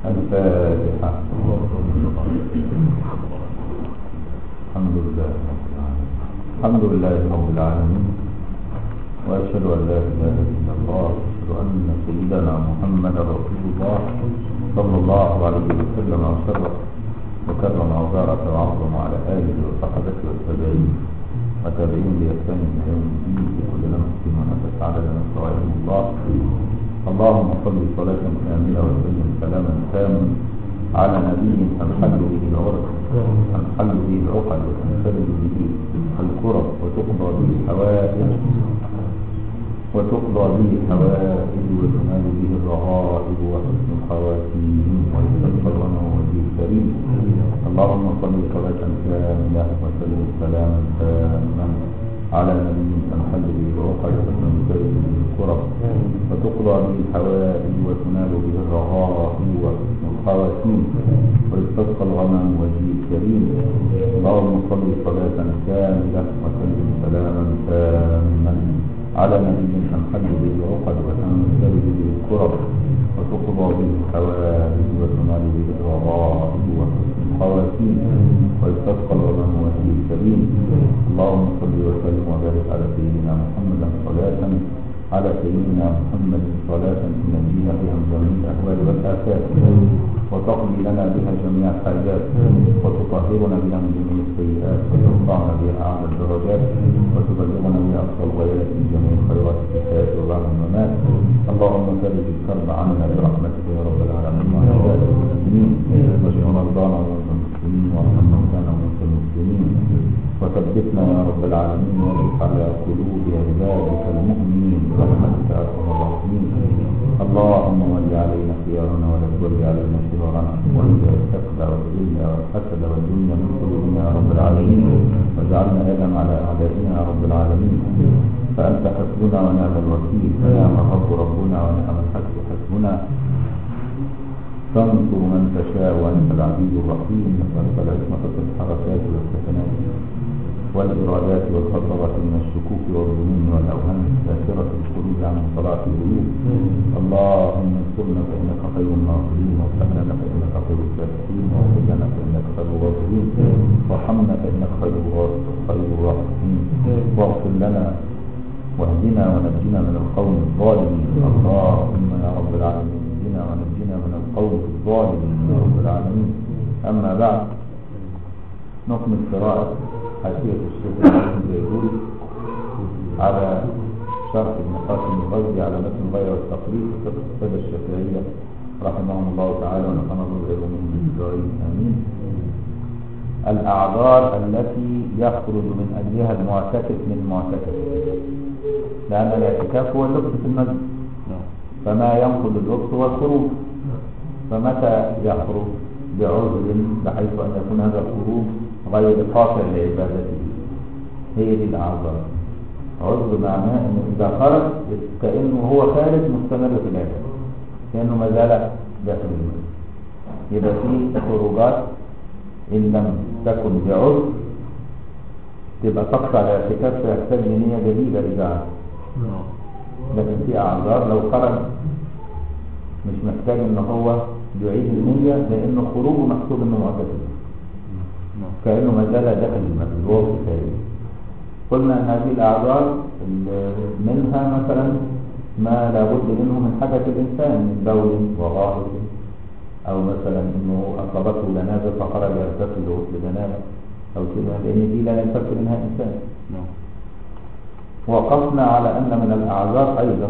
الفاتحة الحمد لله رب العالمين الحمد لله رب العالمين وأشهد أن لا إله إلا الله وأشهد أن سيدنا محمد رسول الله صلى الله عليه وسلم وشرف وكرم وبارك وعظم على آله وصحبه والتابعين وتابعين بإحسان إلى يوم الدين في كل لمس ونفس عدد نستوعبه الله اللهم صل صلاة كاملة وسلم سلاما تاما على نبي تنحل به العرق تنحل به العقد وتنفرد به الكرب وتقضى به الحوائج وتقضى به الحوائج وتنال به الرغائب وحسن الخواتيم ويستغفر لنا وجه الكريم اللهم صل صلاة كاملة وسلم سلاما تاما على نبي تنحل به العقد وتنفرد به الكرب وتقضى به الحوائج وتنال به الرغائب وحسن الخواتيم ويستسقى الغمام وجه الكريم اللهم صل صلاة كاملة وسلم سلاما تاما على نبي تنحل به العقد وتنفرد به الكرب وتقضى به الحوائج وتنال به الرغائب وحسن الخواتيم ويستسقى الغمام وجه الكريم اللهم صل وسلم وبارك على سيدنا محمد صلاة على سيدنا محمد صلاة تنجينا بها من جميع الأهوال والآفات وتقضي لنا بها جميع الحاجات وتطهرنا بها من جميع السيئات وترفعنا بها أعلى الدرجات وتبلغنا بها أقصى الغايات من جميع الخيرات في الحياة وبعد الممات اللهم فرج الكرب عنا برحمتك يا رب العالمين وعلى عبادك المسلمين واشف مرضانا ومرضى المسلمين وارحم موتانا وموتى المسلمين وثبتنا يا رب العالمين وارفع على قلوب عبادك المؤمنين برحمتك يا ارحم الراحمين اللهم ول علينا خيارنا ولا تول علينا شرارنا وانزع الحقد والذل والحسد والدنيا من قلوبنا يا رب العالمين واجعلنا ادم على اعدائنا يا رب العالمين فانت حسبنا ونعم الوكيل فنعم الرب ربنا ونعم الحسب حسبنا تنصر من تشاء وانت العزيز الرحيم نسالك العصمه في الحركات والسكنات والإرادات والخطرة من الشكوك والظنون والأوهام الساكرة الخروج عن صلاة الغيوب اللهم انصرنا فإنك خير الناصرين وارحمنا فإنك خير الفاتحين واغفر لنا فإنك خير الغافرين وارحمنا فإنك خير خير الراحمين واغفر لنا واهدنا ونجنا من القوم الظالمين اللهم يا رب العالمين اهدنا ونجنا من القوم الظالمين يا رب العالمين أما بعد نكمل قراءة حاشية الشيخ الحسن الزيدوري على شرح ابن قاسم الغزي على متن الغاية والتقريب في فقه السادة الشافعية رحمهم الله تعالى ونفعنا الله بعلومهم من الدارين آمين الأعذار التي يخرج من أجلها المعتكف من معتكف لأن الاعتكاف هو اللبس في المسجد فما ينقض اللبس هو الخروج فمتى يخرج بعذر بحيث أن يكون هذا الخروج غير قاطع لعبادته هي دي الأعذار عذر معناه أنه إذا خرج كأنه هو خارج مستمر في العبادة كأنه ما زال داخل المسجد يبقى في خروجات إن لم تكن بعذر تبقى تقطع الاعتكاف فيحتاج لنية جديدة إذا لكن في أعذار لو خرج مش محتاج ان هو يعيد النية لان خروجه محسوب انه معتكف كأنه ما زال داخل المسجد وهو في خارج قلنا ان هذه الاعذار منها مثلا ما لابد منه من حدث الانسان من بول وغائط او مثلا انه اصابته جنازه فخرج يغتسل غسل جنازه او كده لان دي لا ينفك منها انسان وقفنا على ان من الاعذار ايضا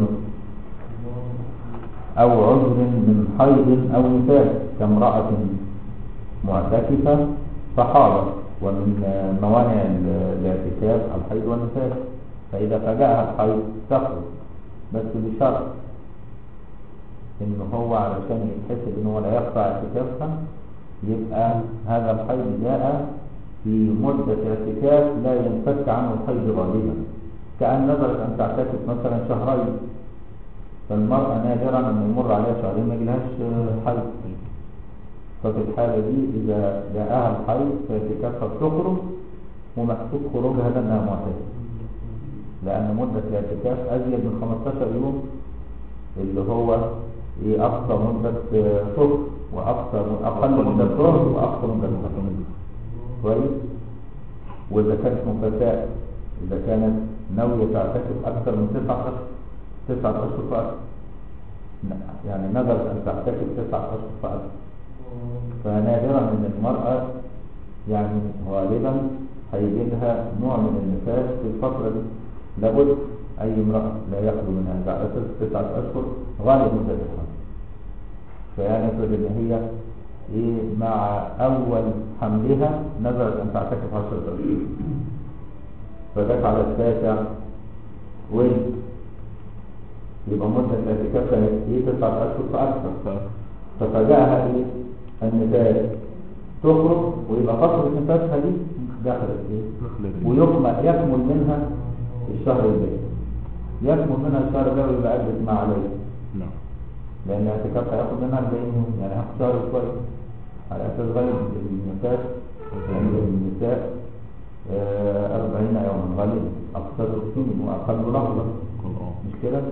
أو عذر من حيض أو نفاس كامرأة معتكفة فحاضت ومن موانع الاعتكاف الحيض والنفاس فإذا فجاءها الحيض تخرج بس بشرط إن هو علشان يتحسب إن هو لا يقطع اعتكافها يبقى هذا الحيض جاء في مدة اعتكاف لا ينفك عنه الحيض غالبا كأن نظرت أن تعتكف مثلا شهرين فالمرأة نادرا أن يمر عليها شهرين ما يجيلهاش حيض ففي الحالة دي إذا جاءها الحيض فاعتكافها بتخرج ومحسوب خروجها لأنها معتكفة لأن مدة الاعتكاف أزيد من 15 يوم اللي هو ايه اقصى مدة صفر واقصى اقل مدة صفر واقصى مدة صفر كويس واذا كانت مفاساة اذا كانت ناوية تعتكف اكثر من تسعة اشهر تسعة اشهر فاكثر يعني نذرت ان تعتكف تسعة اشهر فاكثر فنادرا ان المرأة يعني غالبا هيجي لها نوع من النفاس في الفترة دي لابد اي امرأة لا يخلو منها على اساس تسعة اشهر غالب مدة الحمل فيعني افرض ان هي ايه مع اول حملها نذرت ان تعتكف عشرة اشهر فجت على التاسع ولد يبقى مدة الاعتكاف كانت ايه تسعة اشهر فاكثر ففجأها ايه النفاس تخرج ويبقى فترة نفاسها دي دخلت ايه ويكمل يكمل منها الشهر الجاي يكمل منها الشهر الجاي ويبقى أجلس مع عليه نعم لأن الاعتكاف هياخد منها 40 يوم يعني هياخد شهر كويس على أساس غالب النفاس يعني النساء آه، 40 يوما غالبا أقصى السنين وأقل لحظة اه مش كده؟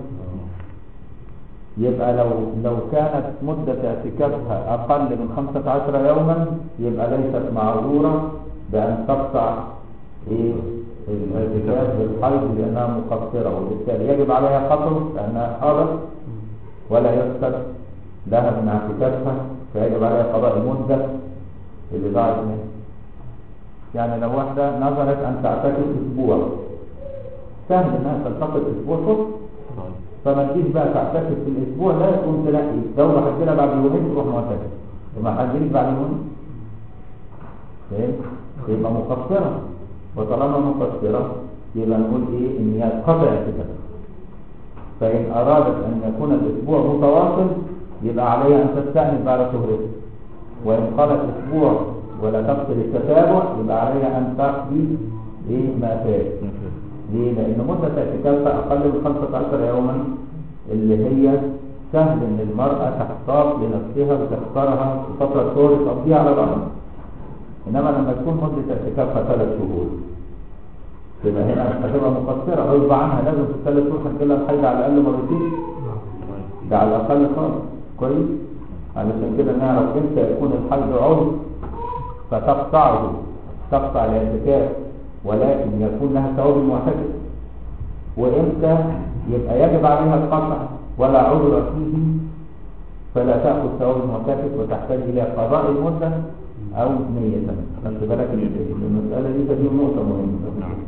يبقى لو لو كانت مدة اعتكافها أقل من 15 يوما يبقى ليست معذورة بأن تقطع إيه الاعتكاف بالحيض لأنها مقصرة وبالتالي يجب عليها قطر لأنها حاضر ولا يقصر لها من اعتكافها فيجب عليها قضاء المدة اللي ضاعت منها يعني لو واحدة نظرت أن تعتكف أسبوع سهل إنها تلتقط أسبوع صفر طيب فما تجيش بقى تعتكف في الاسبوع لا تكون تلاقي الدوله هتجيلها بعد يومين تروح معتكف وما هتجيلك بعد يومين فاهم يبقى مقصره وطالما مقصره يبقى نقول ايه ان هي قطع اعتكاف فان ارادت ان يكون الاسبوع متواصل يبقى عليها ان تستأنف بعد شهرين وان قالت اسبوع ولا تقصد التتابع يبقى عليها ان تقضي ايه ما فات نفس ليه؟ لأن مدة اعتكافها أقل من 15 يوما اللي هي سهل إن المرأة تختار لنفسها وتختارها في فترة شهور تقضيها على الأرض. إنما لما تكون مدة اعتكافها ثلاث شهور تبقى هنا هتبقى مقصرة غصب عنها لازم في الثلاث شهور هتجي لها الحيض على الأقل مرتين ده على الأقل خالص كويس؟ علشان كده نعرف إمتى يكون الحيض عضو فتقطعه تقطع الاعتكاف ولكن يكون لها ثواب معتكف وامتى يبقى يجب عليها القطع ولا عذر فيه فلا تاخذ ثواب المعتكف وتحتاج الى قضاء المده او نيه خلي بالك من المساله دي فدي نقطه مهمه نعم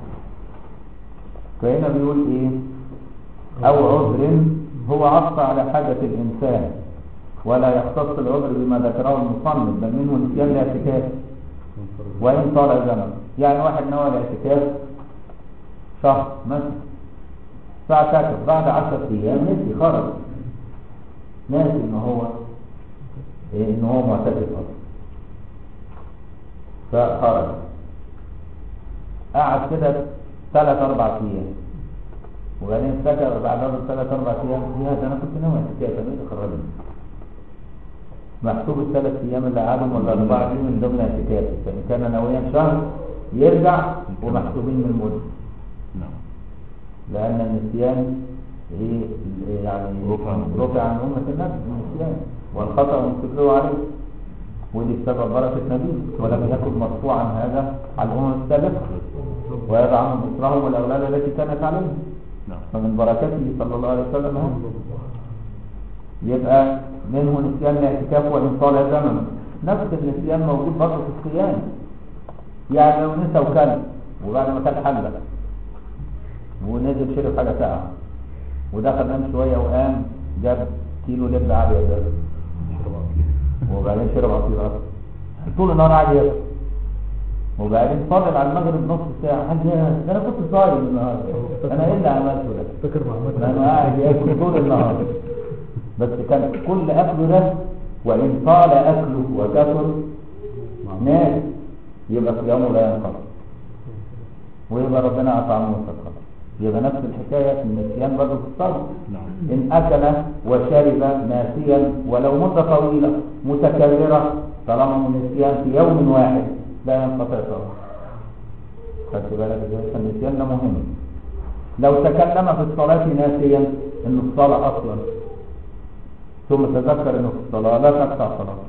فهنا بيقول ايه او عذر هو عطف على حاجه الانسان ولا يختص العذر بما ذكره المصنف بل منه نسيان الاعتكاف وإن طال زمن يعني واحد نوى الاعتكاف شهر مثلا فاعتكف بعد عشرة أيام نسي خرج ناسي إن هو إيه إن هو معتكف أصلا فخرج قعد كده ثلاث أربع أيام وبعدين افتكر بعد ثلاث أربع أيام يا ده أنا كنت ناوي اعتكاف أنا إيه خرجني محسوب الثلاث ايام اللي قعدهم ولا الاربعه دي من ضمن اعتكافه فان كان ناويا شهر يرجع ومحسوبين من المده نعم لان النسيان ايه يعني رفع عن رفع عن امه الناس النسيان والخطا مستقر عليه ودي بسبب بركه نبيه ولم يكن مرفوعا هذا على الامم السابقه ويضع عنهم اصرهم والاغلال التي كانت عليهم نعم فمن بركته صلى الله عليه وسلم هذا يبقى منه نسيان الاعتكاف وإن طال زمن نفس النسيان موجود برضه في الصيام يعني لو نسى وكل وبعد ما كان حلق ونزل شرب حاجة ساعة ودخل نام شوية وقام جاب كيلو لب عادي يا جاب وبعدين شرب عصير أصلا طول النهار قاعد ياكل وبعدين فاضل على المغرب نص ساعة قال يا ده أنا كنت صايم النهارده أنا إيه اللي عملته ده؟ فاكر مع لأنه قاعد ياكل طول النهار بس كان كل أكله ده وإن طال أكله وكثر ناس يبقى صيامه لا ينقطع ويبقى ربنا أطعمه وسقط يبقى نفس الحكاية في النسيان برضه في الصوم نعم إن أكل وشرب ناسيا ولو مدة طويلة متكررة طالما من نسيان في يوم واحد لا ينقطع صومه خدت بالك ازاي فالنسيان ده مهم لو تكلم في الصلاة ناسيا إن الصلاة أصلا ثم تذكر انه في الصلاة لا تقطع صلاة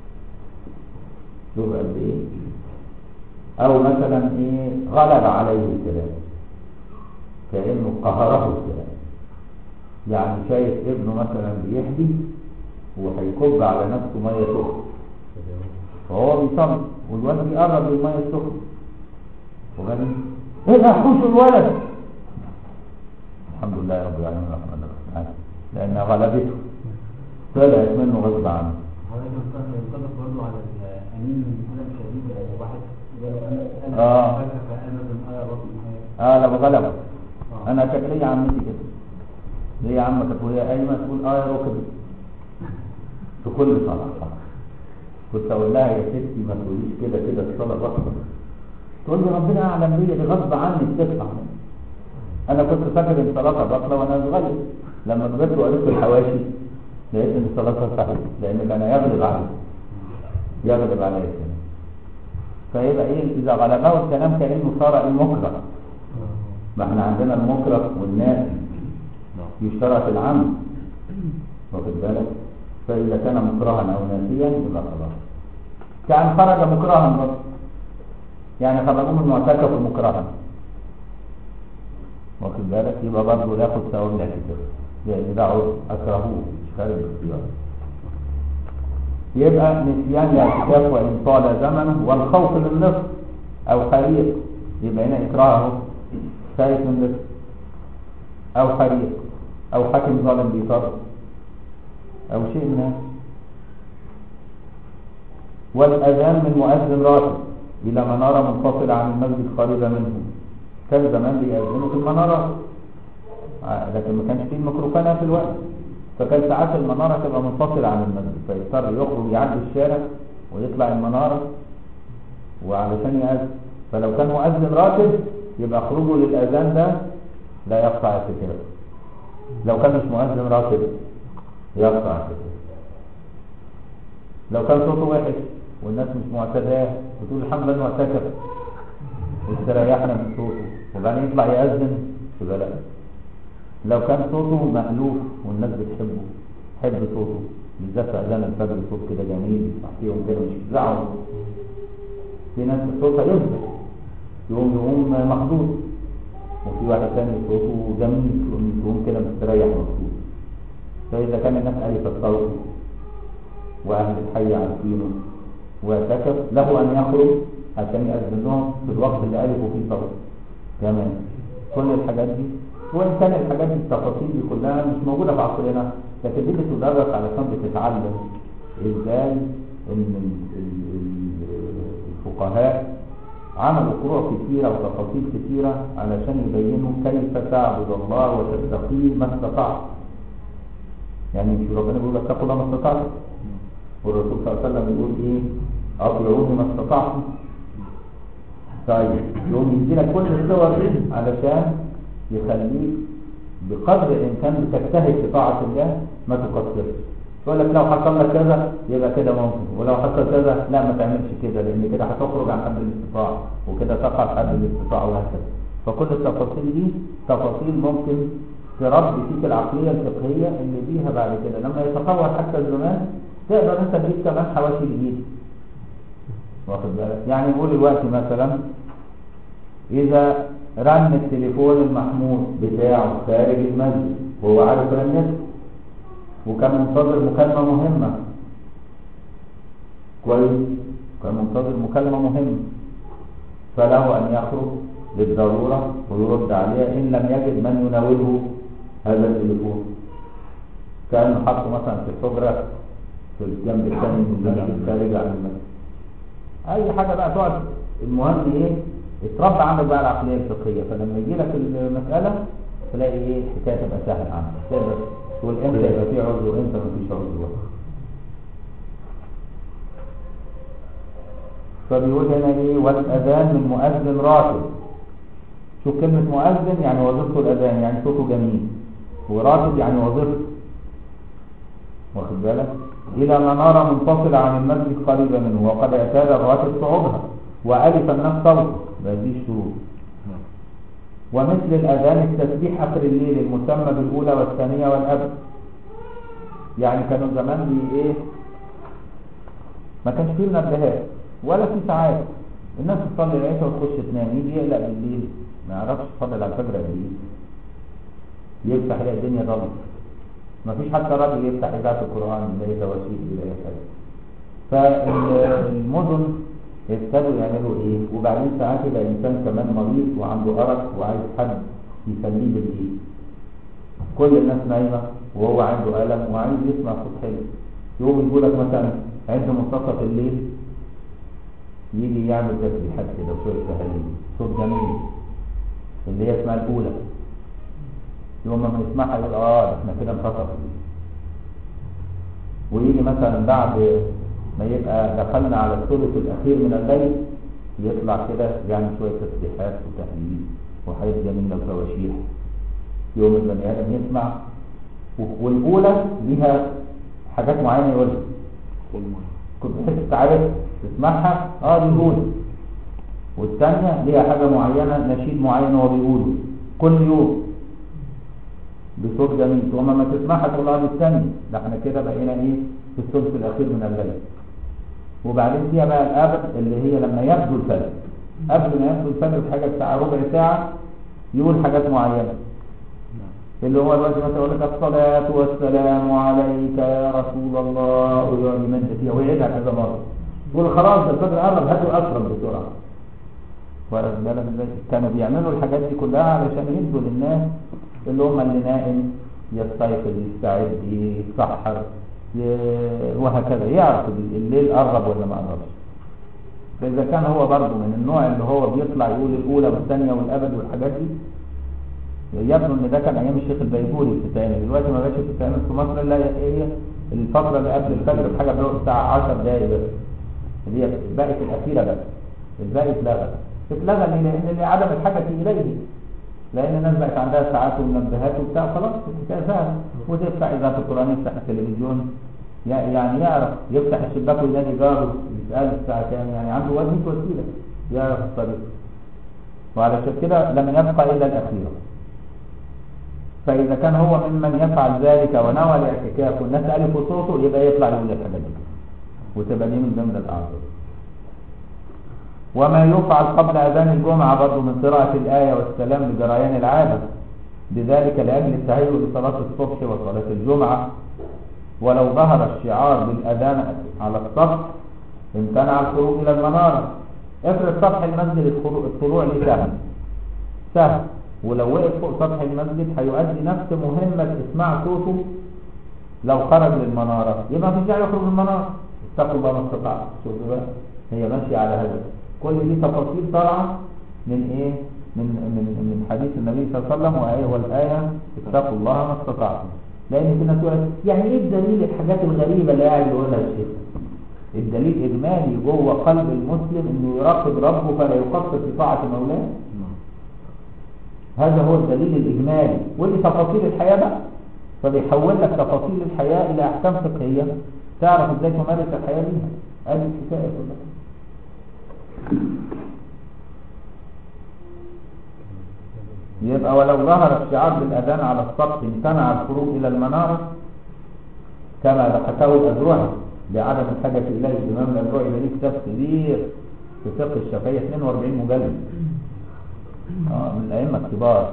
شوف قد ايه او مثلا ايه غلب عليه الكلام كأنه قهره الكلام يعني شايف ابنه مثلا بيحدي وهيكب على نفسه ميه سخنه فهو بيصلي والولد بيقرب للميه السخنه وبعدين ايه ده حوش الولد الحمد لله رب العالمين الرحمن الرحيم لانها غلبته طلعت منه غصب عنه حضرتك ينطبق برضه على الأمين من ألم شديد واحد قالوا أنا آه. أنا فأنا من آية رب الحياة اه لو غلبك انا شكلي عمتي كده ليه يا عمك تقول يا ايمن تقول اه يا ركبي في كل صلاه كنت اقول لها يا ستي ما تقوليش كده كده الصلاه بطل تقول لي ربنا اعلم بيا دي غصب عني بتطلع انا كنت فاكر ان صلاتها باطله وانا صغير لما كبرت وقريت الحواشي لقيت ان صلاتها صحيحه لان كان يغلب علي يغلب علي الكلام فيبقى ايه اذا غلبه الكلام كانه صار المكره ما احنا عندنا المكره والناسي يشترط العمد واخد بالك فإذا كان مكرها أو ناسيا يبقى خلاص كان خرج مكرها برضه يعني خرجوه من معتكف مكرها واخد بالك يبقى برضه ياخد ثواب الاعتكاف لأن ده عذر أكرهوه مش خارج الاختيار يبقى نسيان الاعتكاف وإن طال زمنه والخوف للنصف أو حريق يبقى هنا إكراهه خايف من نصف أو حريق أو حاكم ظالم بيطرد أو شيء من هذا والأذان من مؤذن راتب إلى منارة منفصلة عن المسجد قريبة منه كان زمان بيأذنوا في المنارة آه، لكن ما كانش فيه الميكروفونات في الوقت فكان ساعات المنارة تبقى منفصلة عن المسجد فيضطر يخرج يعدي الشارع ويطلع المنارة وعلشان يأذن فلو كان مؤذن راتب يبقى خروجه للأذان ده لا يقطع اعتكافه لو كان مش مؤذن راتب يقطع اعتكافه لو كان صوته وحش والناس مش معتداه وتقول الحمد لله معتكف واستريحنا من صوته وبعدين يطلع يأذن في بلد لو كان صوته مألوف والناس بتحبه تحب صوته بالذات في أذان الفجر صوت كده جميل يسمع فيهم كده مش يفزعوا في ناس صوتها يفزع يقوم يقوم مخضوض وفي واحد تاني صوته جميل يقوم يقوم كده مستريح مبسوط فإذا كان الناس ألف الصوت وأهل الحي عارفينه واعتكف له أن يخرج عشان يأذن لهم في الوقت اللي ألفوا فيه صوت كمان كل الحاجات دي وإن كان الحاجات دي التفاصيل دي كلها مش موجودة في عصرنا لكن دي بتدرس علشان بتتعلم إزاي إن ال- ال- ال- الفقهاء عملوا فروع كثيرة وتفاصيل كثيرة علشان يبينوا كيف تعبد الله وتستقيم ما استطعت يعني مش ربنا بيقول اتقوا الله ما استطعتم والرسول صلى الله عليه وسلم بيقول ايه اطيعوني ما استطعتم طيب يقوم يديلك كل الصور دي علشان يخليك بقدر الامكان بتجتهد في طاعه الله ما تقصرش يقول لك لو حصل لك كذا يبقى كده ممكن ولو حصل كذا لا ما تعملش كده لان كده هتخرج عن حد الاستطاعه وكده تقع في حد الاستطاعه وهكذا فكل التفاصيل دي تفاصيل ممكن تربي فيك العقليه الفقهيه اللي بيها بعد كده لما يتطور حتى الزمان تقدر انت تجيب كمان حواشي جديده واخد بالك يعني نقول دلوقتي مثلا اذا رن التليفون المحمول بتاعه خارج المسجد وهو عارف رنته وكان منتظر مكالمة مهمة كويس كان منتظر مكالمة مهمة فله أن يخرج للضرورة ويرد عليها إن لم يجد من يناوله هذا التليفون كان حطه مثلا في الحجرة في الجنب الثاني من المسجد الخارج عن المسجد أي حاجة بقى تقعد المهم إيه اتربى عندك بقى العقلية الفقهية فلما يجي لك المسألة تلاقي إيه الحكاية تبقى سهلة عندك تقدر تقول امتى يبقى في عذر وامتى ما فيش عذر فبيقول هنا ايه والاذان من مؤذن راتب شوف كلمة مؤذن يعني وظيفته الاذان يعني صوته جميل وراتب يعني وظيفته واخد بالك الى منارة منفصلة عن المسجد قريبة منه وقد اعتاد الراتب صعودها والف الناس صوته بهذه الشروط ومثل الأذان التسبيح آخر الليل المسمى بالأولى والثانية والأب يعني كانوا زمان بي ايه ما كانش فيه منبهات ولا في ساعات الناس تصلي العشاء وتخش تنام يجي يقلق بالليل ما يعرفش يصلي على الفجر قد ايه يفتح يلاقي الدنيا ضلمه ما فيش حتى راجل يفتح اذاعه القران اللي هي تواشيح ولا اي حاجه فالمدن ابتدوا يعملوا ايه وبعدين ساعات يبقى انسان كمان مريض وعنده ارق وعايز حد يسليه بالايه كل الناس نايمه وهو عنده الم وعايز يسمع صوت حلو يقوم يقول لك مثلا عند منتصف الليل يجي يعمل تسبيحات كده وشويه تهاليل صوت جميل اللي هي اسمها الاولى يوم ما يسمعها يقول اه احنا كده انتصف الليل ويجي مثلا بعد ما يبقى دخلنا على الثلث الاخير من الليل يطلع كده يعمل شويه تسبيحات وتهليل وحاجات جميله وتواشيح يوم البني ادم يسمع والاولى ليها حاجات معينه يقولها كنت بحيث تعرف تسمعها اه دي الاولى والثانيه ليها حاجه معينه نشيد معين هو بيقوله كل يوم بصوت جميل ثم ما تسمعها تقول اه دي الثانيه ده احنا كده بقينا ايه في الثلث الاخير من الليل وبعدين فيها بقى الابد اللي هي لما يبدو الفجر قبل ما يبدو الفجر بحاجه ساعه ربع ساعه يقول حاجات معينه اللي هو دلوقتي مثلا يقول لك الصلاة والسلام عليك يا رسول الله ويقعد يمد فيها ويعيدها كذا مرة يقول خلاص ده الفجر قرب هاتوا أقرب بسرعة واخد بالك ازاي؟ كانوا بيعملوا الحاجات دي كلها علشان يدوا للناس اللي هم اللي نائم يستيقظ يستعد يتسحر ي- وهكذا يعرف الليل قرب ولا ما قربش فإذا كان هو برضه من النوع اللي هو بيطلع يقول الأولى والثانية والأبد والحاجات دي يبدو ان ده كان ايام الشيخ البيجوري بتتعمل دلوقتي ما بقتش بتتعمل في مصر الا هي الفتره اللي قبل الفجر بحاجه بتقعد الساعه 10 دقائق بس اللي هي بقت الاخيره بس الباقي اتلغى اتلغى ليه؟ لان لعدم الحاجه اليه لان الناس بقت عندها ساعات ومنبهات وبتاع خلاص الحكايه سهله وتفتح اذاعه القران يفتح التلفزيون يع- يعني يعرف يفتح الشباك وينادي جاره يساله الساعه كام يعني عنده وجهه وسيله يعرف الطريق وعلشان كده لم يبقى الا الاخيره فإذا كان هو ممن يفعل ذلك ونوى الاعتكاف والناس ألفوا صوته يبقى يطلع يقول الحاجات دي وتبقى دي من ضمن الأعذار وما يفعل قبل أذان الجمعة برضه من قراءة الآية والسلام لجريان العادة بذلك لأجل التهيؤ لصلاة الصبح وصلاة الجمعة ولو ظهر الشعار بالأذان على السطح امتنع الخروج إلى المنارة افرض سطح المسجد الخرو- الطلوع ليه سهل سهل ولو وقف فوق سطح المسجد هيؤدي نفس مهمة اسماع صوته لو خرج للمنارة يبقى مفيش داعي يخرج من المنارة اتقوا الله ما استطعتم شوفوا بقى هي ماشية على هذا كل دي تفاصيل طالعة من ايه؟ من من من حديث النبي صلى الله عليه وسلم وايه والآية اتقوا الله ما استطعتم لأن في ناس يقول لك، يعني ايه الدليل الحاجات الغريبة اللي قاعد يقولها الشيخ؟ الدليل إجمالي جوه قلب المسلم إنه يراقب ربه فلا يقصر في طاعة مولاه هذا هو الدليل الإجمالي ودي تفاصيل الحياة بقى فبيحول لك تفاصيل الحياة إلى أحكام فقهية تعرف إزاي تمارس الحياة بيها هذه الحكاية كلها يبقى ولو ظهر الشعار بالأذان على السطح امتنع الخروج إلى المنارة كما حكاه الأذرعي لعدم الحاجة إليه الإمام الأذرعي ده ليه كتاب كبير في فقه الشافعية 42 مجلد آه من الأئمة الكبار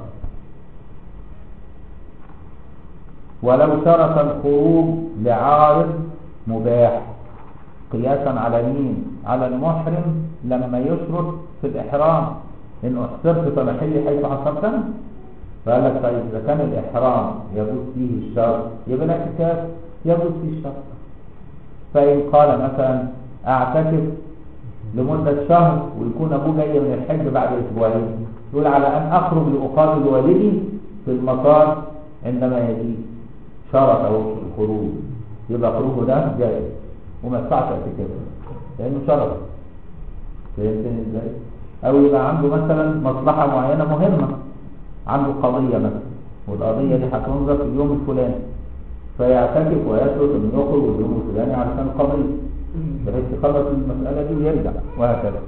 ولو شرط الخروج لعارض مباح قياسا على مين على المحرم لما يشرط في الإحرام إن أحصرت فمحلي حيث حصرتني فقال لك طيب إذا كان الإحرام يجوز فيه الشرط يبقى الاعتكاف يجوز فيه الشرط فإن قال مثلا أعتكف لمدة شهر ويكون أبوه جاي من الحج بعد أسبوعين يقول على أن أخرج لأقابل والدي في المطار عندما يجي شرط أو الخروج يبقى خروجه ده جائز وما يدفعش اعتكافه لأنه شرط فهمتني إزاي؟ أو يبقى عنده مثلا مصلحة معينة مهمة عنده قضية مثلا والقضية دي هتنظر في اليوم الفلاني فيعتكف ويشرط انه يخرج اليوم الفلاني علشان القضية بحيث يخلص المسألة دي ويرجع وهكذا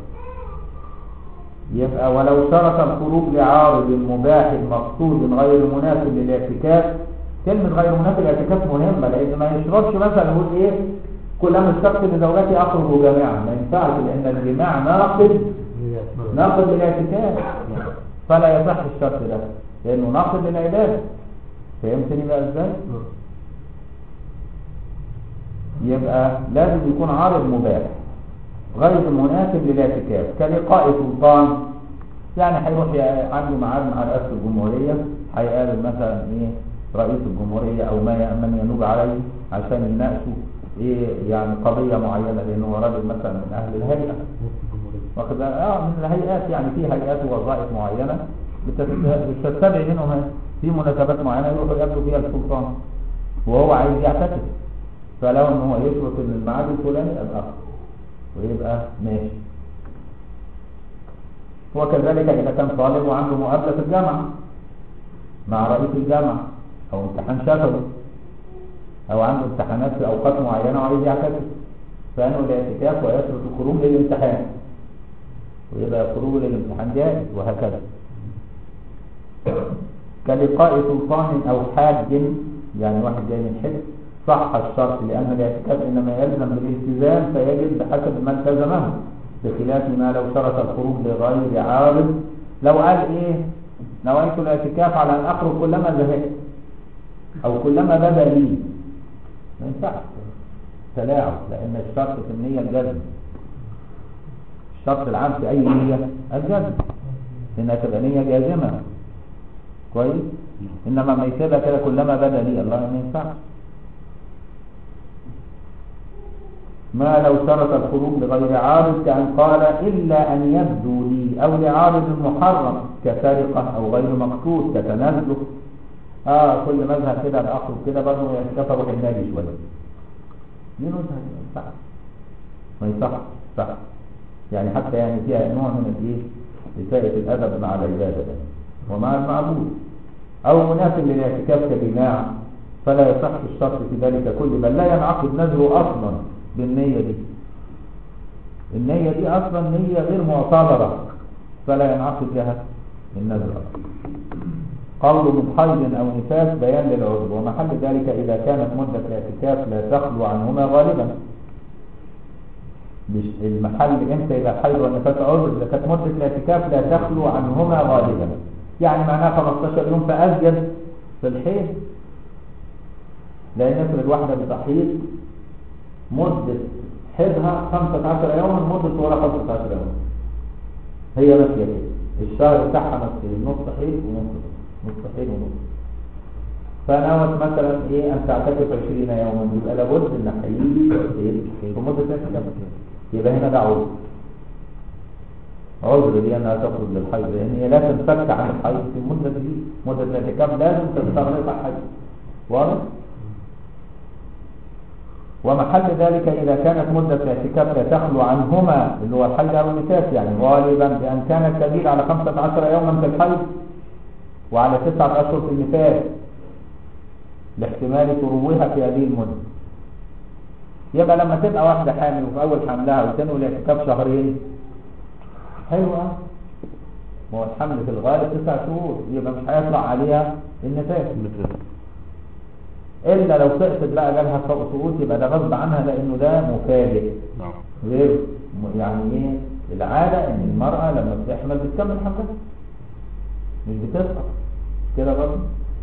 يبقى ولو شرط الخروج لعارض مباح مقصود غير مناسب للاعتكاف كلمة غير منافق الاعتكاف مهمة لأن ما يشربش مثلا يقول إيه كلما اشتقت لزوجتي أخرج جامعا ما ينفعش لأن الجماع ناقض ناقض للاعتكاف فلا يصح الشرط ده لأنه ناقض للعبادة فهمتني بقى إزاي؟ يبقى لازم يكون عارض مباح غير مناسب للاعتكاف كلقاء سلطان يعني هيروح ي- عنده ميعاد مع رئاسة الجمهورية هيقابل مثلا ايه رئيس الجمهورية او ما ي- من ينوب عليه عشان يناقشوا ايه يعني قضية معينة لانه هو راجل مثلا من اهل الهيئة واخد بالك؟ اه من الهيئات يعني في هيئات ووظائف معينة بتست- بتستدعي منهم هذا. في مناسبات معينة يروحوا يقابلوا فيها السلطان وهو عايز يعتكف فلو ان هو يشرط ان الميعاد الفلاني يبقى ويبقى ماشي وكذلك اذا كان طالب وعنده مقابله في الجامعه مع رئيس الجامعه او امتحان شفوي او عنده امتحانات في اوقات معينه وعايز يعتكف فانه الاعتكاف ويشرط الخروج للامتحان ويبقى خروج للامتحان جائز وهكذا كلقاء سلطان او حاج يعني واحد جاي من حج صح الشرط لأن الاعتكاف إنما يلزم بالالتزام فيجب بحسب ما التزمه بخلاف ما لو شرط الخروج لغير عارض لو قال إيه نويت الاعتكاف على أن أخرج كلما زهقت أو كلما بدا لي ما ينفعش تلاعب لأن الشرط في النية الجزم الشرط العام في أي نية الجزم إنها تبقى نية جازمة كويس إنما ما يسيبها كده كلما بدا لي الله ما ينفعش ما لو شرط الخروج لغير عارض كأن قال إلا أن يبدو لي أو لعارض محرم كسرقة أو غير مقصود كتنزه آه كل مذهب كده بأخرج كده برضه يتكفى روح النبي شوية دي نزهة ما ينفعش ما يصح صح يعني حتى يعني فيها نوع من الايه إساءة الأدب مع العبادة ده ومع المعبود أو مناسب للاعتكاف كجماع فلا يصح الشرط في ذلك كله بل لا ينعقد نذره أصلا بالنية دي النية دي أصلا نية غير معتبرة فلا ينعقد لها النذر أصلا قول من حيض أو نفاس بيان للعذر ومحل ذلك إذا كانت مدة الاعتكاف لا تخلو عنهما غالبا مش المحل امتى يبقى الحيض والنفاس عذر اذا كانت مده الاعتكاف لا تخلو عنهما غالبا يعني معناها 15 يوم فازيد في الحيض لان افرض واحده بتحيض مده حيضها 15 يوما مده طولها 15 يوم هي ماشيه كده الشهر بتاعها ماشي نص حيض ونص نص حيض ونص فنوت مثلا ايه ان تعتكف 20 يوما يبقى لابد ان هيجي ايه في مده الاعتكاف يبقى هنا ده عذر عذر دي انها تخرج للحيض لان هي لا تنفك عن الحيض في المده دي مده الاعتكاف لازم تستغرق الحيض واضح ومحل ذلك إذا كانت مدة الاعتكاف لا تخلو عنهما اللي هو الحيض أو النفاس يعني غالبا بأن كان السبيل على 15 يوما في الحيض وعلى تسعة أشهر في النفاس لاحتمال تروها في هذه المدة يبقى لما تبقى واحدة حامل وفي أول حملها وتنوي الاعتكاف شهرين حلوة ما هو الحمل في الغالب تسع شهور يبقى مش هيطلع عليها النفاس إلا لو سقطت بقى جالها فوق سقوط يبقى ده غصب عنها لأنه ده مفاجئ نعم غير م- يعني ايه العادة ان المرأة لما بتحمل بتكمل حملها مش بتسقط كده برضه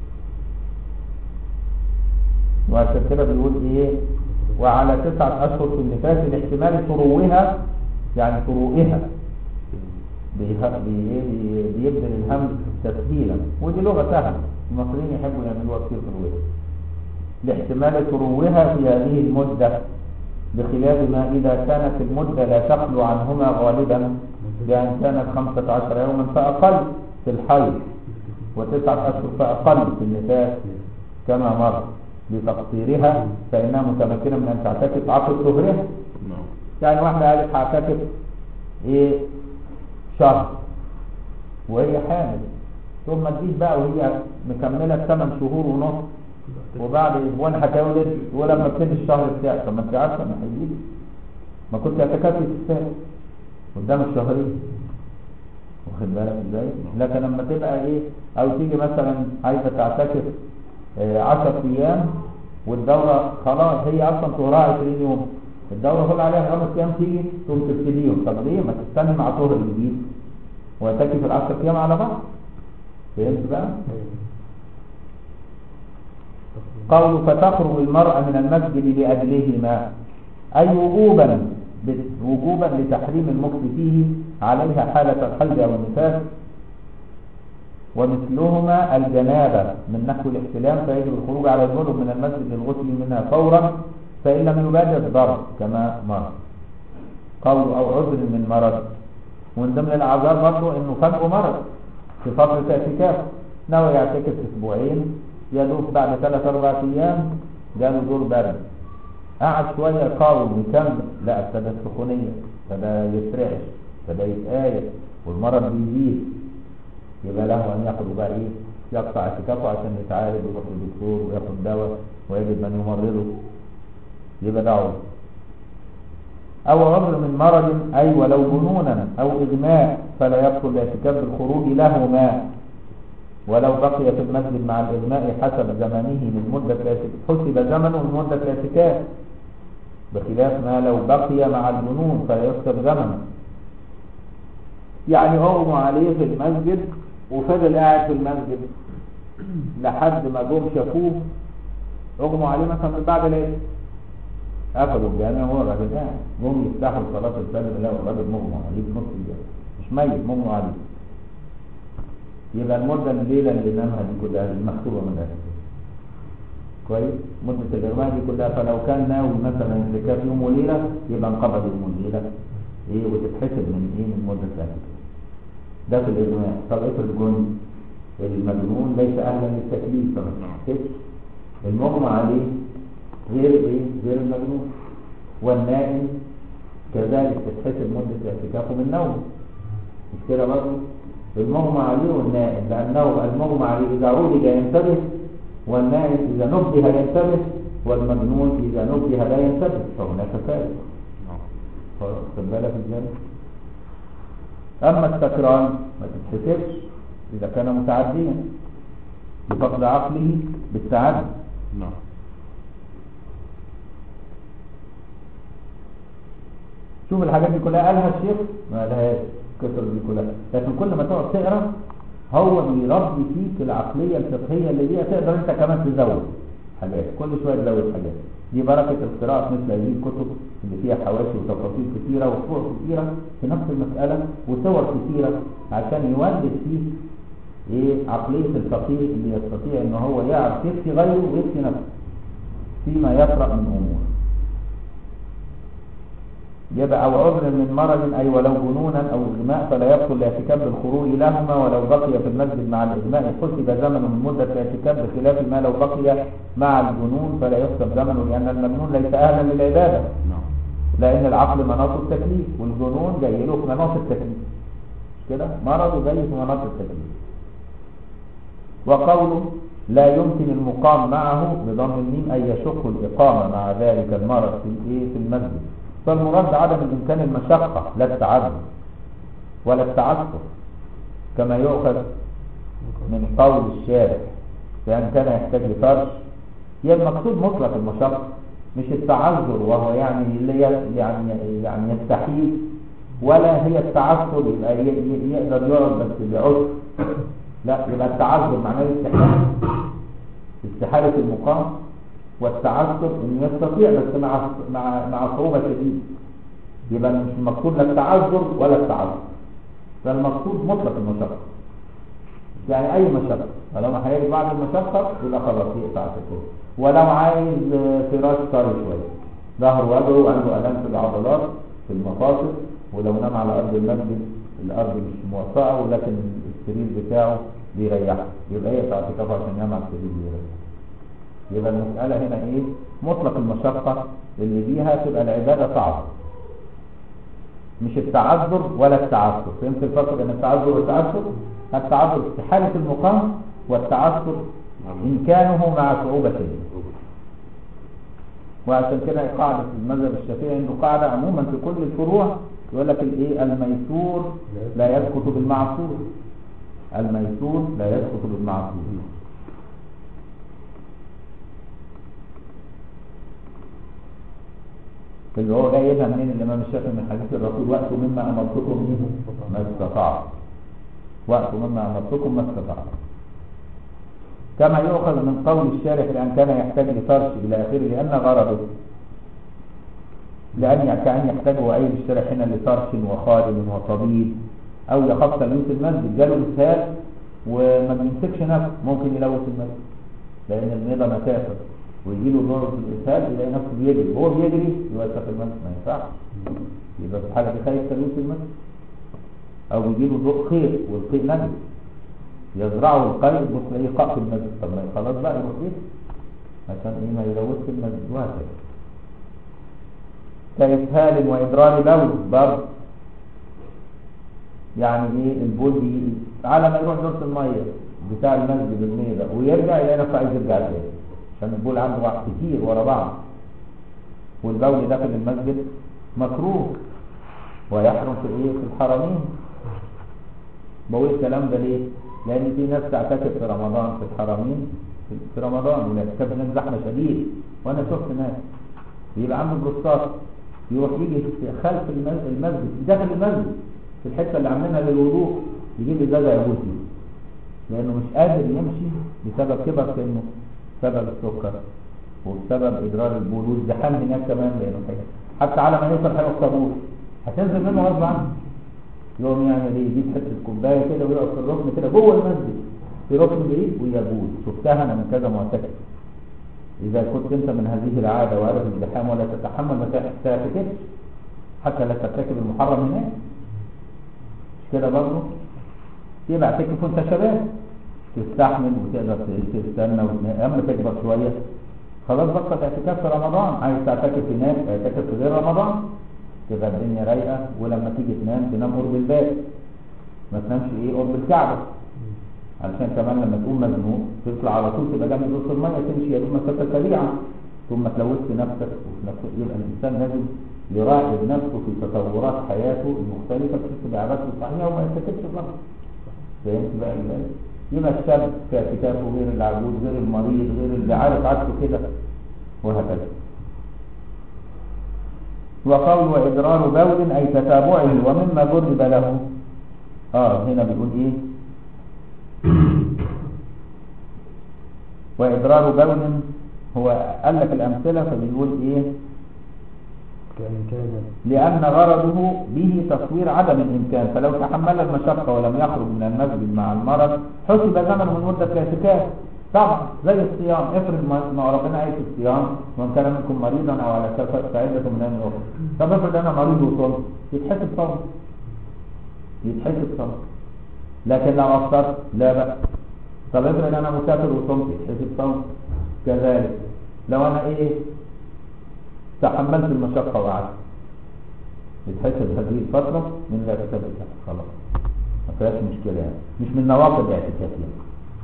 وعشان كده بيقول ايه وعلى تسعة اشهر في النفاس لاحتمال تروها يعني تروئها بيه- بي- بي- بيبذل الهم تسهيلا ودي لغة سهلة المصريين يحبوا يعملوها كتير في الوجه لاحتمال تروها في هذه المدة بخلاف ما إذا كانت المدة لا تخلو عنهما غالبا بأن كانت خمسة عشر يوما فأقل في الحيض وتسعة أشهر فأقل في النفاس كما مر لتقصيرها فإنها متمكنة من أن تعتكف عقد طهرها نعم يعني واحدة قالت هعتكف إيه شهر وهي حامل ثم تجيش بقى وهي مكملة ثمان شهور ونص وبعد اسبوعين هتولد ولما ابتدي الشهر بتاعي طب ما انت عارفه ما هيجي ما كنت اعتكفت في السنه قدام الشهرين واخد بالك ازاي لكن لما تبقى ايه او تيجي مثلا عايزه تعتكف آه، 10 ايام والدورة خلاص هي اصلا طهرها 20 يوم الدورة فضل عليها خمس ايام تيجي تقوم تبتديهم طب ليه ما تستني مع طهر الجديد وتكفي العشر ايام على بعض فهمت بقى؟ قول فتخرج المرأة من المسجد لأجلهما أي وجوبا وجوبا لتحريم المكث فيه عليها حالة الحيض أو النفاس ومثلهما الجنابة من نحو الاحتلام فيجب الخروج على الجنوب من المسجد للغسل منها فورا فإن لم يبادر ضرب كما مر قول أو عذر من مرض ومن ضمن الأعذار برضه إنه فجأه مرض في فترة اعتكاف ناوي يعتكف أسبوعين يدوب بعد ثلاث أربع أيام جاله دور برد قعد شوية قاوم يكمل لا ابتدى السخونية ابتدى يترعش ابتدى يتآية والمرض بيزيد يبقى له أن ياخد بقى إيه يقطع اعتكافه عشان يتعالج ويروح للدكتور وياخد دواء ويجد من يمرضه يبقى ده عذر أو عذر من مرض أي ولو جنونا أو إغماء فلا يبطل الاعتكاف بالخروج لهما ولو بقي في المسجد مع الإغماء حسب زمنه من مدة الاعتكاف حسب زمنه من مدة الاعتكاف بخلاف ما لو بقي مع الجنون فلا يحسب زمنه يعني أغمى عليه في المسجد وفضل قاعد في المسجد لحد ما جم شافوه اغموا عليه مثلا من بعد العشاء قفلوا الجامع وهو الراجل قاعد جم يفتحوا صلاة الفجر لقوا الراجل مغمى عليه في نص الجامع مش ميت مغمى عليه يبقى المدة الليلة اللي نامها دي كلها المكتوبة من الأهل كويس مدة الإغماء دي كلها فلو كان ناوي مثلا اعتكاف يوم وليلة يبقى انقبض يوم وليلة ايه وتتحسب من ايه من مدة الاعتكاف ده في الإغماء طب افرض جن المجنون ليس أهلا للتكليف فما تحسبش المغمى عليه غير ايه غير المجنون والنائم كذلك تتحسب مدة اعتكافه من نوم مش كده برضه المغمى عليه والنائم لأنه المغمى عليه إذا عولج ينتبه والنائم إذا نبه ينتبه والمجنون إذا نبه لا ينتبه فهناك فارق خد بالك ازاي أما السكران ما تتحسبش إذا كان متعديا بفقد عقله بالتعدي نعم شوف الحاجات دي كلها قالها الشيخ ما قالهاش كتر دي كلها لكن كل ما تقعد تقرا هو بيربي فيك العقليه الفقهيه اللي دي تقدر انت كمان تزود حاجات كل شويه تزود حاجات دي بركه القراءه مثل هذه الكتب اللي فيها حواشي وتفاصيل كثيره وفروع كثيره في نفس المساله وصور كثيره عشان يولد فيك ايه عقليه الفقيه اللي يستطيع ان هو يعرف يفتي غيره ويفتي نفسه فيما يقرا من امور يبقى أو عذر من مرض أي ولو جنونا أو إغماء فلا يبطل الاعتكاف بالخروج لهما ولو بقي في المسجد مع الإغماء حسب زمنه من مدة الاعتكاف بخلاف ما لو بقي مع الجنون فلا يحسب زمنه لأن المجنون ليس أهلا للعبادة نعم لأن العقل مناط التكليف والجنون جاي له في مناط التكليف مش كده مرضه جاي في مناط التكليف وقوله لا يمكن المقام معه بضم الميم أن يشق الإقامة مع ذلك المرض في الإيه في المسجد فالمراد عدم الإمكان المشقة لا التعذر ولا التعسر كما يؤخذ من قول الشارع بأن كان يحتاج لفرش هي المقصود مطلق المشقة مش التعذر وهو يعني اللي ي- يعني يعني يستحيل ولا هي التعثر يبقى ي- ي- يقدر يقعد بس بعسر لا يبقى التعذر معناه الاستحالة استحالة المقام والتعثر انه يستطيع بس مع مع مع صعوبة شديدة يبقى مش المقصود لا التعذر ولا التعذر فالمقصود مطلق المشقة يعني اي مشقة فلما هيجي بعد المشقة يبقى خلاص يقطع الكل ولو عايز آه، فراش طري شوية ظهر وجهه وعنده الام في العضلات في المفاصل ولو نام على ارض المسجد الارض مش موفقه ولكن السرير بتاعه بيريحه يبقى يقطع اعتكافه عشان ينام على السرير بيريحه يبقى المسألة هنا ايه مطلق المشقة اللي بيها تبقى العبادة صعبة مش التعذر ولا التعثر فهمت الفرق بين التعذر والتعثر التعذر استحالة المقام والتعثر إمكانه مع صعوبة شديدة وعشان كده قاعدة في المذهب الشافعي انه قاعدة عموما في كل الفروع يقول لك الايه الميسور لا يسقط بالمعصور الميسور لا يسقط بالمعصور اللي هو جايبها منين الامام الشافعي من حديث الرسول وقت مما امرتكم ما استطعت وقت مما امرتكم ما استطعت كما يؤخذ من قول الشارح لان كان يحتاج لفرش الى اخره لان غرضه لان كان يحتاج اي الشارح هنا لفرش وخادم وطبيب او يخاف تلويث المسجد جاله اسهال وما بيمسكش نفسه ممكن يلوث المسجد لان الميضه مسافه ويجي له دور في الاسهال يلاقي نفسه بيجري وهو بيجري يوسخ المسجد ما ينفعش يبقى في الحاله دي خايف تلوث المسجد او بيجي له ضوء خير والخير نجس يزرعه القلب بص تلاقيه قاع في المسجد طب ما خلاص بقى يروح بيه عشان ايه ما يلوثش المسجد وهكذا كإسهال وإدرار بول برضه يعني ايه البول دي على ما يروح دورة المية بتاع المسجد المية ويرجع يلاقي نفسه عايز يرجع تاني عشان البول عنده واحد كتير ورا بعض والبول داخل المسجد مكروه ويحرم في ايه في الحرمين بقول الكلام ده ليه؟ لأن في ناس تعتكف في رمضان في الحرمين في رمضان والاعتكاف هناك زحمة شديد وأنا شفت ناس يبقى عنده بروستات يروح يجي في خلف المسجد, المسجد داخل المسجد في الحته اللي عاملينها للوضوء يجيب ازازه يبوس فيه لانه مش قادر يمشي بسبب كبر سنه بسبب السكر وبسبب ادرار البول والزحام هناك كمان لانه حاجة. حتى على ما يوصل حاجه الطابور هتنزل منه غصب عنه يوم يعمل ايه يجيب حته كوبايه كده ويقف في الركن كده جوه المسجد في ركن بعيد ويبول شفتها انا من كذا معتكف إذا كنت أنت من هذه العادة وعارف الزحام ولا تتحمل ما تعتكفش حتى لا ترتكب المحرم هناك مش كده برضه يبقى اعتكف وأنت شباب تستحمل وتقدر تستنى أما تكبر شوية خلاص بطل اعتكاف في رمضان عايز تعتكف هناك اعتكف في غير رمضان تبقى الدنيا رايقة ولما تيجي تنام تنام قرب الباب ما تنامش ايه قرب الكعبة علشان كمان لما تقوم مزنوق تطلع على طول تبقى جنب وسط الميه تمشي يا دوب مسافه سريعه ثم تلوثت نفسك وفي نفس يبقى الانسان لازم يراقب نفسه في تطورات حياته المختلفه بحيث تبقى عبادته صحيحه وما يرتكبش غلط فهمت بقى ازاي؟ يبقى الشاب في اعتكافه غير العجوز غير المريض غير اللي عارف عادته كده وهكذا وقول وإدرار بول أي تتابعه ومما جرب له اه هنا بيقول ايه وإضرار بول هو قال لك الأمثلة فبيقول إيه لأن غرضه به تصوير عدم الإمكان فلو تحمل المشقة ولم يخرج من المسجد مع المرض حسب زمن من مدة الاعتكاف طبعا زي الصيام افرض ما ربنا عايز الصيام وان كان منكم مريضا او على سفر فعدة من ايام اخرى طب افرض انا مريض وصمت يتحسب صوم يتحسب صوم لكن لو افطرت لا بقى طب افرض انا مسافر وصمت يتحسب صوم كذلك لو انا ايه تحملت المشقة وقعدت يتحسب هذه الفترة من الاعتكاف بتاعك خلاص ما فيهاش مشكلة يعني مش من نواقض الاعتكاف يعني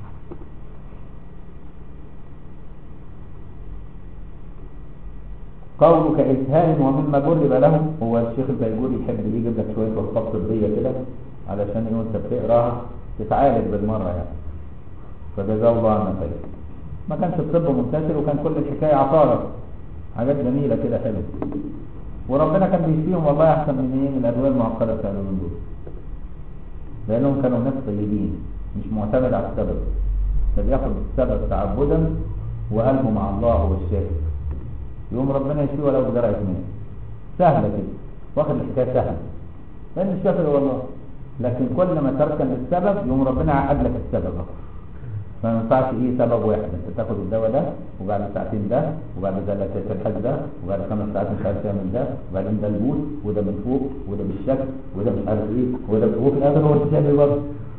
قولك إسهال ومما جرب له هو الشيخ البيجوري يحب يجيب لك شوية وصفات طبية كده علشان ايه وانت بتقراها تتعالج بالمرة يعني فجزاه الله عنا خير ما كانش الطب منتشر وكان كل الحكاية عطارة حاجات جميلة كده حلوة وربنا كان بيشفيهم والله احسن من ايه من الادوية المعقدة بتاع اليومين دول لانهم كانوا ناس طيبين مش معتمد على السبب ده بياخد السبب تعبدا وقلبه مع الله هو الشافي يقوم ربنا يشفيه ولو بجرعة ماء سهلة كده واخد الحكاية سهلة لأن الشافي هو الله لكن كل ما تركن للسبب يقوم ربنا عقد لك السبب ما ينفعش ايه سبب واحد انت تاخد الدواء ده وبعد ساعتين ده وبعد ذلك تلحق ده وبعد خمس ساعات مش عارف تعمل ده وبعدين ده البوس وده من فوق وده بالشكل وده مش عارف ايه وده وفي الاخر هو الشافي برضه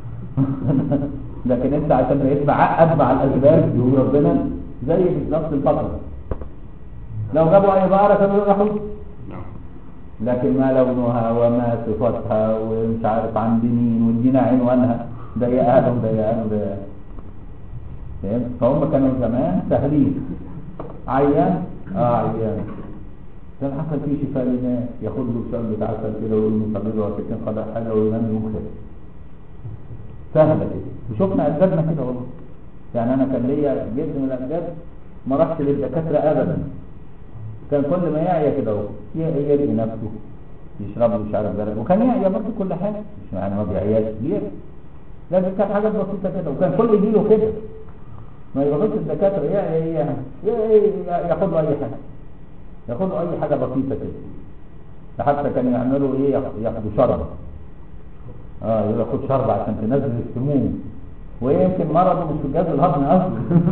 لكن انت عشان بقيت معقد مع الاسباب يقول ربنا زي بالظبط البطل لو جابوا اي بقرة كانوا يروحوا لكن ما لونها وما صفتها ومش عارف عند مين وادينا عنوانها ده يا ادم ده يا ادم ده يا فهمت فهم كانوا زمان سهلين عيان اه عيان كان حصل فيه شفاء لناس ياخد له شرب بتاع عسل كده ويقول له صلي له ركعتين قضاء حاجه وينام يوم خير سهله كده وشفنا اجدادنا كده والله يعني انا كان ليا جد من الاجداد ما رحت للدكاتره ابدا كان كل ما يعيا كده اهو ي- يرقي نفسه يشرب له مش عارف جرب وكان يعيا برضه كل حاجه مش يعني ما بيعياش بيرقي لكن كانت حاجات بسيطه كده وكان كل يجيله كده ما يروحوش الدكاتره يعيا يعيا يعيا- ياخد له اي حاجه ياخد له اي حاجه بسيطه كده ده حتى كانوا يعملوا ايه ياخ- ياخدوا شربه اه يقول لك خد شربه عشان تنزل السموم ويمكن مرضه مش في الجهاز الهضمي اصلا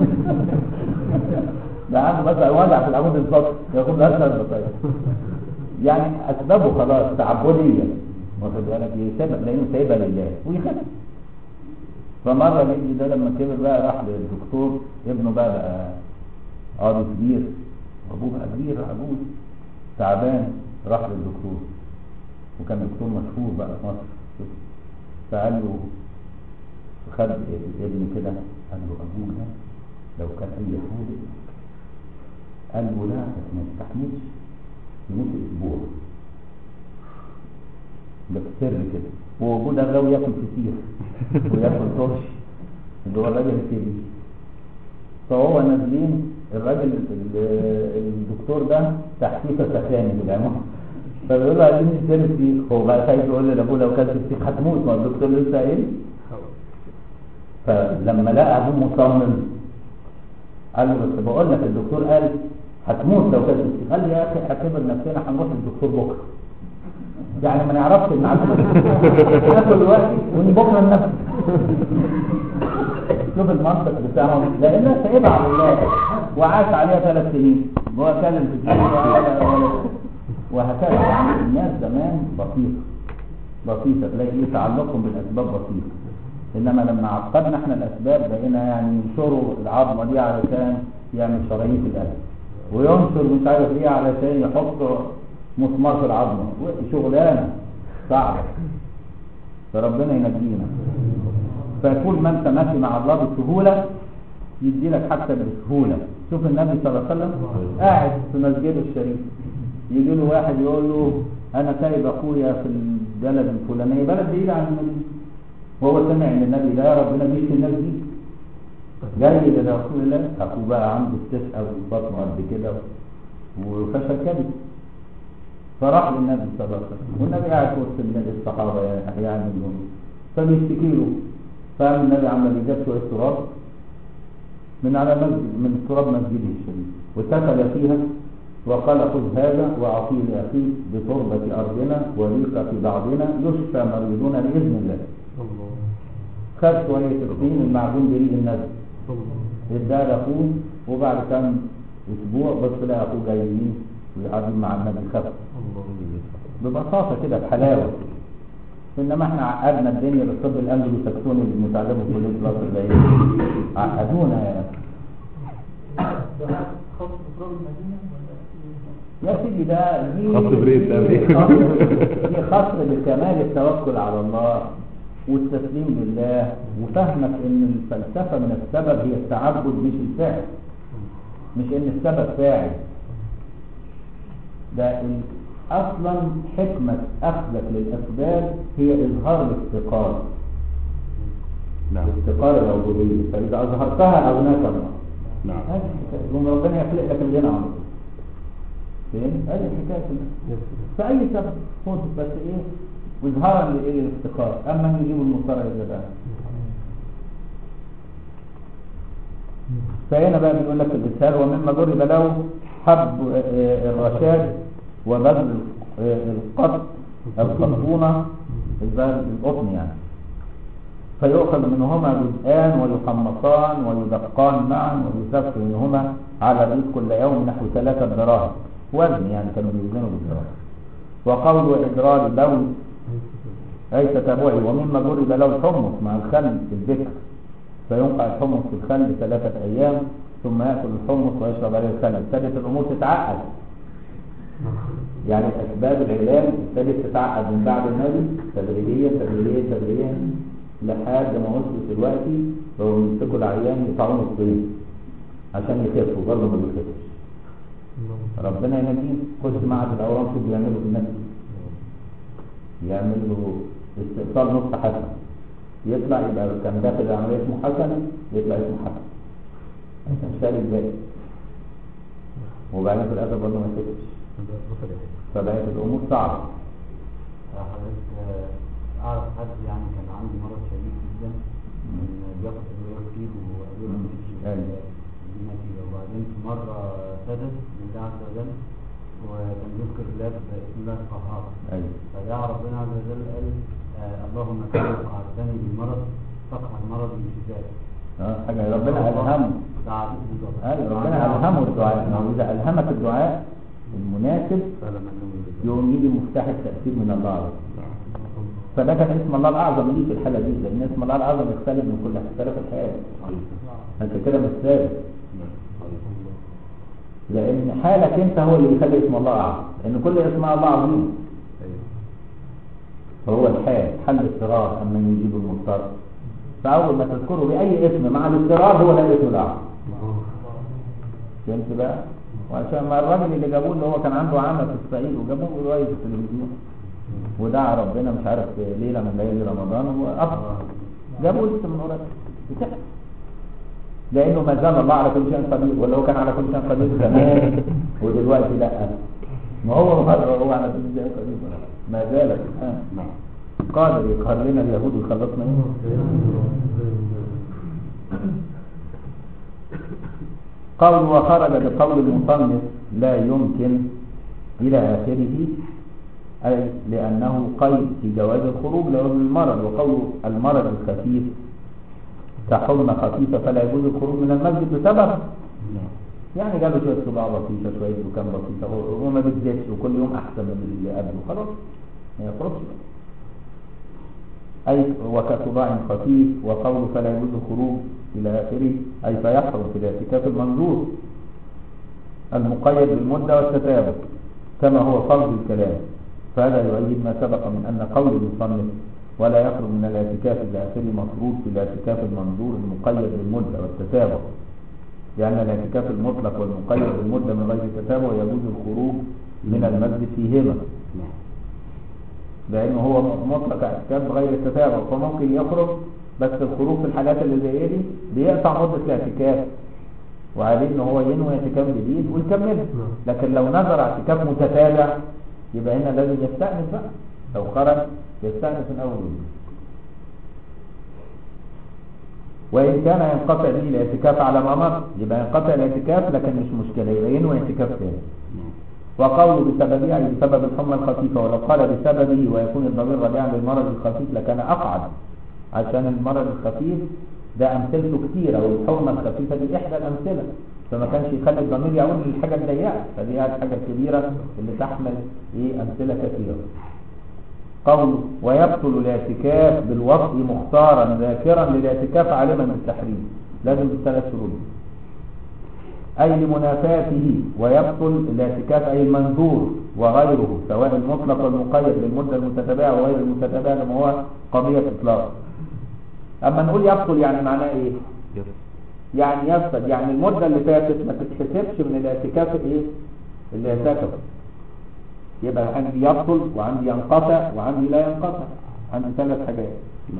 ده عنده مثلا وجع في العمود الفقري ياخد له اسهل بطيء يعني اسبابه خلاص تعبديه واخد بالك يسيبها لانه سايبها لله ويخدم فمره الابن ده لما كبر بقى راح للدكتور ابنه بقى بقى قاضي كبير ابوه بقى كبير عجوز تعبان راح للدكتور وكان دكتور مشهور بقى في مصر فقال له خد ابني كده قال له ابوك ده لو كان اي حاجه قال له لا ما يستحملش يموت اسبوع ده سر كده ووجود الغاوي ياكل كتير وياكل طرش اللي هو الراجل الكبير فهو نازلين الراجل ال- الدكتور ده تحتيه فسخاني بالعموم فبيقول له عايزين نشتري فسيخ هو بقى خايف يقول لابوه لو كلت فسيخ هتموت ما الدكتور لسه قايل فلما لقى ابوه مصمم قال له بس بقول لك الدكتور قال هتموت لو كلت فسيخ قال لي يا اخي اعتبر نفسنا هنروح للدكتور بكره يعني ما نعرفش ان عندنا ناكل دلوقتي وان بكره ننفذ شوف المنطق بتاعهم لانها سايبها على الله وعاش عليها ثلاث سنين هو كلم في الدين ولا ولا وهكذا يعني الناس زمان بسيطه بسيطه تلاقي ايه تعلقهم بالاسباب بسيط انما لما عقدنا احنا الاسباب بقينا يعني ينشروا العظمه دي علشان يعمل شرايين في القلب وينشر مش عارف ايه علشان يحط مسمار في العظمه شغلانه صعبه فربنا ينجينا فكل ما انت ماشي مع الله بسهوله يدي لك حتى بسهوله شوف النبي صلى الله عليه وسلم قاعد في مسجده الشريف يجي له واحد يقول له انا سايب اخويا في البلد الفلانيه بلد بعيده عن النبي وهو سمع ان النبي ده يا ربنا بيشفي الناس دي جاي لرسول الله اخوه بقى عنده استسقى وبطنه قد كده وفشل كبد فراح للنبي صلى الله عليه وسلم والنبي قاعد في وسط النبي الصحابه يعني يعني منهم فبيشتكي له فقام النبي عمل يجاب شويه تراب من على مسجد من تراب مسجده الشريف وسكب فيها وقال خذ هذا واعطيه لاخيك بتربه ارضنا وليك في بعضنا يشفى مريضون باذن الله خد شويه الطين المعجون بريق النبي اداه لاخوه وبعد كام اسبوع بص لقى اخوه جاي يمين ويقعدوا مع النبي خف ببساطه كده بحلاوه انما احنا عقدنا الدنيا بالطب الانجلو ساكسوني اللي بنتعلمه في كليه مصر البعيد عقدونا يا خاص بتراب المدينة ولا يا سيدي ده دي خصر بريد ده دي بريد. خصر- دي خصر بكمال التوكل على الله والتسليم لله وفهمك ان الفلسفه من السبب هي التعبد مش الفعل مش ان السبب فاعل ده ال- اصلا حكمه اخذك للاسباب هي اظهار الافتقار نعم الافتقار العبوديه فاذا اظهرتها اغناك الله نعم هذه الحكايه يوم ربنا يخلق لك الغنى على طول فين هذه الحكايه كلها فأي سبب خد بس إيه وإظهارا لإيه الافتقار أما أن يجيبوا المضطر إلى ده فهنا بقى بيقول لك الإسهال ومما ضرب له حب آه، الرشاد وبذل آه، القط القطونة البذل القطن يعني فيؤخذ منهما جزءان ويحمصان ويدقان معا ويسف منهما على الريق كل يوم نحو ثلاثة دراهم وزن يعني كانوا بيوزنوا بالدراهم وقول إدرار البول أي تتابعي ومما ضرب له الحمص مع الخل في الذكر فينقع الحمص في الخل ثلاثة أيام ثم يأكل الحمص ويشرب عليه الخل ابتدت الأمور تتعقد يعني أسباب العلاج ابتدت تتعقد من بعد النبي تدريجيا تدريجيا تدريجيا لحد ما وصلت دلوقتي لو يمسكوا العيان يقطعوا نصين عشان يخفوا برضه ما بيخفش ربنا ينجيه خش معهد الاورام شوف بيعملوا في الناس يعملوا استئصال نص حسن يطلع يبقى كان داخل العمليه اسمه حسن يطلع اسمه حسن عشان شال الباقي وبعدين في الاخر برضه ما يحسش فبقت الامور صعبه حضرتك آه، اعرف حد يعني كان عنده مرض شديد جدا كان بياخد ادويه كتير وادويه مم. ما بتجيبش أيوة. دي نتيجه وبعدين في مره سدد من الله عز وجل وكان يذكر الله باسم الله القهار ايوه فدعا ربنا عز وجل قال آه، اللهم كما وقعتني بالمرض فاقهر مرضي بشفائك اه حاجه ربنا الهمه دعا به بالظبط ايوه ربنا الهمه الدعاء لو اذا الهمك الدعاء المناسب يوم يجي مفتاح التاثير من الله عليك فده كان اسم الله الاعظم ليه في الحاله دي لان اسم الله الاعظم يختلف من كل اختلاف الحياه انت كده مش ثابت لان حالك انت هو اللي بيخلي اسم الله اعظم لان كل اسم الله عظيم فهو الحال حل اضطرار اما يجيب المضطر فاول ما تذكره باي اسم مع الاضطرار هو ده الاسم الاعظم فهمت بقى وعشان ما الراجل اللي جابوه اللي هو كان عنده عمى في الصعيد وجابوه قريب في التلفزيون ودعا ربنا مش عارف في ليله من ليالي رمضان وافطر جابوه لسه من قريب بتحصل لانه ما زال الله على كل شيء قدير ولا هو كان على كل شيء قدير زمان ودلوقتي لا ما هو هو على كل شيء قدير ما زال الان قادر يقهر لنا اليهود ويخلصنا ايه قول وخرج بقول المصنف لا يمكن إلى آخره أي لأنه قيد في جواز الخروج لوجه المرض وقول المرض الخفيف كحمى خفيفة فلا يجوز الخروج من المسجد بسبب يعني جاب شوية صداع بسيطة شوية دكان بسيطة هو ما بتزيدش وكل يوم أحسن من اللي قبله خلاص ما يخرجش بقى. أي وكصداع خفيف وقول فلا يجوز الخروج إلى آخره أي فيحرم في الاعتكاف المنظور المقيد بالمدة والتتابع كما هو فرض الكلام فهذا يؤيد ما سبق من أن قول المصنف ولا يخرج من الاعتكاف إلى آخره مفروض في الاعتكاف المنظور المقيد بالمدة والتتابع لأن الاعتكاف المطلق والمقيد بالمدة من غير تتابع يجوز الخروج من المسجد فيهما لأنه هو مطلق اعتكاف بغير التتابع فممكن يخرج بس الخروج في الحالات اللي زي دي بيقطع مدة الاعتكاف وعليه ان هو ينوي اعتكاف جديد ويكمله لكن لو نظر اعتكاف متتابع يبقى هنا لازم يستأنف بقى لو خرج يستأنف من اول وجديد وإن كان ينقطع به الاعتكاف على ما مر يبقى ينقطع الاعتكاف لكن مش مشكلة يبقى ينوي اعتكاف ثاني وقوله بسببه أي بسبب الحمى الخفيفة ولو قال بسببه ويكون الضمير راجعا للمرض الخفيف لكان أقعد عشان المرض الخفيف ده أمثلته كتيرة والحمى الخفيفة دي إحدى الأمثلة فما كانش يخلي الضمير يعود للحاجة الضيقة فدي هي الحاجة الكبيرة اللي تحمل إيه أمثلة كثيرة قول ويبطل الاعتكاف بالوطء مختارا ذاكرا للاعتكاف عالما بالتحريم لازم بالثلاث شروط أي لمنافاته ويبطل الاعتكاف أي المنذور وغيره سواء المطلق والمقيد للمدة المتتابعة وغير المتتابعة لما هو قضية إطلاق أما نقول يبطل يعني معناه إيه؟ يعني يفسد يعني المدة اللي فاتت ما تتحسبش من الاعتكاف إيه؟ اللي اعتكف يبقى عندي يبطل وعندي ينقطع وعندي لا ينقطع عندي ثلاث حاجات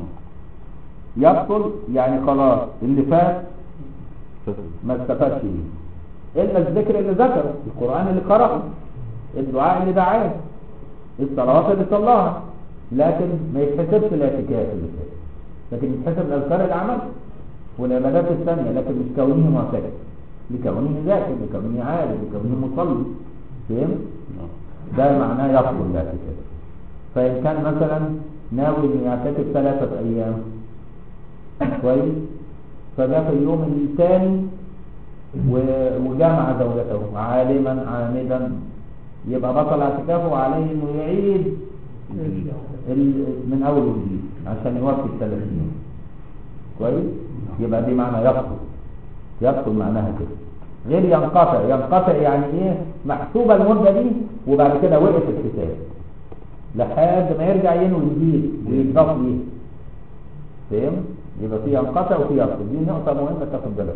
يبطل يعني خلاص اللي فات ما استفادش بيه الا الذكر اللي ذكره القران اللي قرأه الدعاء اللي دعاه الصلوات اللي صلاها لكن ما يتحسبش الاعتكاف اللي فات لكن يتحسب الاذكار اللي عملها والعبادات الثانيه لكن مش كونه معتكف لكونه ذاكر لكونه عالم لكونه مصلي فهمت؟ ده معناه يبطل الاعتكاف فإن كان مثلا ناوي انه يعتكف ثلاثة أيام كويس فده في اليوم الثاني و- وجامع زوجته عالما عامدا يبقى بطل اعتكافه وعليه انه يعيد ال- من اول وجديد عشان يوفي الثلاثين كويس يبقى دي معنى يبطل يبطل معناها كده غير ينقطع ينقطع يعني ايه محسوبة المدة دي وبعد كده وقف الحساب لحد ما يرجع ينوي جديد ويضاف ليه فاهم يبقى في ينقطع وفي يبطل دي نقطة مهمة تاخد بالك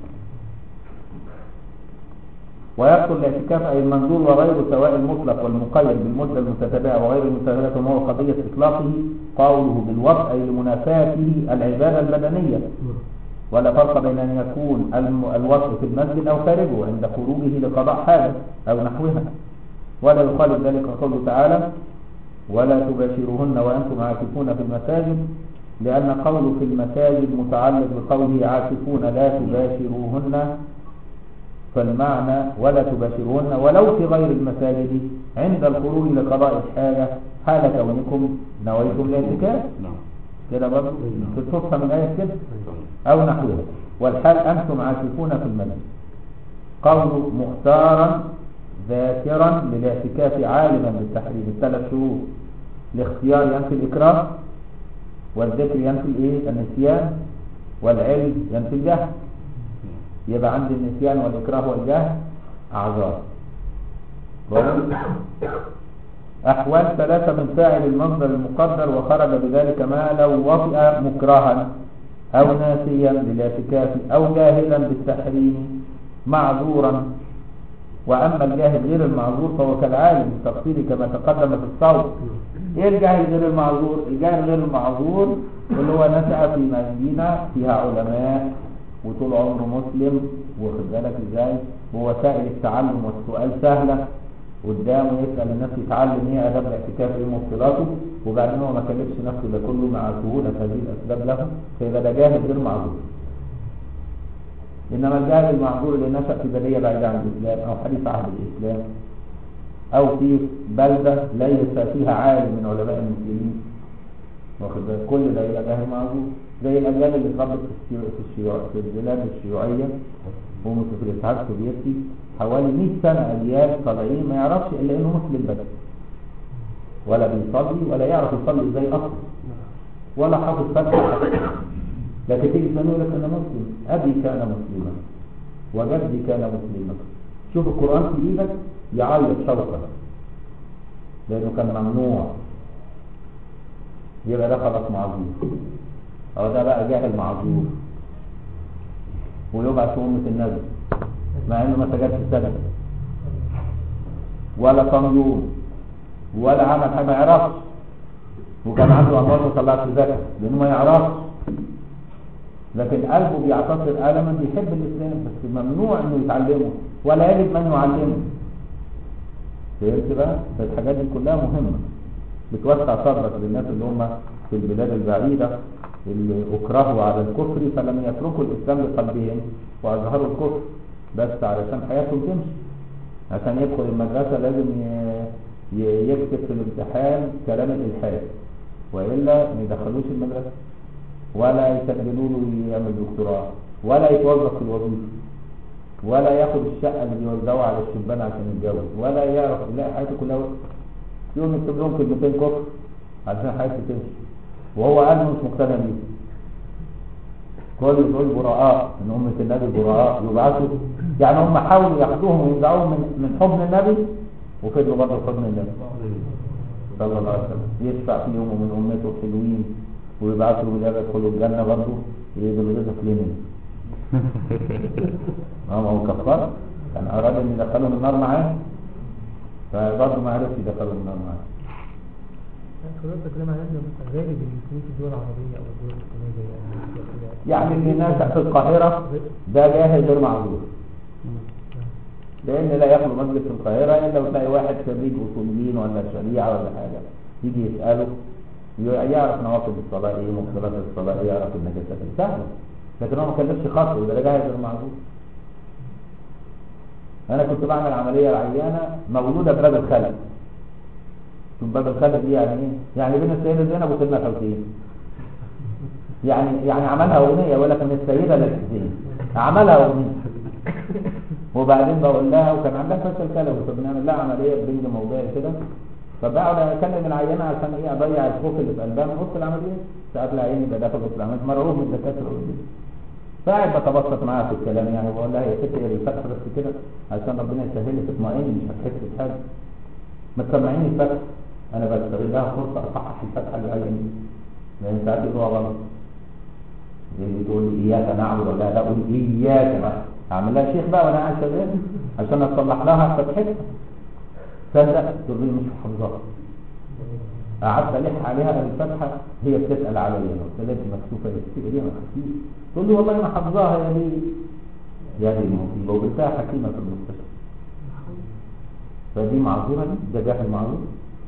ويبطل الاعتكاف أي المنظور وغيره سواء المطلق والمقيد بالمدة المتتابعة وغير المتتابعة كما هو قضية إطلاقه قوله بالوضع أي لمنافاته العبادة البدنية ولا فرق بين أن يكون الم- الوصف في المسجد أو خارجه عند خروجه لقضاء حاجة أو نحوها ولا يخالف ذلك قوله تعالى ولا تباشروهن وأنتم عاكفون في المساجد لأن قوله في المساجد متعلق بقوله عاكفون لا تباشروهن فالمعنى ولا تباشروهن ولو في غير المساجد عند الخروج لقضاء الحاجة حال كونكم نويتم الاعتكاف نعم كده برضه تفهم الآية كده أو نحوها والحال أنتم عاكفون في المسجد قول مختارا ذاكرا للاعتكاف عالما بالتحريم الثلاث شروط الاختيار ينفي الإكراه والذكر ينفي الايه النسيان والعلم ينفي الجهل يبقى عندي النسيان والإكراه والجهل أعذار أحوال ثلاثة من فاعل المصدر المقدر وخرج بذلك ما لو وطئ مكرها أو ناسيا للاعتكاف أو جاهلا بالتحريم معذورا وأما الجاهل غير المعذور فهو كالعالم بالتفصيل كما تقدم في الصوت إيه الجاهل غير المعذور؟ الجاهل غير المعذور اللي هو نشأ في مدينة فيها علماء وطول عمره مسلم واخد بالك ازاي ووسائل التعلم والسؤال سهلة قدامه يسأل الناس يتعلم ايه اداب الاعتكاف ايه مبطلاته وبعدين هو ما كلفش نفسه ده كله مع سهولة هذه الاسباب له فيبقى ده جاهل غير معذور انما الجاهل المعذور اللي نشأ في بلية بعيدة عن الاسلام او حديث عهد الاسلام او في بلدة ليس فيها عالم من علماء المسلمين واخد بالك كل ده يبقى جاهل معذور زي الاجيال اللي اتربت في الشيوع في الشيوع في البلاد الشيوعيه هم في الاتحاد السوفيتي حوالي 100 سنه اجيال طالعين ما يعرفش الا انه مسلم بس ولا بيصلي ولا يعرف يصلي ازاي اصلا ولا حافظ فتحه لكن تيجي تسأله يقول لك انا مسلم ابي كان مسلما وجدي كان مسلما شوف القران في ايدك يعيط شوقا لانه كان ممنوع يبقى ده خلاص معذور هو ده بقى جاهل معذور ويبعث في أمة النبي مع انه ما سجدش سجد ولا صام يوم ولا عمل حاجه ما يعرفش وكان عنده اموال وطلعت زكاه لانه ما يعرفش لكن قلبه بيعتصر الما بيحب الاسلام بس ممنوع انه يتعلمه ولا يجب من يعلمه فهمت بقى؟ فالحاجات دي كلها مهمه بتوسع صدرك للناس اللي هم في البلاد البعيده اللي اكرهوا على الكفر فلم يتركوا الاسلام بقلبهم واظهروا الكفر بس علشان حياتهم تمشي عشان يدخل المدرسه لازم ي- ي- يكتب في الامتحان كلام الالحاد والا ما يدخلوش المدرسه ولا يسجلوا له يعمل دكتوراه ولا يتوظف في الوظيفه ولا ياخد الشقه اللي بيوزعوها على الشبان عشان يتجوز ولا يعرف يلاقي حياته كلها وحشة. يوم يكتب لهم كلمتين كفر عشان حياته تمشي وهو قال مش مقتنع بيه كل دول براء من أمة النبي براء يبعثوا يعني هم حاولوا ياخدوهم وينزعوهم من من حضن النبي وفضلوا برضه في حضن النبي صلى الله عليه وسلم يشفع فيهم ومن أمته حلوين ويبعثوا رجال يدخلوا الجنة برضه يقدروا يدخلوا لمن اه ما هو كفار كان أراد أن يدخلهم النار معاه فبرضه ما عرفش يدخلهم النار معاه حضرتك كلام عن انه مثلا غالب المسلمين في الدول العربيه او الدول الاسلاميه زي امريكا كده يعني اللي ناشئ في القاهرة ده جاهل غير معذور لأن لا يخلو مسجد في القاهرة إلا وتلاقي واحد خريج أصوليين ولا شريعة ولا حاجة يجي يسأله ي- يعرف نواقض الصلاة إيه مبطلات الصلاة إيه يعرف النجاسات إيه سهلة لكن هو ما كلفش خطوة ده جاهل غير معذور أنا كنت بعمل عملية العيانة مولودة بباب الخلق شوف باب الخلق دي يعني إيه؟ يعني بين السيدة زينب وسيدنا حسين يعني يعني عملها أغنية ولكن السيدة للحسين عملها أغنية وبعدين بقول لها وكان عندها فشل كلوي فبنعمل لها عمليه بنج موضعي كده فبقعد اكلم العيانه عشان ايه اضيع الخوف اللي في قلبها من وسط العمليه ساعات العيان يبقى داخل وسط العمليه مرعوب من الدكاتره والدنيا. فقاعد بتبسط معاها في الكلام يعني بقول لها يا ست هي الفتحه بس كده عشان ربنا يسهل لك تطمئني مش هتحسي بحاجه ما تسمعيني الفتحه انا بستغل لها فرصه اصحح الفتحه اللي هي دي لان ساعات يقولوا غلط اللي تقول لي اياك نعبد ولا لا اقول اياك بقى اعمل لها شيخ بقى وانا قاعد شغال عشان اصلح لها فتحتها صدق تقول لي مش حافظها قعدت الح عليها الفتحه هي بتسال عليا انا قلت لها انت مكسوفه ليه بتسال ليه ما تخافيش تقول لي والله انا حافظاها يا ليه يا دي المصيبه وجبتها حكيمه في المستشفى فدي معذوره دي ده جاهل معذور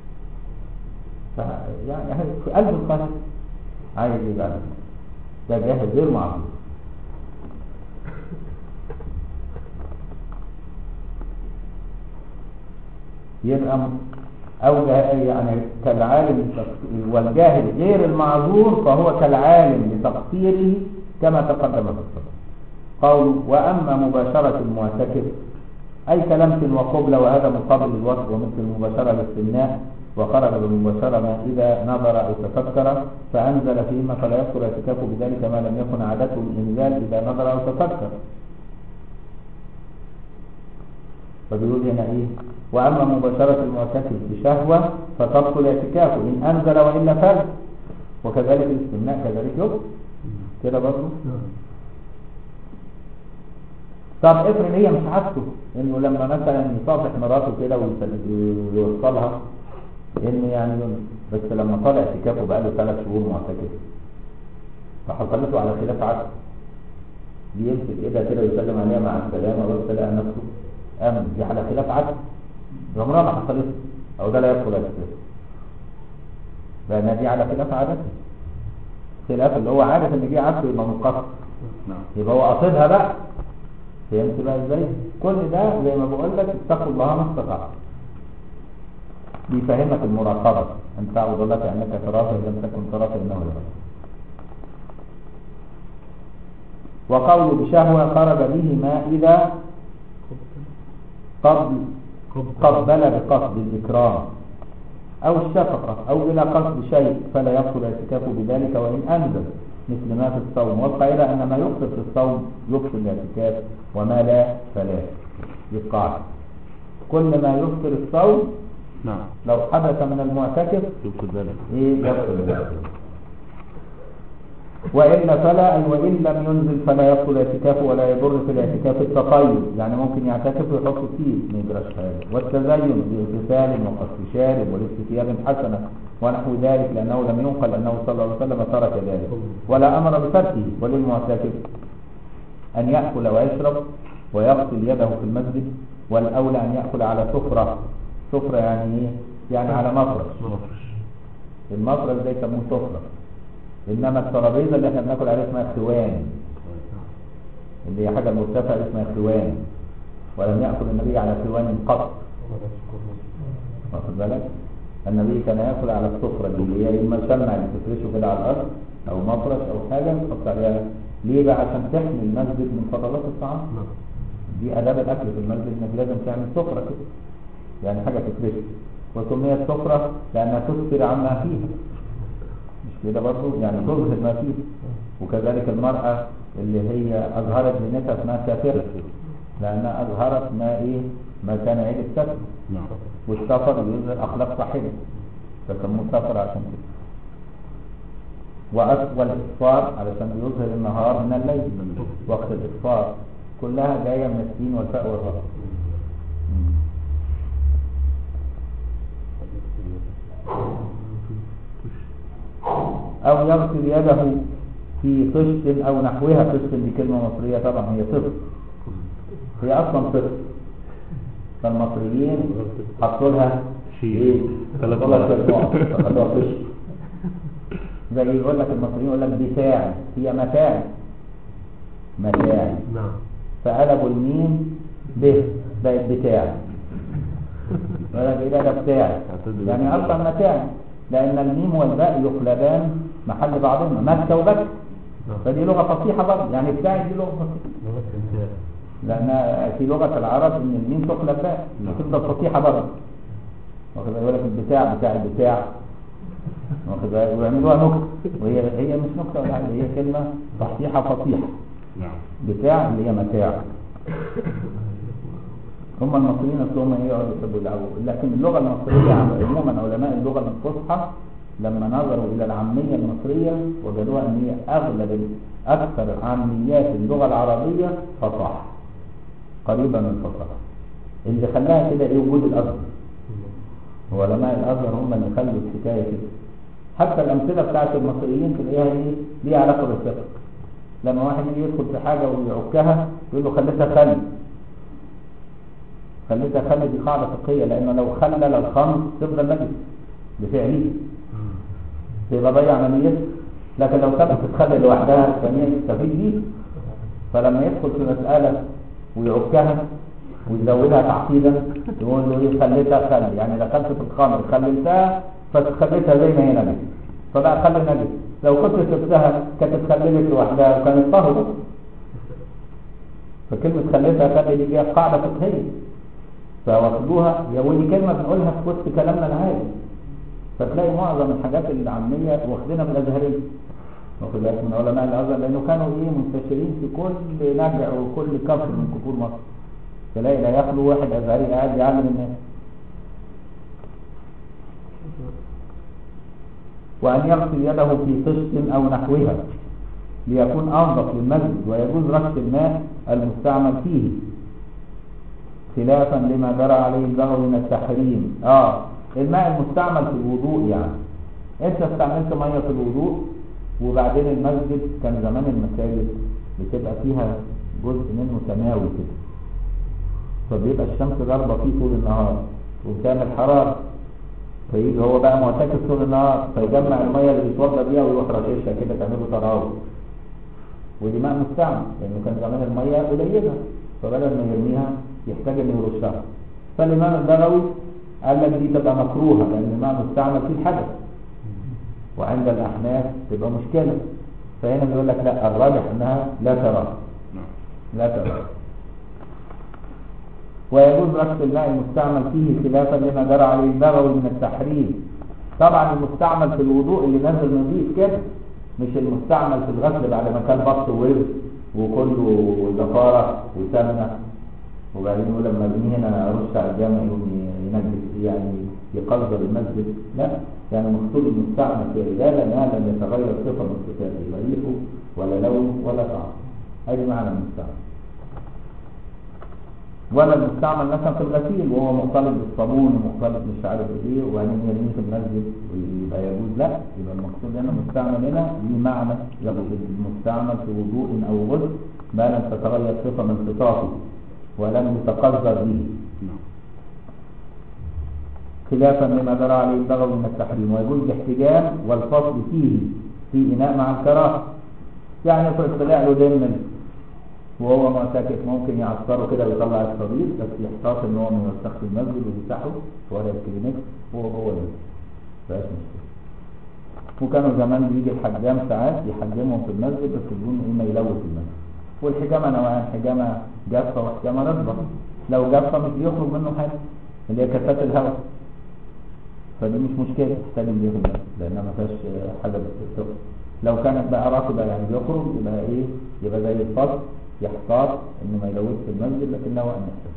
ف يعني أهي في قلب القناه عايز ايه بقى ده جاهل غير معذور يبقى م- أو جا- يعني كالعالم التق- والجاهل غير المعذور فهو كالعالم لتقصيره كما تقدم في الصدر قول وأما مباشرة المعتكف أي كلمة وقبلة وهذا مقابل الوصف ومثل المباشرة للسماء وخرج بالمباشرة ما إذا نظر أو تفكر فأنزل فيهما فلا يذكر اعتكافه بذلك ما لم يكن عادته الإنزال إذا نظر أو تفكر فبيقول هنا ايه واما مباشرة المعتكف بشهوة فتبطل اعتكافه ان انزل والا فل وكذلك الاستمناء كذلك يبطل كده برضه طب افرض هي مش عادته انه لما مثلا يصافح مراته كده ويسل- ويوصلها انه يعني بس لما طلع اعتكافه بقاله ثلاث شهور معتكف فحصلته على خلاف عادته بيمسك ايدها كده ويسلم عليها مع السلامه ويرسل لها نفسه امن دي على خلاف عدل دي عمرها ما حصلت او ده لا يدخل الاسلام لان دي على خلاف عادته خلاف اللي هو عارف ان دي عادته يبقى منقص نعم يبقى هو قاصدها بقى فهمت بقى ازاي كل ده زي ما بقول لك اتقوا الله ما استطعتم بيفهمك المراقبه ان تعبد الله كانك تراه فان لم تكن تراه فانه يراك وقول بشهوه خرج به ما اذا قبل قبل بقصد الإكرام أو الشفقة أو بلا قصد شيء فلا يبطل الاعتكاف بذلك وإن أنزل مثل ما في الصوم والقاعدة أن ما يبطل في الصوم يبطل الاعتكاف وما لا فلا دي القاعدة كل ما يبطل الصوم نعم لو حدث من المعتكف يبطل ذلك ايه يبطل الاعتكاف وإلا فلا أي وإن لم ينزل فلا يبطل الاعتكاف ولا يضر في الاعتكاف التقيد يعني ممكن يعتكف ويحط فيه ما يجراش حاجة والتزين باغتسال وقص شارب ولبس ثياب حسنة ونحو ذلك لأنه لم ينقل أنه صلى الله عليه وسلم ترك ذلك ولا أمر بتركه وللمعتكف أن يأكل ويشرب ويغسل يده في المسجد والأولى أن يأكل على سفرة سفرة يعني إيه؟ يعني على مفرش مفرش المفرش ده يسموه سفرة انما الترابيزه اللي احنا بناكل عليها اسمها خوان اللي هي حاجه مرتفعه اسمها خوان ولم ياكل النبي على خوان قط واخد بالك النبي كان ياكل على السفره دي اللي هي اما شمع اللي تفرشه كده على الارض او مفرش او حاجه تحط عليها ليه بقى عشان تحمي المسجد من فضلات الطعام دي اداب الاكل في المسجد انك لازم تعمل سفره كده يعني حاجه تفرشه وسميت سفره لانها تسفر عما فيها مش كده برضه يعني تظهر ما فيه وكذلك المرأة اللي هي أظهرت زينتها اسمها كافرة لأنها أظهرت ما إيه ما كان عيب الستر نعم والسفر يظهر أخلاق صاحبه فسموه سفر عشان كده وأس- والإسفار علشان يظهر النهار من الليل وقت الإسفار كلها جاية من السين والفاء والراء مم. أو يغسل يده في طشت أو نحوها طشت دي كلمة مصرية طبعا هي طفل هي أصلا طفل فالمصريين حطوا لها شيء. إيه؟ ثلاث حطوا لها مرات. شوية نقط، فخلوها طشت زي يقول لك المصريين يقول لك بتاع هي متاع متاع نعم فقلبوا الميم به بقت بتاع يقول لك ايه ده ده بتاع اعتدل. يعني اصلا متاع لان الميم والباء يقلبان محل بعضهما مكه وبكه فدي لغه فصيحه برضه يعني بتاع دي لغه فصيحه لان في لغه العرب ان الميم تقلب باء نعم. وتفضل فصيحه برضه واخد بالك يقول لك البتاع بتاع البتاع واخد بالك ويعملوها نكته وهي هي مش نكته ولا حاجه هي كلمه فصيحه فصيحه نعم بتاع اللي هي متاع هم المصريين اصلهم ايه يقعدوا يحبوا يلعبوا لكن اللغه المصريه عموما علماء اللغه الفصحى لما نظروا الى العاميه المصريه وجدوها ان هي اغلب اكثر عاميات اللغه العربيه فصاحه قريبه من الفصاحه اللي خلاها كده ايه وجود الاصل علماء الازهر هم اللي خلوا الحكايه كده حتى الامثله بتاعت المصريين تلاقيها ايه ليها علاقه بالفقه لما واحد يجي يدخل في حاجه ويعكها يقول له خليتها خل خليتها خل دي قاعده فقهيه لانه لو خلل الخمر تفضل نجس بفعله يبقى ضيع نيته لكن لو كانت تتخلل لوحدها ثانيا تستفيد بيه فلما يدخل في مساله ويعكها ويزودها تعقيدا يقول له ايه خليتها خل يعني دخلت في الخمر خليتها فخليتها زي ما هي نجس فبقى خل نجس لو كنت سبتها كانت اتخللت لوحدها وكانت طهرة فكلمة خليتها خلي دي فيها قاعدة فقهية فواخدوها يا ودي كلمة بنقولها في وسط كلامنا العادي فتلاقي معظم الحاجات العامية واخدينها من الأزهرية واخد بالك من علماء الأزهر لأنه كانوا إيه منتشرين في كل نجع وكل كفر من كفور مصر تلاقي لا يخلو واحد أزهري قاعد يعلم الناس وأن يغسل يده في طشت أو نحوها ليكون أنظف للمسجد ويجوز رش الماء المستعمل فيه خلافا لما جرى عليه البغي من التحريم اه الماء المستعمل في الوضوء يعني انت استعملت ميه في الوضوء وبعدين المسجد كان زمان المساجد بتبقى فيها جزء منه سماوي كده فبيبقى الشمس ضاربه فيه طول النهار وبتعمل حراره فيجي هو بقى معتكف طول النهار فيجمع الميه اللي بيتوضى بيها ويروح رشاشها كده تعمله تراوح ودي ماء مستعمل لانه كان زمان الميه قليله فبدل ما يرميها يحتاج انه يرشها فالامام البغوي قال لك دي تبقى مكروهه لان الماء مستعمل فيه الحدث وعند الاحناف تبقى مشكله فهنا بيقول لك لا الراجح انها لا ترى لا ترى ويجوز رش الماء المستعمل فيه خلافا لما جرى عليه البغوي من التحريم طبعا المستعمل في الوضوء اللي نزل نظيف كده مش المستعمل في الغسل بعد ما كان بط وورد وكله زفاره وسمنه وبعدين يقول لما ابني هنا ارش على الجامع يقوم ينجس يعني يقذر المسجد لا يعني مقصود المستعمل في عباده ما لم يتغير صفه من صفاته لا ريحه ولا لونه ولا طعم ادي معنى المستعمل ولا المستعمل مثلا في الغسيل وهو مختلط بالصابون ومختلط مش عارف ايه وبعدين يرميه في المسجد ويبقى يجوز لا يبقى المقصود هنا المستعمل هنا ليه معنى المستعمل في وضوء او غسل ما لم تتغير صفه من صفاته ولم يتقذر به خلافا لما جرى عليه البغوي من التحريم ويجوز الاحتجام والفصل فيه في اناء مع الكراهه يعني افرض طلع له دم وهو معتكف ممكن يعصره كده ويطلع الصديق بس يحتاط ان هو ما يوسخش المسجد ويمسحه ولا الكلينكس هو هو ده مفيهاش مشكله وكانوا زمان بيجي الحجام ساعات يحجمهم في المسجد بس بدون ايه ما يلوث المسجد والحجامه نوعين حجامه جافه وحجامه رطبه لو جافه مش بيخرج منه حاجه اللي هي كثافه الهواء فدي مش مشكله تحتاج اللي يخرج لانها ما فيهاش حاجه بتخرج لو كانت بقى رطبه يعني بيخرج يبقى ايه يبقى زي الفصل يحتاط انه ما يلوثش المسجد لكن له ان يحتاط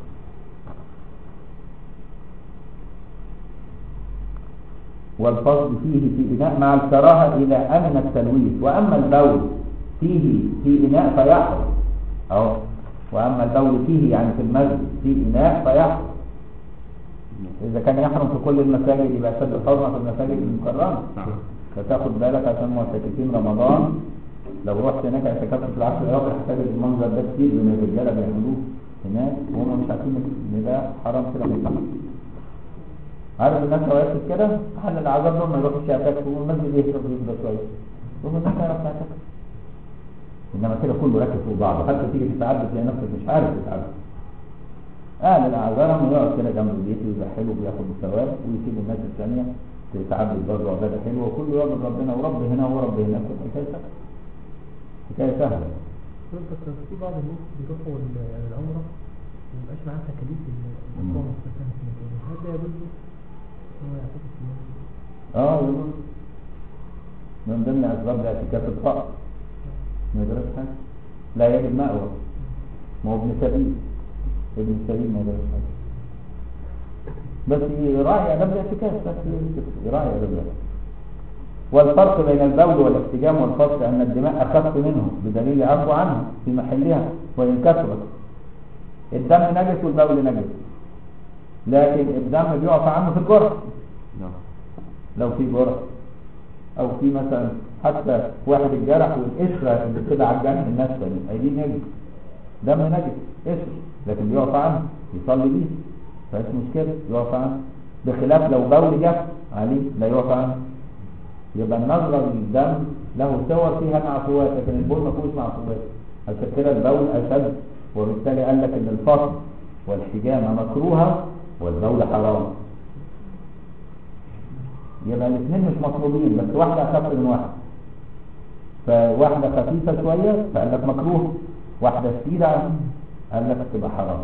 والفصل فيه في إناء مع الكراهة إلى أمن التلويث وأما البول فيه في إناء فيحرم أهو وأما البول فيه يعني في المسجد في إناء فيحرم إذا كان يحرم في كل المساجد يبقى أشد حرمة في المساجد المكرمة فتاخد بالك عشان معتكفين رمضان لو رحت هناك اعتكفت في العشر الاواخر هتجد المنظر ده كتير من الرجاله بيعملوه هناك وهم مش عارفين ان ده حرام كده من حرام عارف الناس لو يكتب كده حل العذاب دول ما يروحوش يعتكفوا والمسجد يهرب يهدى شويه يقوم الناس هيروح يعتكف انما كده كله راكب فوق بعضه حتى تيجي تتعدى تلاقي نفسك مش عارف تتعدى اهل الاعذار هم يقعد كده جنب البيت ويبقى حلو بياخد ثواب ويسيب الناس الثانيه تتعبد برضه عباده حلوه وكله يعبد ربنا ورب هنا ورب هناك والحكايه سهله حكايه سهله بس في بعض الناس بيروحوا ال- يعني العمرة ما يبقاش معاه تكاليف الإقامة في مكان في مكان هل ده يجوز له إن هو يعتكف في المسجد؟ اه يقول من ضمن اسباب الاعتكاف الفقر ما يدرس حاجه لا يجد مأوى ما هو ابن سبيل ابن سبيل ما يدرس حاجه بس يراعي اداب الاعتكاف بس يراعي اداب الاعتكاف والفرق بين البول والاحتجام والفصل ان الدماء اخف منه بدليل عفو عنه في محلها وان كثرت الدم نجس والبول نجس لكن الدم بيعفى عنه في الجرح نعم لو في جرح او في مثلا حتى واحد الجرح والقشره اللي بتبقى على الجرح الناشفه دي اي دي نجس دم نجس قشر لكن بيقف عنه يصلي بيه فايش مشكله يقف عنه بخلاف لو بول جف عليه لا يقف عنه يبقى النظره للدم له صور فيها معفوات لكن البول ما فيهوش معفوات عشان كده البول اشد وبالتالي قال لك ان الفصل والحجامه مكروهه والبول حرام يبقى الاثنين مش مطلوبين بس واحدة أخف من واحدة فواحدة خفيفة شوية فقال لك مكروه واحدة شديدة قال لك تبقى حرام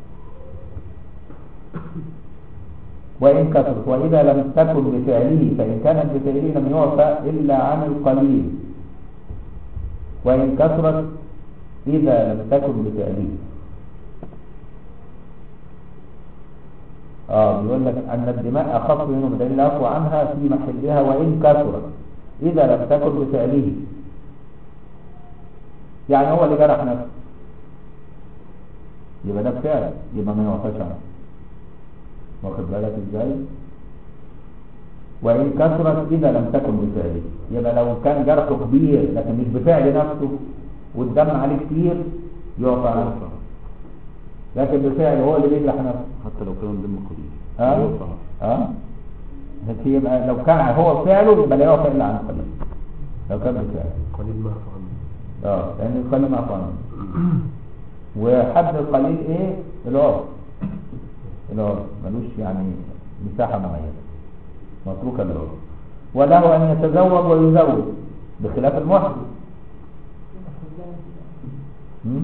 وإن كثرت وإذا لم تكن بفعله فإن كانت بفعله لم يعفى إلا عن القليل وإن كثرت إذا لم تكن بفعله اه بيقول لك ان الدماء اخف منه بدليل العفو عنها في محلها وان كثرت اذا لم تكن بفعله يعني هو اللي جرح نفسه يبقى ده بفعل يبقى ما يوفاش عنه واخد بالك ازاي وان كثرت اذا لم تكن بفعله يبقى لو كان جرحه كبير لكن مش بفعل نفسه والدم عليه كتير يعفى عنه لكن بفعل هو اللي بيجرح نفسه حتى لو كان دم قليل اه يوفى. اه لكن يبقى لو كان هو فعله يبقى لا يعفى الا عن قليل لو كان بفعله قليل ما يعفى عنه اه لان القليل معفو عنه وحد القليل ايه العرف العرف ملوش يعني مساحه معينه متروكه للعرف وله ان يتزوج ويزوج بخلاف المحدث هم؟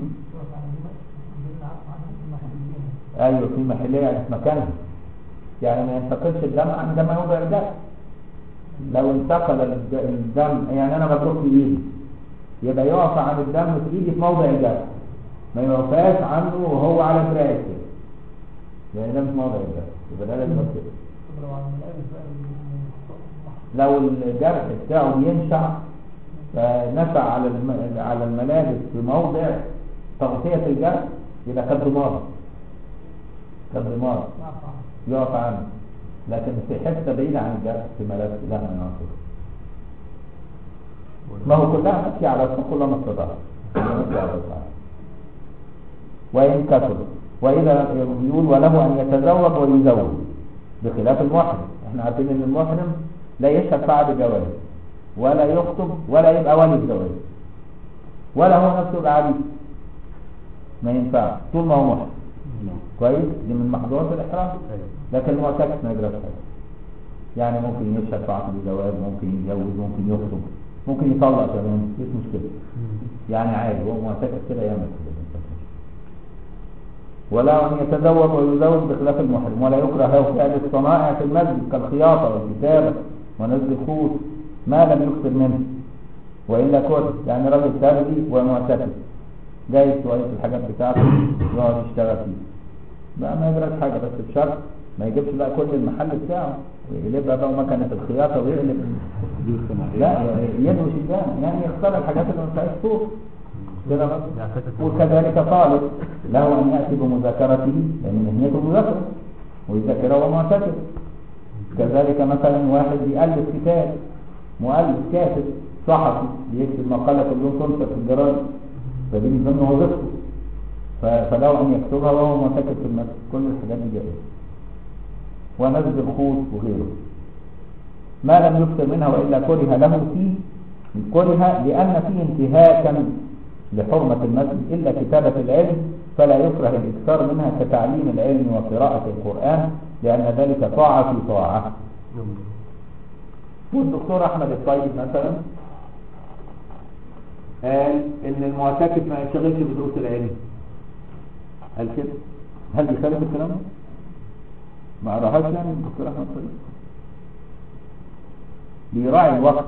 ايوه في محليه يعني في مكانها يعني ما ينتقلش الدم عندما يوضع الدم لو انتقل الد- الدم يعني انا بترك ايدي يبقى يعفى عن الدم في ايدي في موضع الجرح ما يعفاش عنه وهو على دراعته لان ده مش موضع الجرح يبقى ده لازم كده لو الجرح بتاعه بينشع فنشع على الم... على الملابس في موضع تغطية الجرح يبقى كالدمار كالدمار يقف عنه لكن في حته بعيده عن الجرح في ملابس لا ما يعرفش ما هو كلها ماشيه على كل ما استطاع كلها ماشية على استطاع. وان كثر واذا يقول وله ان يتزوج ويزوج بخلاف المحرم احنا عارفين ان المحرم لا يشهد بعد جواز ولا يخطب ولا يبقى ولي الزواج ولا هو نفسه يبقى عبيد ما ينفعش طول ما هو محرم نعم كويس دي من محظورات الاحرام لكن المعتكف ما يجراش حاجه يعني ممكن يشهد في عقد الزواج ممكن يتجوز ممكن يخطب ممكن يطلق كمان مفيش مشكله يعني عادي هو معتكف كده يعمل كده ولا أن يتزوج ويزوج بخلاف المحرم ولا يكره له فعل الصنائع في المسجد كالخياطة والكتابة ونزل الخوت ما لم يكثر منه وإلا كره يعني راجل سرجي ومعتكف جاي شوية الحاجات بتاعته يقعد يشتغل فيه بقى ما يجراش حاجة بس بشرط ما يجيبش بقى كل المحل بتاعه ويقلبها بقى مكنة الخياطة ويقلب دي الصناعية لا يدوش الجامع يعني يختار الحاجات اللي ما فيهاش سوق كده بس وكذلك طالب له ان ياتي بمذاكرته لان مهنته المذاكره ويذاكر وهو معتكف كذلك مثلا واحد بيألف كتاب مؤلف كاتب صحفي بيكتب مقاله كل يوم تنشر في الجرايد فدي من ضمن وظيفته ف- فله ان يكتبها وهو معتكف في المسجد كل الحاجات دي جائزه ونزل الخوت وغيره ما لم يكثر منها والا كره له فيه كره لان فيه انتهاكا لحرمة المسجد إلا كتابة العلم فلا يكره الإكثار منها كتعليم العلم وقراءة القرآن لأن ذلك طاعة في طاعة والدكتور أحمد الطيب مثلا قال إن المعتكف ما يشتغلش بدروس العلم قال كده هل بيخالف الكلام ده؟ ما قراهاش يعني الدكتور أحمد الطيب بيراعي الوقت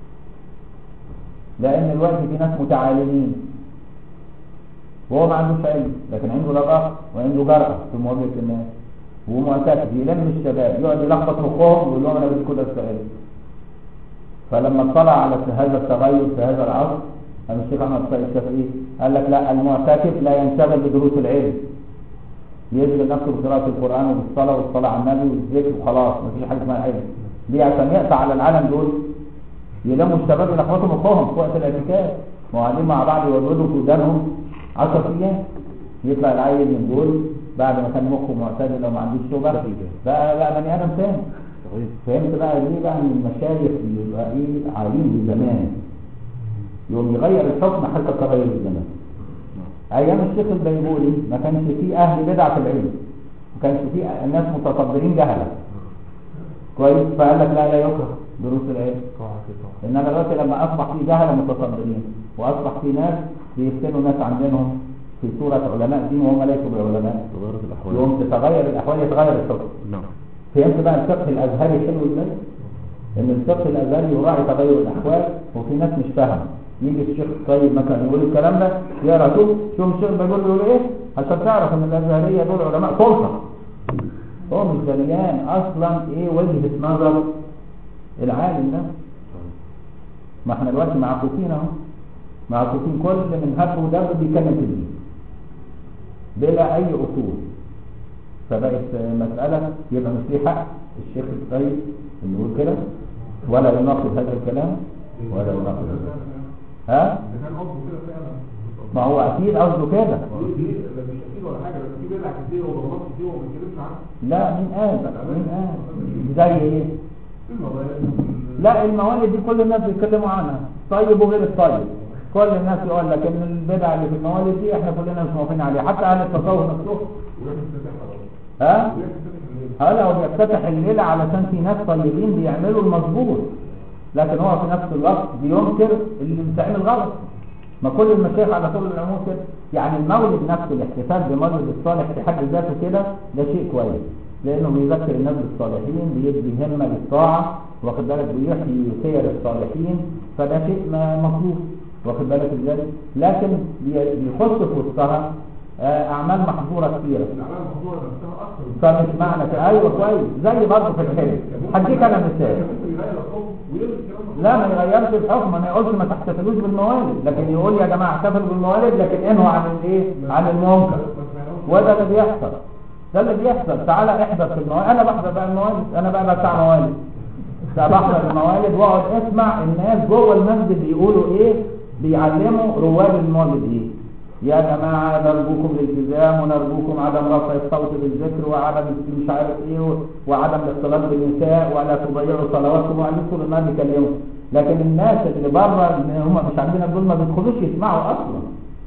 لأن الوقت في ناس متعالمين وهو ما عندوش علم لكن عنده لغة وعنده جرأة في مواجهة الناس وهو معتكف يلم الشباب يقعد يلخبط مخهم ويقول لهم انا بدي كل السؤال فلما اطلع على هذا التغير في هذا العصر قام الشيخ احمد السيد الشافعي قال لك لا المعتكف لا ينشغل بدروس العلم بيشغل نفسه بقراءة القرآن وبالصلاة والصلاة على النبي والذكر وخلاص مفيش حاجة اسمها علم ليه عشان يقطع على العالم دول يلموا الشباب اللي اخواتهم اخوهم في وقت الاعتكاف ما هو قاعدين مع بعض يولدوا في ودانهم 10 ايام يطلع العيل من دول بعد ما كان مخه معتدل وما عندوش شبهه بقى بقى بني ادم تاني صحيح فهمت بقى ليه بقى ان المشايخ بيبقى ايه عالم بزمان يوم يغير الحكم حتى تغير الزمان ايام الشيخ البيبولي ما كانش فيه اهل بدعه في العلم ما كانش فيه ناس متكبرين جهله كويس فقال لك لا لا يكره دروس العلم انما دلوقتي لما اصبح في جهله متكبرين واصبح في ناس بيفتنوا ناس عندهم في صوره علماء دين وهم ليسوا بعلماء تغيرت الأحوال يوم تتغير الاحوال يتغير الحكم نعم فهمت بقى الفقه الازهري حلو ازاي؟ ان الفقه الازهري يراعي تغير الاحوال وفي ناس مش فاهمه يجي الشيخ طيب مثلا يقول الكلام ده يقرا شوف شوف الشيخ بيقول يقول ايه عشان تعرف ان الازهريه دول علماء سلطه هو مش دريان اصلا ايه وجهه نظر العالم ده ما احنا دلوقتي معكوفين اهو معكوفين كل من هب ودب بيتكلم في الدين بلا اي اصول فبقت مسألة يبقى مش ليه حق الشيخ الطيب اللي يقول كده ولا يناقض هذا الكلام ولا يناقض هذا الكلام. ها؟ ده كان قصده كده فعلا ما هو أكيد قصده كده دي دي ده مش اكيد ولا حاجه بس في بدع كتير وضربات كتير وما بنتكلمش عنها لا مين قال مين قال زي ايه؟ في الموبايل لا الموالد دي كل الناس بيتكلموا عنها طيب وغير الطيب كل الناس يقول لك ان البدع اللي في الموالد دي احنا كلنا مش موافقين عليها حتى اهل التصوف نفسهم وياك تفتحها بقى ها؟ وياك تفتح الليل هلا هو بيفتتح الليلة علشان في ناس طيبين بيعملوا المظبوط لكن هو في نفس الوقت بينكر اللي بتعمل غلط ما كل المشايخ على طول العموم كده يعني المولد نفسه الاحتفال بمولد الصالح في حد ذاته كده ده شيء كويس لانه بيذكر الناس بالصالحين بيدي همه للطاعه واخد بالك بيحيي سير الصالحين فده شيء ما مطلوب واخد بالك ازاي لكن بي- بيخص في وسطها آه، اعمال محظوره كثيره الاعمال المحظوره نفسها اكتر فمش معنى كده ايوه كويس زي برضه في الحلم هديك انا مثال ممكن يغير الحكم ويلغي الكلام ده لا ما يغيرش الحكم ما يقولش ما تحتفلوش بالموالد لكن يقول يا جماعه احتفلوا بالموالد لكن انهوا عن الايه عن المنكر وده اللي بيحصل ده اللي بيحصل تعالى احضر في الموالد انا بحضر بقى الموالد انا بقى بتاع موالد ده بحضر الموالد واقعد اسمع الناس جوه المسجد بيقولوا ايه بيعلموا رواد المولد ايه يا جماعة نرجوكم الالتزام ونرجوكم عدم رفع الصوت بالذكر وعدم مش عارف ايه و- وعدم الاختلاط بالنساء ولا تضيعوا صلواتكم وقاعدين طول النهار بيكلموا لكن الناس اللي بره اللي هم مش عندنا دول ما بيدخلوش يسمعوا اصلا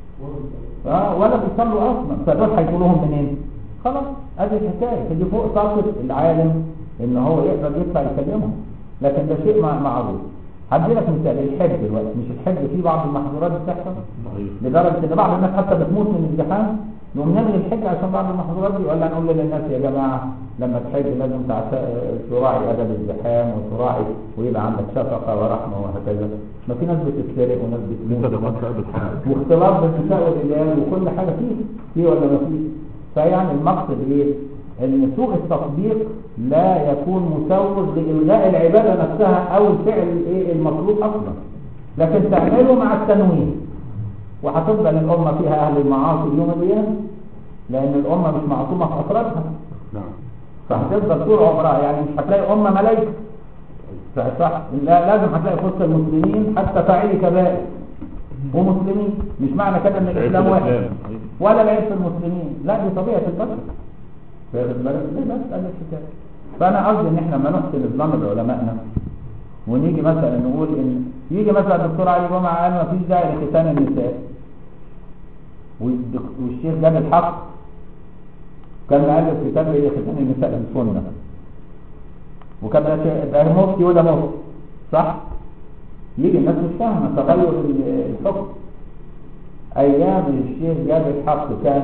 اه ولا بيصلوا اصلا فدول هيقولوهم منين؟ خلاص ادي الحكايه فدي فوق طاقه العالم ان هو يقدر يطلع يكلمهم لكن ده شيء مع- معروف هدي لك مثال الحج دلوقتي مش الحج فيه بعض المحظورات بتحصل صحيح لدرجه ان بعض الناس حتى بتموت من الازدحام نقوم نلغي الحج عشان بعض المحظورات دي ولا نقول للناس يا جماعه لما تحج لازم تعت- تراعي ادب الازدحام وتراعي ويبقى عندك شفقه ورحمه وهكذا ما في ناس بتتسرق وناس في بتموت صدقات في قلب الحرام واختلاط بالنساء والرجال وكل حاجه فيه فيه ولا ما فيه فيعني المقصد ايه ان سوء التطبيق لا يكون مسوغ لالغاء العباده نفسها او الفعل الايه المطلوب اصلا لكن تعمله مع التنوين وهتفضل الامه فيها اهل المعاصي يوم القيامه لان الامه مش معصومه في افرادها نعم فهتفضل طول عمرها يعني مش هتلاقي امه ملائكه صح لا لازم هتلاقي في وسط المسلمين حتى فاعلي كبائر ومسلمين مش معنى كده ان عيب الاسلام واحد الإسلام. أيوة. ولا العيب في المسلمين لا دي طبيعه البشر فاخد بالك ليه بس قال الحكايه فانا قصدي ان احنا لما نحسن الظن بعلمائنا ونيجي مثلا نقول ان يجي مثلا الدكتور علي جمعه قال ما فيش داعي لختان النساء والدك- والشيخ جاب الحق كان مؤلف كتاب ايه ختان النساء في السنه وكان ده شيء- ده مفتي وده مفتي صح؟ يجي الناس مش فاهمه تغير ال- الحكم ايام الشيخ جاب الحق كان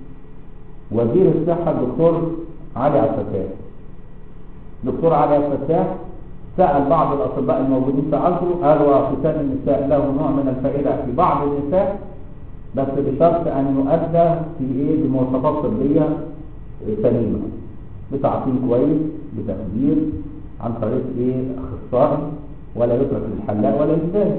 وزير الصحه الدكتور علي عبد الفتاح دكتور علي عبد الفتاح سأل بعض الأطباء الموجودين في عصره قال وختان النساء له نوع من الفائدة في بعض النساء بس بشرط أن يؤدى في إيه بمواصفات طبية سليمة بتعقيم كويس بتخدير عن طريق إيه أخصائي ولا يترك للحلاق ولا للزاج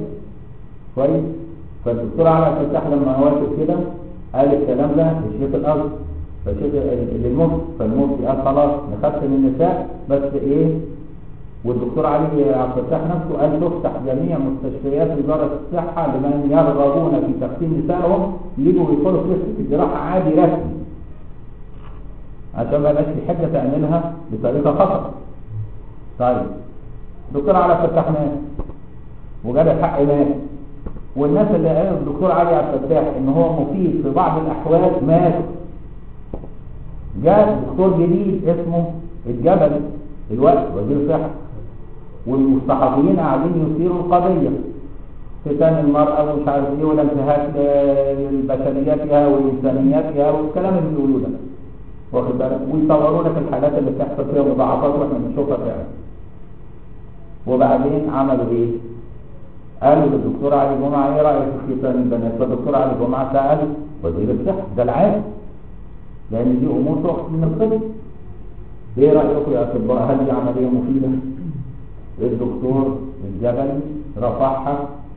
كويس فالدكتور علي عبد الفتاح لما وافق كده قال الكلام ده لشيخ الأرض فشيخ للمفتي فالمفتي قال خلاص نخفف النساء بس ايه والدكتور علي عبد الفتاح نفسه قال تفتح جميع مستشفيات وزاره الصحه لمن يرغبون في تقسيم نسائهم يجوا يدخلوا في قصه الجراحه عادي رسمي عشان ما يبقاش في حاجه تعملها بطريقه خطا طيب الدكتور علي عبد الفتاح مات وجاب الحق مات والناس اللي قالوا الدكتور علي عبد الفتاح ان هو مفيد في بعض الاحوال ماتوا جاء دكتور جديد اسمه الجبل الوقت وزير الصحه والمستحقين قاعدين يثيروا القضيه فتن المرأة ومش عارف ايه ولا انتهاك لبشرياتها وإنسانياتها والكلام اللي بيقولوه ده واخد بالك ويصوروا لك الحالات اللي بتحصل فيها مضاعفات واحنا بنشوفها فعلا وبعدين عملوا ايه؟ قالوا للدكتور علي جمعه ايه رايك في ختان البنات؟ فالدكتور علي جمعه سال وزير الصحه ده العادي لان دي امور تؤخذ من الطب ايه رايكم يا اطباء هل دي عمليه مفيده؟ الدكتور الجبلي رفعها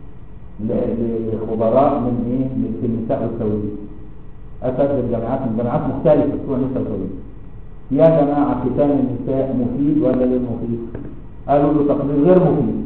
ل- لخبراء من ايه؟ من النساء والتوليد اساتذه الجامعات من جامعات مختلفه بتوع النساء والتوليد يا جماعه ختان النساء مفيد ولا غير مفيد؟ قالوا له تقرير غير مفيد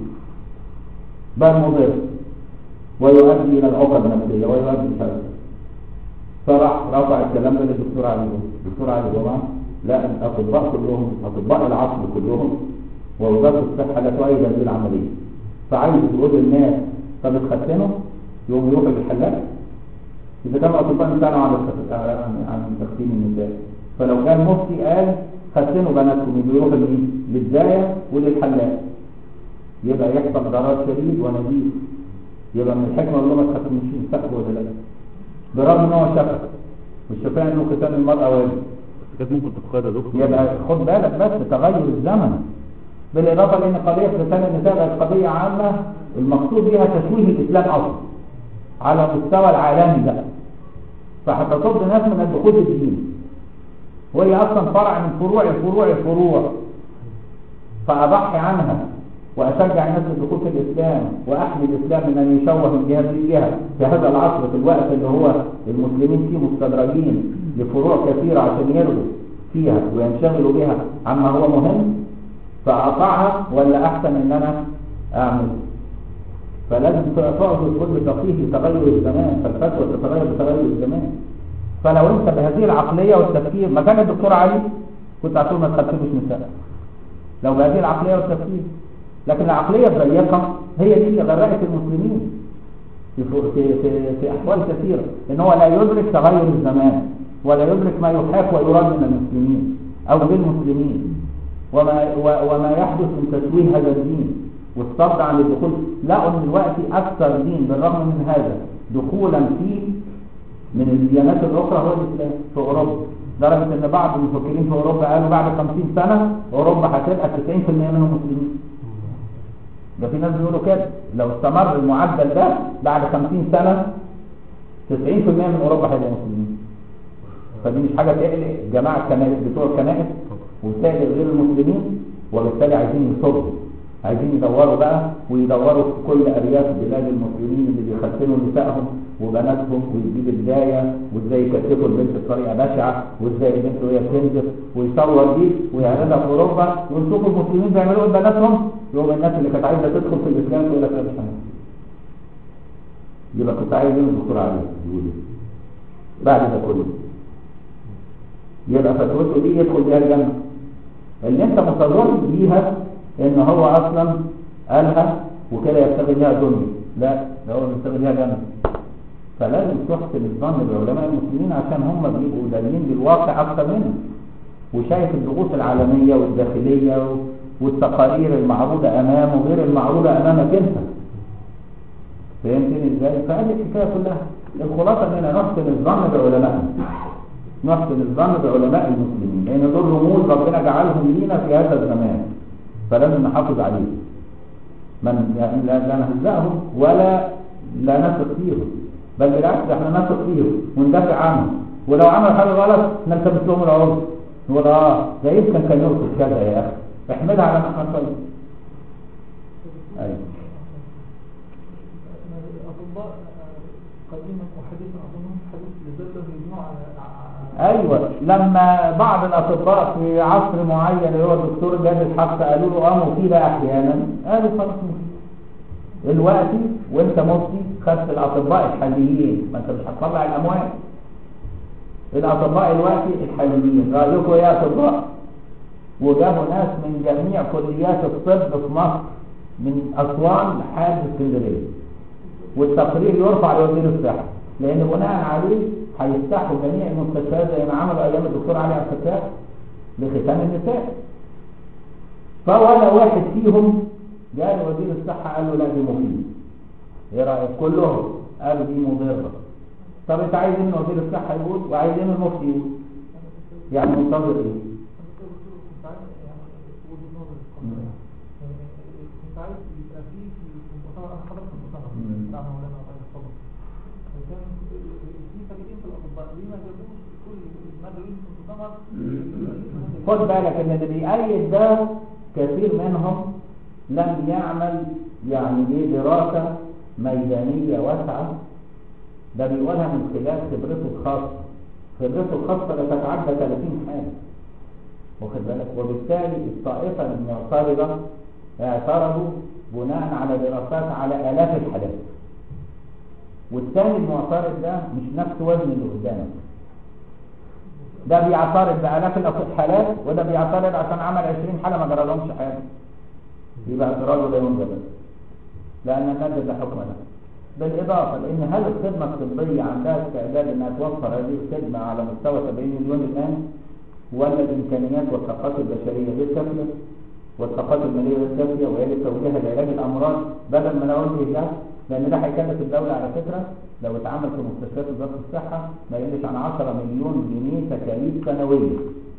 بل مضر ويؤدي الى العقد النفسيه ويؤدي كذا فراح رفع الكلام ده للدكتور علي جمعه الدكتور علي جمعه لا الاطباء كلهم اطباء العصر كلهم ووزاره الصحه لا تؤيد هذه العمليه فعايز تقول للناس طب اتختنوا يقوموا يروحوا للحلاق اذا كانوا الاطباء امتنعوا عن التخ- عن عن تختين النساء فلو كان مفتي قال ختنوا بناتكم يبقوا يروحوا لمين؟ للدايه وللحلاق يبقى يحصل ضرر شديد ونزيف يبقى من الحكمه اللي ما تختمش نساء ولا لا برغم ان هو شفق والشفاء انه ختان المراه واجب كانت ممكن تتقيد يا دكتور يبقى خد بالك بس تغير الزمن بالاضافه لان قضيه ختان النساء بقت قضيه عامه المقصود بها تشويه الاسلام اصلا على مستوى العالمي بقى فهتصد ناس من الدخول في الدين وهي اصلا فرع من فروع الفروع الفروع فاضحي عنها واشجع الناس للدخول في الاسلام واحمي الاسلام من ان يشوه من جهه لجهه في هذا العصر في الوقت اللي هو المسلمين فيه مستدرجين لفروع كثيره عشان يرضوا فيها وينشغلوا بها عما هو مهم فاقطعها ولا احسن ان انا اعمل فلازم تقعد وتقول بتفصيل تغير الزمان فالفتوى تتغير بتغير الزمان فلو انت بهذه العقليه والتفكير مكان الدكتور علي كنت هتقول ما تخففش نساء لو بهذه العقليه والتفكير لكن العقليه الضيقه هي دي اللي غرقت المسلمين في في في, في احوال كثيره ان هو لا يدرك تغير الزمان ولا يدرك ما يحاك ويراد من المسلمين او بالمسلمين وما و- وما يحدث من تشويه هذا الدين والصد عن الدخول لقوا ان دلوقتي اكثر دين بالرغم من هذا دخولا فيه من الديانات الاخرى هو الاسلام في اوروبا لدرجه ان بعض المفكرين في اوروبا قالوا بعد 50 سنه اوروبا هتبقى 90% منهم مسلمين ده في ناس بيقولوا كده لو استمر المعدل ده بعد 50 سنه 90% من اوروبا هيبقوا مسلمين فدي مش حاجه تقلق جماعه الكنائس بتوع الكنائس وتقلق غير المسلمين وبالتالي عايزين يصدوا عايزين يدوروا بقى ويدوروا في كل ارياف بلاد المسلمين اللي بيختنوا نسائهم وبناتهم ويجيب الدايه وازاي يكتفوا البنت بطريقه بشعه وازاي البنت وهي بتنزف ويصور دي ويعرضها في اوروبا ويشوفوا المسلمين بيعملوا ايه بناتهم يقوم الناس اللي كانت عايزه تدخل في الاسلام تقول لك لا مش هنعمل. يبقى كنت عايز ايه من الدكتور علي يقول ايه بعد ده كله يبقى فتوته دي يدخل بيها الجنه اللي انت متصور بيها ان هو اصلا قالها وكده يبتغي بيها دنيا لا ده هو بيبتغي بيها جنه فلازم تحسن الظن بعلماء المسلمين عشان هم بيبقوا دليلين بالواقع اكتر منك وشايف الضغوط العالميه والداخليه والتقارير المعروضه امامه غير المعروضه امامك انت فهمتني ازاي؟ فهذه الحكايه كلها الخلاصه اننا نحسن الظن بعلمائنا نحسن الظن بعلماء المسلمين لان دول رموز ربنا جعلهم لينا في هذا الزمان فلازم نحافظ عليهم من لا لا نهزأهم ولا لا نثق فيهم بل بالعكس احنا نثق فيهم وندافع عنهم ولو عمل حاجه غلط نلتمس لهم العذر نقول اه ده يمكن كان يقصد كذا يا اخي احمدها على ما حصل ايوه الاطباء قديما وحديثا اظن حديث لذلك يبنوا على على- ايوه لما بعض الاطباء في عصر معين اللي هو الدكتور جاد الحق قالوا له اه مفيده احيانا قالوا خلاص مفيده دلوقتي وانت مفتي خدت الاطباء الحاليين ما انت مش هتطلع الاموال الاطباء دلوقتي الحاليين رايكم إيه يا اطباء وجابوا ناس من جميع كليات الطب في مصر من اسوان لحد اسكندريه والتقرير يرفع لوزير الصحه لان بناء عليه هيفتحوا جميع المستشفيات زي ما عملوا ايام الدكتور علي عبد الفتاح لختان النساء فولا واحد فيهم جاء وزير الصحه قال له لا دي مفيده ايه رايك كلهم قالوا دي مضره طب انت عايز ان وزير الصحه يقول وعايز ان المفتي يقول يعني منتظر ايه كنت عايز يعني وجهة نظري يعني كنت عايز يبقى في في المؤتمر انا حضرت المؤتمر مم. بتاع مولانا الله يحفظه وكان في فريقين في الاطباء ليه ما جابوش كل المدعوين في المؤتمر خد بالك ان اللي بيأيد ده كثير منهم لم يعمل يعني ايه دراسة ميدانية واسعة ده بيقولها من خلال خبرته الخاصة خبرته الخاصة لا تتعدى 30 حالة واخد بالك وبالتالي الطائفة المعترضة اعترضوا بناء على دراسات على آلاف الحالات والثاني المعترض ده مش نفس وزن اللي قدامك ده بيعترض بآلاف الحالات وده بيعترض عشان عمل 20 حالة ما جرالهمش حاجة يبقى اعتراضه لا ينجبر لأن النجد لا حكم له بالإضافة لأن هل الخدمة الطبية عندها استعداد أنها توفر هذه الخدمة على مستوى 70 مليون الآن ولا الإمكانيات والطاقات البشرية غير كافية والطاقات المالية غير كافية ويجب توجيهها لعلاج الأمراض بدل ما نوجه ده لأن ده هيكلف الدولة على فكرة لو اتعمل في مستشفيات وزارة الصحة ما يقلش عن 10 مليون جنيه تكاليف سنوية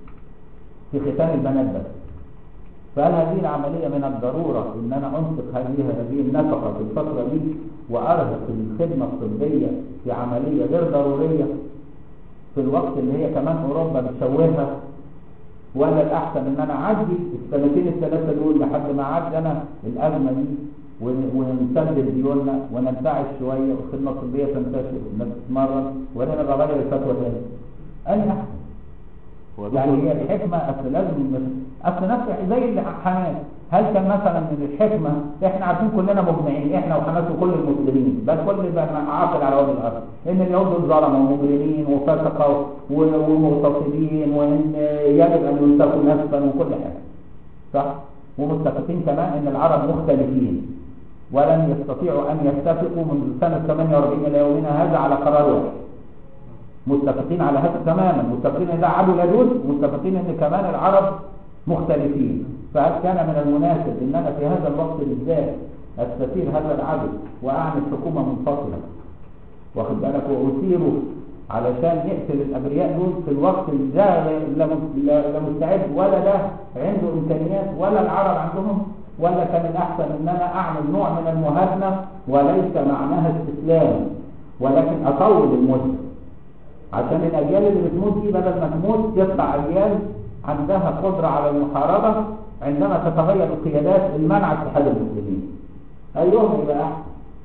في ختان البنات بس فهل هذه العملية من الضرورة ان انا انفق هذه هذه النفقة في الفترة دي وارهق الخدمة الطبية في عملية غير ضرورية في الوقت اللي هي كمان اوروبا بتشوهها ولا الاحسن ان انا اعدي السنتين الثلاثة دول لحد ما اعدي انا الازمة دي ون- ونسدد ديوننا وننتعش شوية والخدمة الطبية تنتشر والناس تتمرن ولا نبقى غير الفتوى تاني أي أحسن هو يعني دكتور- هي الحكمة أصل لازم أصل نفس زي اللي حماس هل كان مثلا من الحكمة احنا عارفين كلنا مجمعين احنا وحماس وكل المسلمين بل كل اللي عاقل على وجه الارض ان اليهود دول ظلموا ومجرمين وفسقوا و- ومغتصبين وان يجب ان ينتقوا نسبا وكل حاجة صح ومتفقين كمان ان العرب مختلفين ولن يستطيعوا ان يتفقوا منذ سنة 48 الى يومنا هذا على قرار واحد متفقين على هذا تماما متفقين ان ده عدو يجوز متفقين ان كمان العرب مختلفين فهل كان من المناسب ان انا في هذا الوقت بالذات استثير هذا العدو واعمل حكومه منفصله واخد بالك واثيره علشان يقتل الابرياء دول في الوقت اللي ده لا م- لا لا مستعد ولا ده عنده امكانيات ولا العرب عندهم ولا كان الاحسن ان انا اعمل نوع من المهادنه وليس معناها استسلام ولكن اطول المده عشان الاجيال اللي بتموت دي بدل ما تموت يطلع اجيال عندها قدره على المحاربه عندما تتغير القيادات لمنع اتحاد المسلمين ايهم يبقى احسن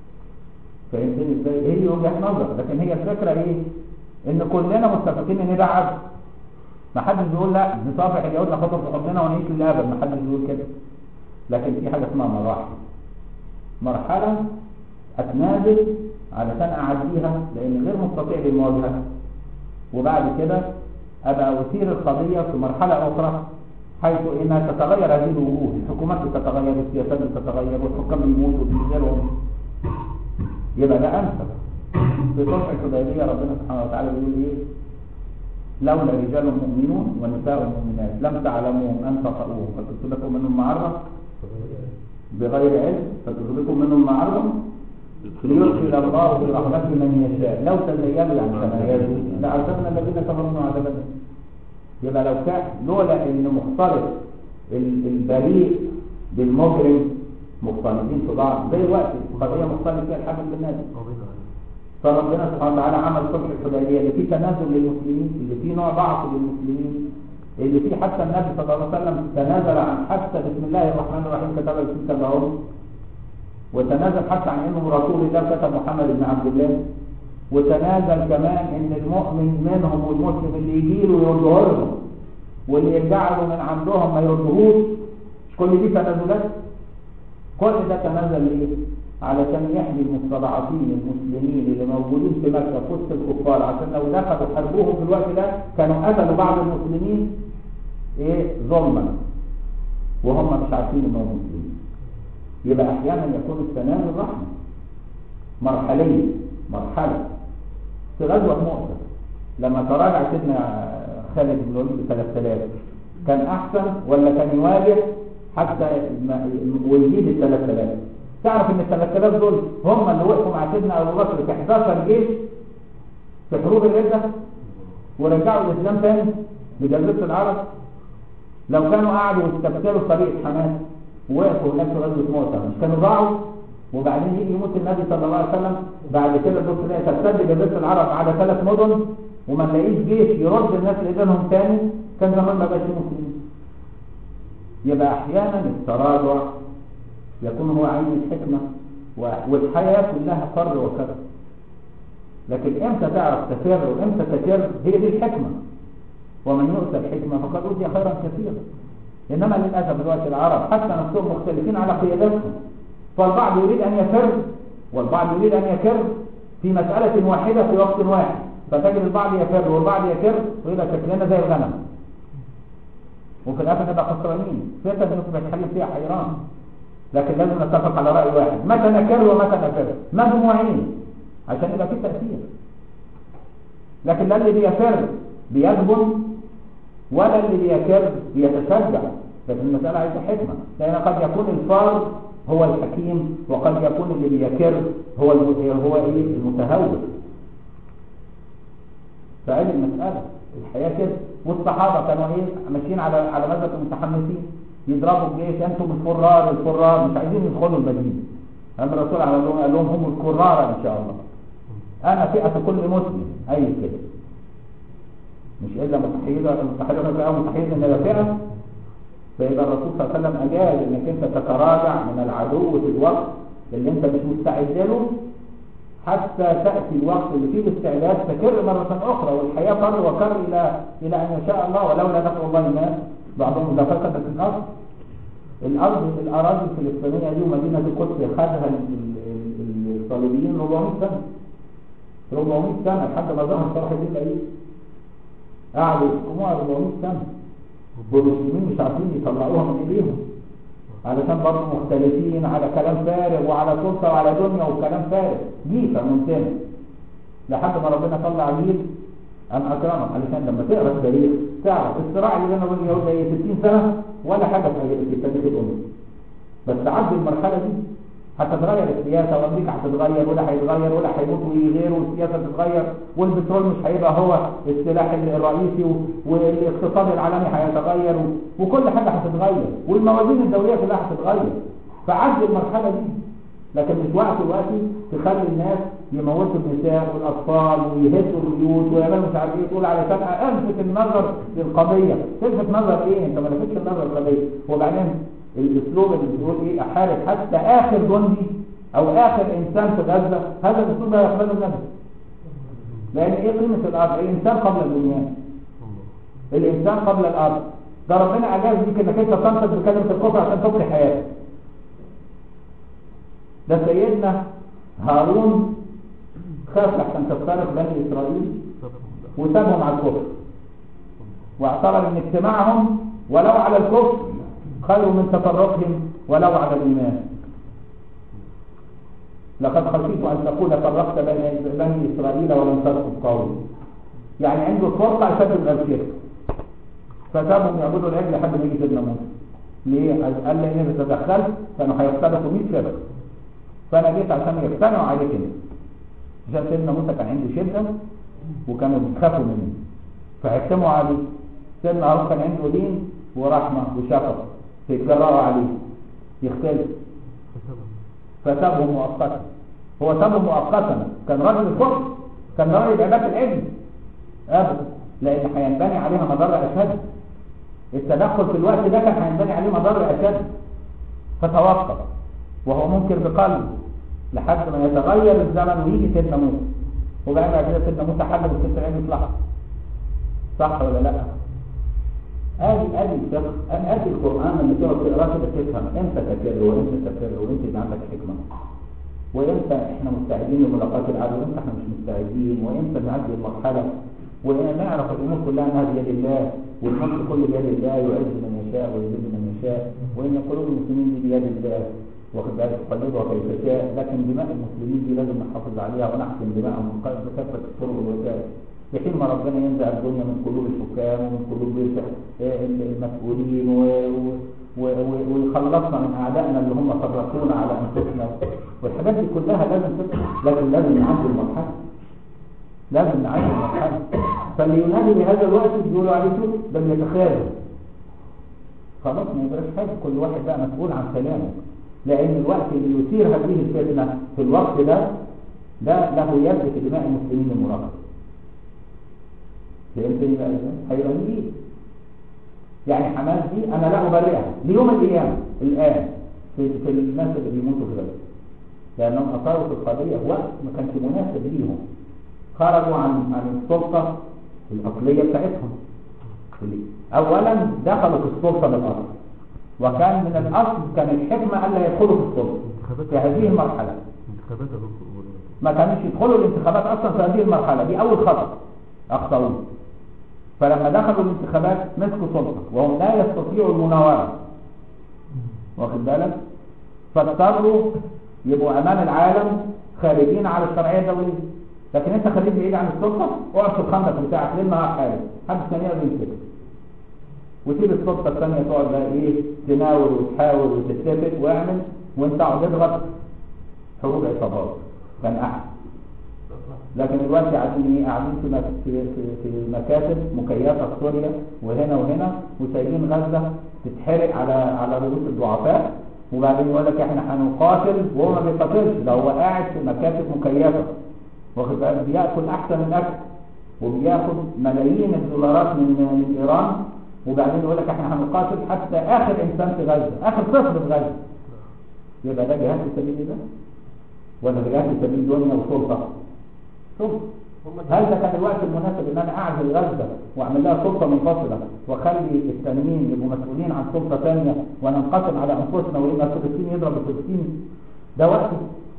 فهمتني ازاي هي وجهه نظر لكن هي الفكره ايه ان كلنا متفقين ان ده عدل ما حدش بيقول لا نصافح اليهود ناخدهم في حضننا ونعيش للابد ما حدش بيقول كده لكن في حاجه اسمها مراحل مرحله اتنازل علشان اعديها لان غير مستطيع للمواجهه وبعد كده ابقى اثير القضيه في مرحله اخرى حيث انها تتغير هذه الوجوه الحكومات بتتغير والسياسات بتتغير والحكام بيموتوا بيجيلهم يبقى ده انسب في صلح الحديبيه ربنا سبحانه وتعالى بيقول ايه لولا رجال مؤمنون ونساء مؤمنات لم تعلموهم ان تطؤوهم فتصيبكم منهم معرة بغير علم فتصيبكم منهم معرة ليدخل الله برحمته من يشاء لو تزينوا يعني تميزوا لعذبنا الذين كفروا عذابا يبقى لو كان لولا ان مختلط ال- البريء بالمجرم مختلطين في بعض زي الوقت قضيه مختلط فيها الحاكم بالناس فربنا سبحانه وتعالى عمل صلح الحديبيه اللي فيه تنازل للمسلمين اللي فيه نوع ضعف للمسلمين اللي فيه حتى النبي صلى الله عليه وسلم تنازل عن حتى بسم الله الرحمن الرحيم كتب الكتاب اهو وتنازل حتى عن انه رسول الله كتب محمد بن عبد الله وتنازل كمان ان المؤمن منهم والمسلم اللي يجي له يرده لهم واللي يرجع له من عندهم ما يردهوش مش كل دي تنازلات كل ده تنازل ليه؟ علشان يحمي المستضعفين المسلمين اللي موجودين في مكه في وسط الكفار عشان لو دخلوا حربوهم في الوقت ده كانوا قتلوا بعض المسلمين ايه ظلما وهم مش عارفين انهم مسلمين يبقى احيانا يكون التنازل رحمه مرحليه مرحله في غزوه مؤتة لما تراجع سيدنا خالد بن الوليد ب 3000 كان احسن ولا كان يواجه حتى ما- ويجيب ال 3000 تعرف ان ال 3000 دول هم اللي وقفوا مع سيدنا ابو بكر في 11 جيش في حروب الردة ورجعوا الاسلام تاني بجزيرة العرب لو كانوا قعدوا واستبدلوا طريقة حماس ووقفوا هناك في غزوة موتى مش كانوا ضاعوا وبعدين يجي يموت النبي صلى الله عليه وسلم بعد كده تبص تلاقي ترتد جزيرة العرب على ثلاث مدن وما نلاقيش جيش يرد الناس لإيدينهم تاني كان زمان ما بقاش فيه مسلمين يبقى احيانا التراجع يكون هو عين الحكمة و- والحياة كلها فر وكر لكن امتى تعرف تفر وامتى تكر هي دي الحكمة ومن يؤتى الحكمة فقد أوتي خيرا كثيرا إنما للأسف دلوقتي العرب حتى نفسهم مختلفين على قيادتهم فالبعض يريد أن يفر والبعض يريد أن يكر في مسألة واحدة في وقت واحد فتجد البعض يفر والبعض يكر ويبقى شكلنا زي الغنم وفي الآخر نبقى خسرانين فتن نصبح الحل فيها حيران لكن لازم نتفق على رأي واحد متى نكر ومتى نفر مجموعين عشان يبقى في تأثير لكن لا اللي بيفر بيجبن ولا اللي بيكر بيتشجع لكن المسألة عايزة حكمة لأن قد يكون الفار هو الحكيم وقد يكون اللي بيكر هو الم- هو ايه المتهور فهذه المسألة الحياة كده والصحابة كانوا ايه ماشيين على على مذهب المتحمسين يضربوا الجيش انتم الفرار الفرار مش عايزين يدخلوا المدينة أما الرسول قال لهم قال لهم هم الكرار ان شاء الله انا فئة كل مسلم اي كده مش الا متحيدة متحيدة فئة متحيدة ان فئة فيبقى الرسول صلى الله عليه وسلم اجاز انك انت تتراجع من العدو في الوقت اللي انت مش مستعد له حتى تأتي الوقت اللي فيه الاستعداد تكر مرة أخرى والحياة فر وكر إلى إلى أن يشاء الله ولولا دفع الله الناس بعضهم إذا فسدت الأرض الأرض الأراضي الفلسطينية دي ومدينة القدس خدها ال- ال- ال- الصليبيين 400 سنة 400 سنة لحد ما ظهر صلاح الدين الأيوبي قعدوا يحكموها 400 سنة والمسلمين مش عارفين يطلعوها من ايديهم علشان برضه مختلفين على كلام فارغ وعلى سلطه وعلى دنيا وكلام فارغ جيفه منتنه لحد ما ربنا طلع جيل أم أكرمك علشان لما تقرا التاريخ تعرف الصراع اللي بين الرجل واليهود ده 60 سنة ولا حاجة في في تاريخ الأمة بس تعدي المرحلة دي هتتغير السياسة وأمريكا هتتغير ولا هيتغير ولا هيموت ويغير والسياسة تتغير والبترول مش هيبقى هو السلاح الرئيسي و- والاقتصاد العالمي هيتغير و- وكل حاجة هتتغير والموازين الدولية كلها هتتغير فعدي المرحلة دي لكن مش وقت دلوقتي تخلي الناس يموتوا النساء والاطفال ويهدوا البيوت ويعملوا مش عارف ايه تقول علشان الفت النظر للقضيه تلفت نظر ايه انت ما لفتش النظر للقضيه وبعدين الاسلوب اللي بتقول ايه احارب حتى اخر جندي او اخر انسان في غزه هذا الاسلوب لا يقبله النبي لان ايه قيمه الارض الانسان قبل البنيان الانسان قبل الارض ده ربنا اجاز ليك انك انت تنطق بكلمه الكفر عشان تبقي حياتك ده سيدنا هارون خاف لحسن تفترق بني اسرائيل وسابهم على الكفر واعتبر ان اجتماعهم ولو على الكفر خير من تفرقهم ولو على الايمان لقد خشيت ان تكون فرقت بني بني اسرائيل ولم ترقب قولي يعني عنده الفرقه اشد من الشرك فسابهم يعبدوا العجل لحد ما يجي سيدنا موسى ليه؟ قال لي ان اذا تدخلت كانوا هيختلفوا 100 فرقه فانا جيت عشان يقتنعوا عليك انت عشان سيدنا موسى كان عنده شده وكانوا بيخافوا منه فحكموا عليه سيدنا هارون كان عنده دين ورحمه وشفقه فيتجرأوا عليه يختلف فسابهم مؤقتا هو سابهم مؤقتا كان راجل الكفر كان راجل عباده العلم ابدا لان هينبني عليها مضر اشد التدخل في الوقت ده كان هينبني عليه مضر اشد فتوقف وهو منكر بقلبه لحد ما يتغير الزمن ويجي سيدنا موسى وبعدين بعد كده سيدنا موسى حل والست عين يطلع صح ولا لا؟ ادي ادي الفقه ادي القران لما تقعد تقراه كده تفهم امتى تفر وامتى تفر وامتى يبقى عندك حكمه وامتى احنا مستعدين لملاقاه العدو وامتى احنا مش مستعدين وامتى نعدي المرحله ونعرف الامور كلها انها بيد الله والملك كله بيد الله يعز من يشاء ويذل من يشاء وان قلوب المسلمين دي بيد الله واخد بالك تقلبها كيف شاء لكن دماء المسلمين دي لازم نحافظ عليها ونحكم دماءهم بكافه الطرق والوسائل في حين ما ربنا ينزع الدنيا من قلوب الحكام ومن قلوب المسؤولين و- و- و- ويخلصنا من اعدائنا اللي هم فرقونا على انفسنا والحاجات دي كلها لازم تبقى لكن لازم نعدي المرحله لازم نعدي المرحله فاللي ينادي بهذا الوقت بيقولوا عليه شوف ده بيتخاذل خلاص ما يبقاش حاجه كل واحد بقى مسؤول عن كلامه لان الوقت اللي يثير هذه الفتنه في الوقت ده ده له يد في دماء المسلمين المراقبه فهمتني بقى ازاي؟ هيرميه يعني حماس دي انا لا ابرئها ليوم القيامه الان في, في الناس اللي بيموتوا في غزه لانهم اثاروا في القضيه في وقت ما كانش مناسب ليهم خرجوا عن عن السلطه الاصليه بتاعتهم اولا دخلوا في السلطه من الاصل وكان من الاصل كان الحكمه الا يدخلوا في السلطه في هذه المرحله انتخابات يا دكتور ما كانوش يدخلوا الانتخابات اصلا في هذه المرحله دي اول خطأ اخطأوه فلما دخلوا الانتخابات مسكوا سلطه وهم لا يستطيعوا المناوره واخد بالك فاضطروا يبقوا امام العالم خارجين على الشرعيه الدوليه لكن انت خليك بعيد عن السلطه اقعد في الخندق بتاعك ليه معاك حاجه حد ثاني يقدر يمسكك وسيب السلطه الثانيه تقعد بقى ايه تناول وتحاول وتتفق واعمل وانت اقعد اضغط حروب عصابات كان احسن لكن دلوقتي قاعدين ايه قاعدين في مك- في في, في مكاتب مكيفه في سوريا وهنا وهنا وسايبين غزه تتحرق على على رؤوس الضعفاء وبعدين يقول لك احنا هنقاتل وهو ما بيقاتلش ده هو قاعد في مكاتب مكيفه واخد بالك بياكل احسن الاكل وبياخد ملايين الدولارات من من ايران وبعدين يقول لك احنا هنقاتل حتى اخر انسان في غزه اخر طفل في غزه يبقى ده جهاد في سبيل الله ولا ده جهاد في سبيل دنيا وسلطه سلطه هل ده كان الوقت المناسب ان انا اعزل غزه واعمل لها سلطه منفصله واخلي التانيين يبقوا مسؤولين عن سلطه ثانيه وننقسم على انفسنا ويبقى فلسطين يضرب فلسطين ده وقته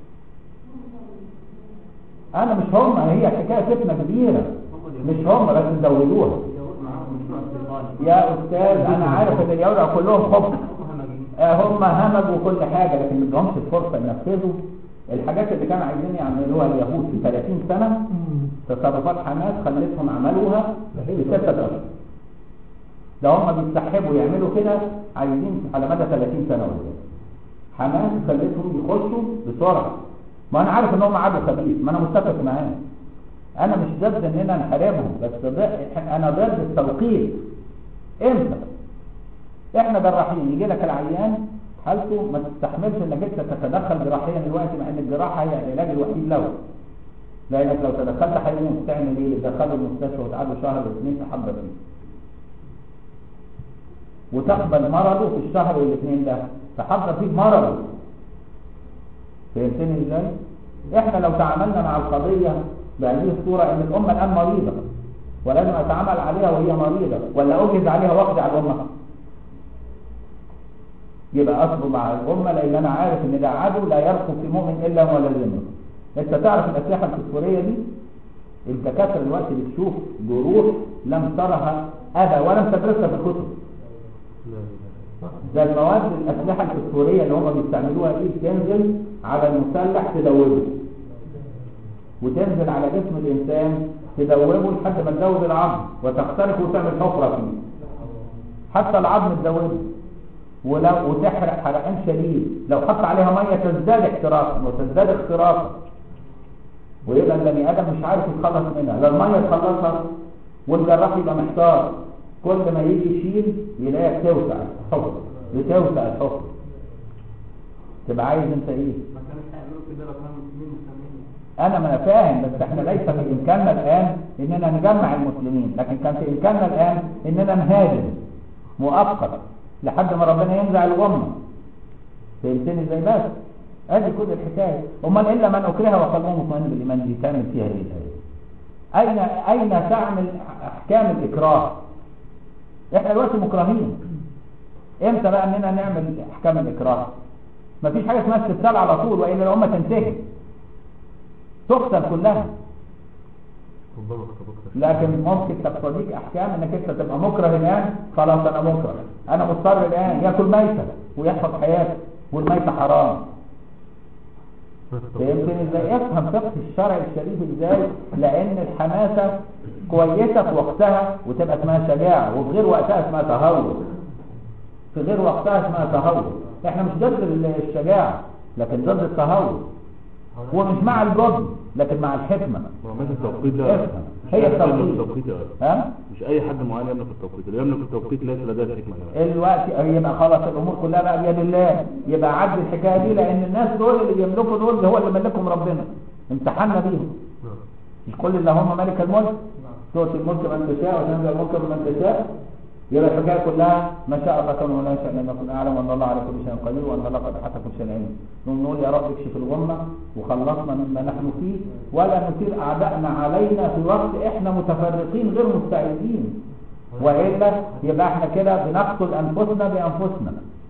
انا مش هم هي حكايه فتنه كبيره مش هم بس زودوها يا استاذ انا عارف ان اليهود كلهم خبط آه، هم همجوا كل حاجه لكن ما ادهمش الفرصه ينفذوا الحاجات اللي كانوا عايزين يعملوها اليهود في 30 سنه تصرفات حماس خلتهم عملوها في ستة اشهر ده هم بيستحبوا يعملوا كده عايزين على مدى 30 سنه قدام حماس خلتهم يخشوا بسرعه ما انا عارف ان هم عدو خبيث ما انا متفق معاه انا مش ضد اننا نحاربهم بس ضد- انا ضد التوقيت امتى احنا جراحين يجي لك العيان حالته ما تستحملش انك انت تتدخل جراحيا دلوقتي مع ان الجراحه هي العلاج الوحيد له لانك لو تدخلت هيموت تعمل ايه تدخله المستشفى وتقعده شهر واثنين تحضر فيه وتقبل مرضه في الشهر والاثنين ده تحضر فيه مرضه فهمتني ازاي احنا لو تعاملنا مع القضيه بهذه الصوره ان الامه الان مريضه ولازم اتعامل عليها وهي مريضه ولا اجهز عليها واقضي على الامه يبقى اصبر مع الامه لان انا عارف ان ده عدو لا يرقب في مؤمن الا هو لازمه انت تعرف الاسلحه الفسفوريه دي الدكاتره دلوقتي بتشوف جروح لم ترها ابا ولم تدرسها في الكتب ده المواد الاسلحه الفسفوريه اللي هم بيستعملوها دي بتنزل على المسلح تدوبه وتنزل على جسم الانسان تدوبه لحد ما تدوب العظم وتخترق وتعمل حفره فيه حتى العظم تدوبه ولو وتحرق حرقان شديد لو حط عليها ميه تزداد احتراقا وتزداد اختراقا ويبقى البني ادم مش عارف يتخلص منها لا الميه تخلصها والجراح يبقى محتار كل ما يجي يشيل يلاقيها توسع الحفر بتوسع الحفر تبقى عايز انت ايه ما كانش هيعملوا كده لو كانوا مسلمين مسلمين انا ما انا فاهم بس احنا ليس في امكاننا الان اننا نجمع المسلمين لكن كان في امكاننا الان اننا نهاجم مؤقت لحد ما ربنا ينزع الامه فهمتني ازاي بس ادي كل الحكايه امال الا من اكره وقلبه مطمئن بالايمان دي تعمل فيها ايه الايه اين اين تعمل احكام الاكراه احنا دلوقتي مكرهين امتى بقى اننا نعمل احكام الاكراه مفيش حاجه اسمها استبسال على طول والا الامه تنتهي تقتل كلها ربما اختبرت لكن ممكن تقتضيك احكام انك انت تبقى مكره الان خلاص انا مكره انا مضطر الان ياكل ميته ويحفظ حياته والميته حرام فهمتني ازاي افهم فقه الشرع الشريف ازاي لان الحماسه كويسه في وقتها وتبقى اسمها شجاعه وفي غير وقتها اسمها تهور في غير وقتها اسمها تهور احنا مش ضد الشجاعه لكن ضد التهور هو مش مع الجبن لكن مع الحكمه ما هو ماشي التوقيت ده افهم هي يملك التوقيت التوقيت يا أخي. ها مش اي حد معين يملك التوقيت اللي يملك التوقيت ليس لديه الحكمه يا أخي. الوقت يبقى خلاص الامور كلها بقى بيد الله يبقى عد الحكايه دي لان الناس دول اللي بيملكوا دول هو اللي ملكهم ربنا امتحنا بيهم مش كل اللي هم ملك الملك تؤتي الملك من تشاء وتنزل الملك من تشاء يبقى الحكايه كلها ما شاء الله كان ولا شاء لم يكن اعلم وان الله على كل شيء قدير وان الله قد احاط كل شيء علما نقوم نقول يا رب اكشف الغمه وخلصنا مما نحن فيه ولا نثير اعدائنا علينا في وقت احنا متفرقين غير مستعدين والا يبقى احنا كده بنقتل انفسنا بانفسنا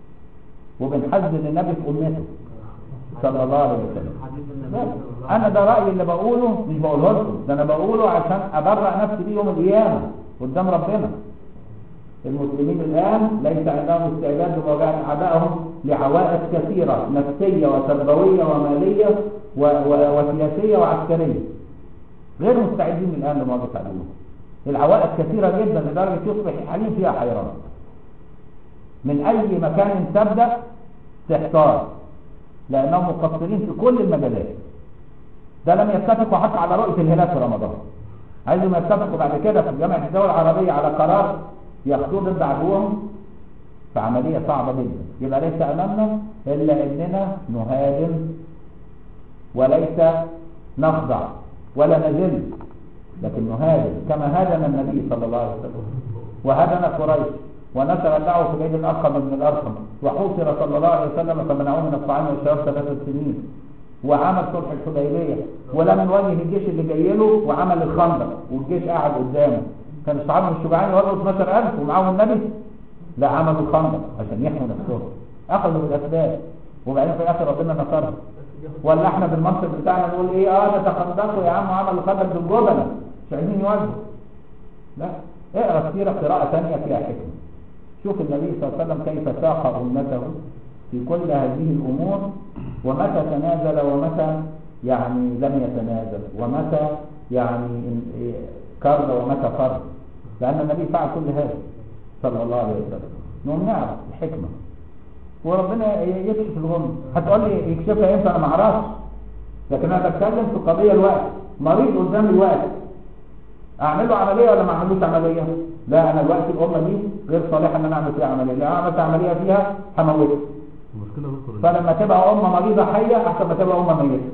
وبنحزن النبي في امته صلى الله عليه وسلم حديث النبي بس. صلى الله عليه انا ده رايي اللي بقوله مش بقوله لكم ده انا بقوله عشان ابرأ نفسي بيه يوم القيامه قدام ربنا المسلمين الان ليس عندهم استعداد لمواجهه اعدائهم لعوائق كثيره نفسيه وتربويه وماليه و... و... وسياسيه وعسكريه غير مستعدين الان لمواجهه عدوهم العوائق كثيره جدا لدرجه يصبح الحليم فيها حيران من اي مكان تبدا تحتار لانهم مقصرين في كل المجالات ده لم يتفقوا حتى على رؤيه الهلال في رمضان عايزهم يتفقوا بعد كده في جامعه الدول العربيه على قرار ياخدوه ضد عدوهم فعمليه صعبه جدا يبقى ليس امامنا الا اننا نهاجم وليس نخضع ولا نذل لكن نهاجم كما هاجم النبي صلى الله عليه وسلم وهاجم قريش ونشر الدعوه في بيت الارقم بن الارقم وحوصر صلى الله عليه وسلم فمنعوه من الطعام والشراب ثلاث سنين وعمل صلح الحديبيه ولم يواجه الجيش اللي جاي له وعمل الخندق والجيش قاعد قدامه كان الصحابه الشجعان يولوا 12000 ومعاهم النبي لا عملوا الخندق عشان يحموا نفسهم اخذوا بالاسباب وبعدين في الاخر ربنا نصرهم ولا احنا بالمنطق بتاعنا نقول ايه اه نتخندقوا يا عم عملوا الخندق بالجبنه مش عايزين يواجهوا لا اقرا السيره قراءه ثانيه فيها حكمه شوف النبي صلى الله عليه وسلم كيف ساق امته في كل هذه الامور ومتى تنازل ومتى يعني لم يتنازل ومتى يعني كر ومتى فر لان النبي فعل كل هذا صلى الله عليه وسلم نقوم نعرف الحكمه وربنا يكشف الغم هتقول لي يكشفها امتى انا ما اعرفش لكن انا بتكلم في قضيه الوقت مريض قدامي الوقت اعمل له عمليه ولا ما اعملوش عمليه لا انا الوقت الامه دي غير صالحه ان انا اعمل فيها عمليه لو عملت عمليه فيها هموتها المشكله يا دكتور فلما تبقى امه مريضه حيه احسن ما تبقى امه ميته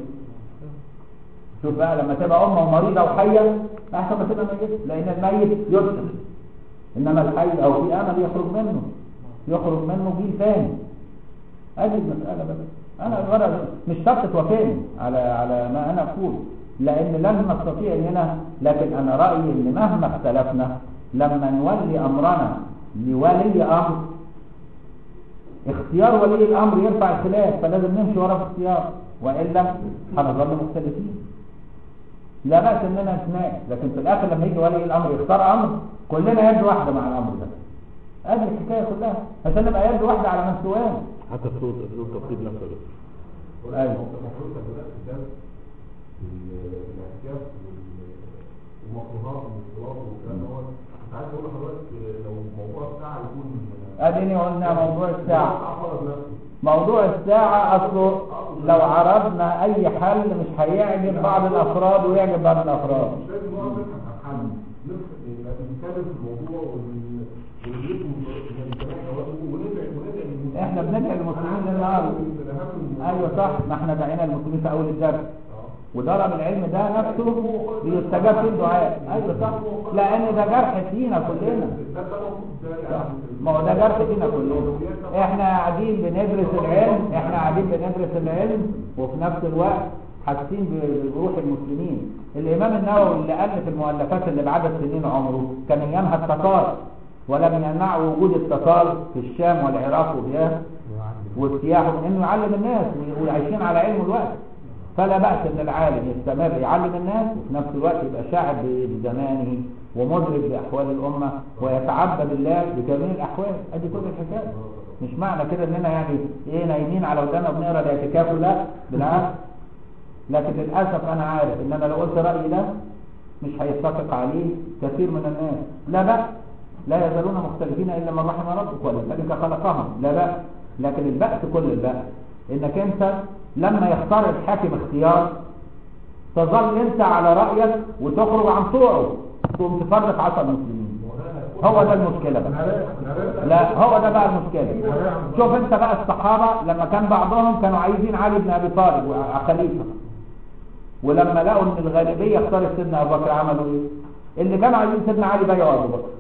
شوف بقى لما تبقى امه مريضه وحيه احسن ما تبقى ميته لان الميت يدخل انما الحي او في امل يخرج منه يخرج منه جيل ثاني ادي المساله بس انا غرض مش شرط توافقني على على ما انا اقول لان لن نستطيع اننا لكن انا رايي ان مهما اختلفنا لما نولي امرنا لولي امر اختيار ولي الامر يرفع الخلاف فلازم نمشي ورا الاختيار والا هنظل مختلفين لا باس اننا نتناقش لكن في الاخر لما يجي ولي الامر يختار امر كلنا يد واحده مع الامر ده ادي الحكايه كلها عشان نبقى يد واحده على من سوانا حتى في صوت في صوت التوقيت نفسه يا دكتور أيوة. المفروض بدات الدرس بالاعتكاف والمكروهات والاختلاط والكلام دوت كنت عايز اقول لحضرتك لو موضوع الساعه يكون اديني قلنا موضوع الساعه فرض نفسه موضوع الساعة أصله لو عرضنا أي حل مش هيعجب بعض الأفراد ويعجب بعض الأفراد مش لازم نقعد نبحث عن حل نبحث- نتكلم في الموضوع ون- ونجيب وندعي وندعي للمسلمين. إحنا بندعي المسلمين للنهار من أهم الموضوع. أيوة صح ما إحنا دعينا المسلمين في أول الدرس وضرب العلم ده نفسه بيستجاب فيه الدعاء ايوه صح لان ده جرح فينا كلنا ده سبب ده يعني ما هو ده جرح فينا كلنا احنا قاعدين بندرس العلم احنا قاعدين بندرس العلم وفي نفس الوقت حاسين بروح المسلمين الامام النووي اللي الف المؤلفات اللي بعدد سنين عمره كان ينهى التتار ولم يمنع وجود التتار في الشام والعراق وبياه واجتياحهم انه يعلم الناس وعايشين على علم الوقت فلا بأس ان العالم يستمر يعلم الناس وفي نفس الوقت يبقى شاعر بزمانه ومدرك باحوال الامه ويتعبد الله بجميع الاحوال ادي كل الحكايه مش معنى كده اننا يعني ايه نايمين على ودانا وبنقرا الاعتكاف لا بالعكس لكن للاسف انا عارف ان انا لو قلت رايي ده مش هيتفق عليه كثير من الناس لا بأس لا يزالون مختلفين الا من رحم ربك ولذلك خلقهم لا بأس لكن البأس كل البأس انك انت لما يختار الحاكم اختيار تظل انت على رأيك وتخرج عن طوعه تقوم تفرق عصا المسلمين هو ده المشكلة بقى لا هو ده بقى المشكلة شوف انت بقى الصحابة لما كان بعضهم كانوا عايزين علي بن ابي طالب وخليفة ولما لقوا ان الغالبية اختارت سيدنا ابو بكر عملوا ايه اللي كانوا عايزين سيدنا علي بايعوا ابو بكر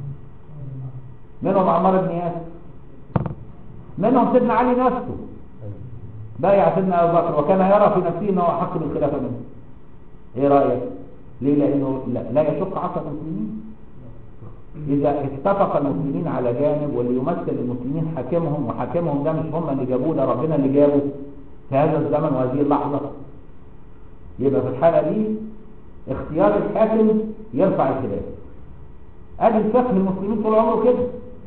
منهم عمار بن ياسر منهم سيدنا علي نفسه بايع سيدنا ابو بكر وكان يرى في نفسه انه حق بالخلافه منه ايه رايك ليه لانه لا, لا يشق عصا المسلمين اذا اتفق المسلمين على جانب واللي يمثل المسلمين حاكمهم وحاكمهم ده مش هم اللي جابوه ده ربنا اللي جابه في هذا الزمن وهذه اللحظه يبقى في الحاله دي اختيار الحاكم يرفع الخلاف ادي الفقه المسلمين طول عمره كده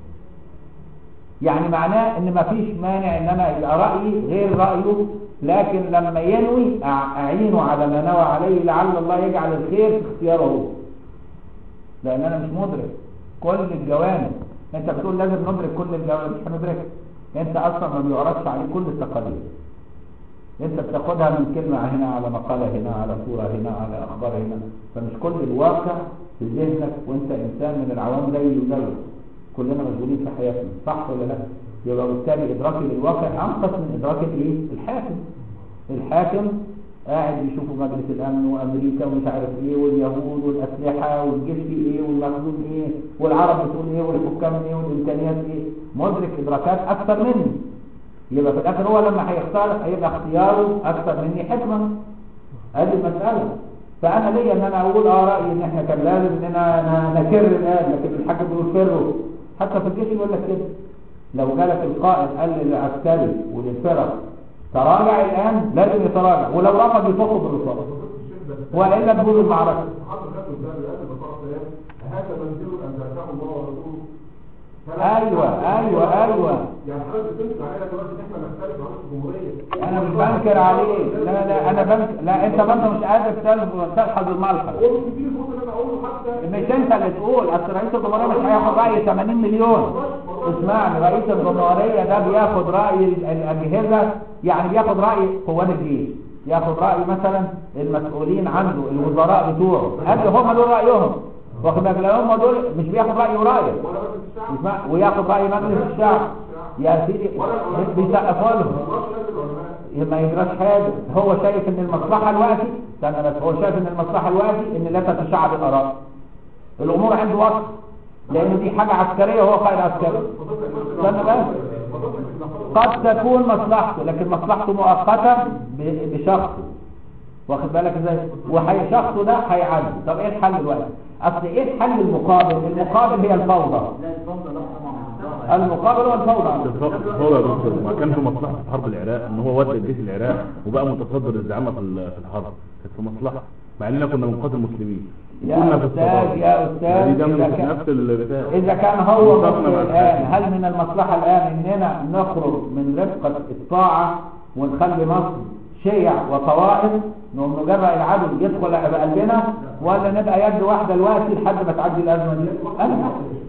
يعني معناه ان مفيش مانع ان انا يبقى رايي غير رايه لكن لما ينوي أع- اعينه على ما نوى عليه لعل الله يجعل الخير في اختياره هو لان انا مش مدرك كل الجوانب انت بتقول لازم ندرك كل الجوانب مش هندركها انت اصلا ما بيعرضش عليك كل التقارير انت بتاخدها من كلمة هنا على مقالة هنا على صورة هنا على اخبار هنا فمش كل الواقع في ذهنك وانت انسان من العوام زي وزيك كلنا مشغولين في حياتنا صح ولا لا يبقى بالتالي ادراكي للواقع انقص من ادراك الايه الحاكم الحاكم قاعد يشوفوا مجلس الامن وامريكا ومش عارف ايه واليهود والاسلحه والجيش فيه ايه والمخزون ايه والعرب بتقول ايه والحكام ايه والامكانيات ايه مدرك ادراكات اكثر مني يبقى في الاخر هو لما هيختار هيبقى اختياره اكثر مني حكمه ادي المساله فانا ليا ان انا اقول اه رايي ان احنا كان لازم اننا ن- نكر الان لكن الحاج بيقول فروا حتى في الجيش يقول لك كده لو جالك القائد قال للعسكري وللفرق تراجع الان لازم يتراجع ولو رفض يفخ بالرصاص والا تقول المعركه حضر خدوا ده بيقدم بصرف سلام هذا منزل ان ذاكره الله ورسوله ايوه ايوه ايوه يعني حضرتك بتنكر علينا دلوقتي ان احنا نختلف عن رئيس الجمهوريه انا مش بنكر عليه لا لا انا بنكر لا انت برضه مش قادر تل- تلحظ الملحظ قول كتير ممكن انا اقوله حتى مش انت اللي تقول اصل رئيس الجمهوريه مش هياخد راي 80 مليون اسمعني رئيس الجمهوريه ده بياخد راي ال- الاجهزه يعني بياخد راي قوات الجيش ياخد راي مثلا المسؤولين عنده الوزراء بتوعه قبل هم دول رايهم واخد بالك لو هم دول مش بياخد راي ورايه ولا بس الشعب اسمع وياخد راي مجلس الشعب يا سيدي بيسقفوا لهم ما اقدرش نادي العلماء ما يجراش حاجه هو شايف ان المصلحه الوقتي استنى بس هو شايف ان المصلحه الوقتي ان لا تتشعب الاراء الامور عنده وقت لان دي حاجه عسكريه وهو قائد عسكري استنى بس قد تكون مصلحته لكن مصلحته مؤقته ب- بشخصه واخد بالك ازاي وهي شخصه ده هيعدي طب ايه الحل دلوقتي اصل ايه الحل المقابل المقابل هي الفوضى لا الفضل لا طبعا المقابل هو الفوضى هو يا دكتور ما كان في مصلحة في حرب العراق ان هو ودى الجيش العراق وبقى متصدر الزعامة في ال- في الحرب كانت في مصلحة مع اننا كنا بنقاتل مسلمين يا كنا في أستاذ، الصدارة. يا أستاذ، دي ده إذا من كان- نفس البتاع إذا كان هو وصفنا مخطئ مع الآن الحاكم. هل من المصلحة الآن إننا نخرج من رفقة الطاعة ونخلي مصر شيع وطوائف نقوم نجرأ العدو يدخل على قلبنا ولا نبقى يد واحدة دلوقتي لحد ما تعدي الأزمة دي؟ أنا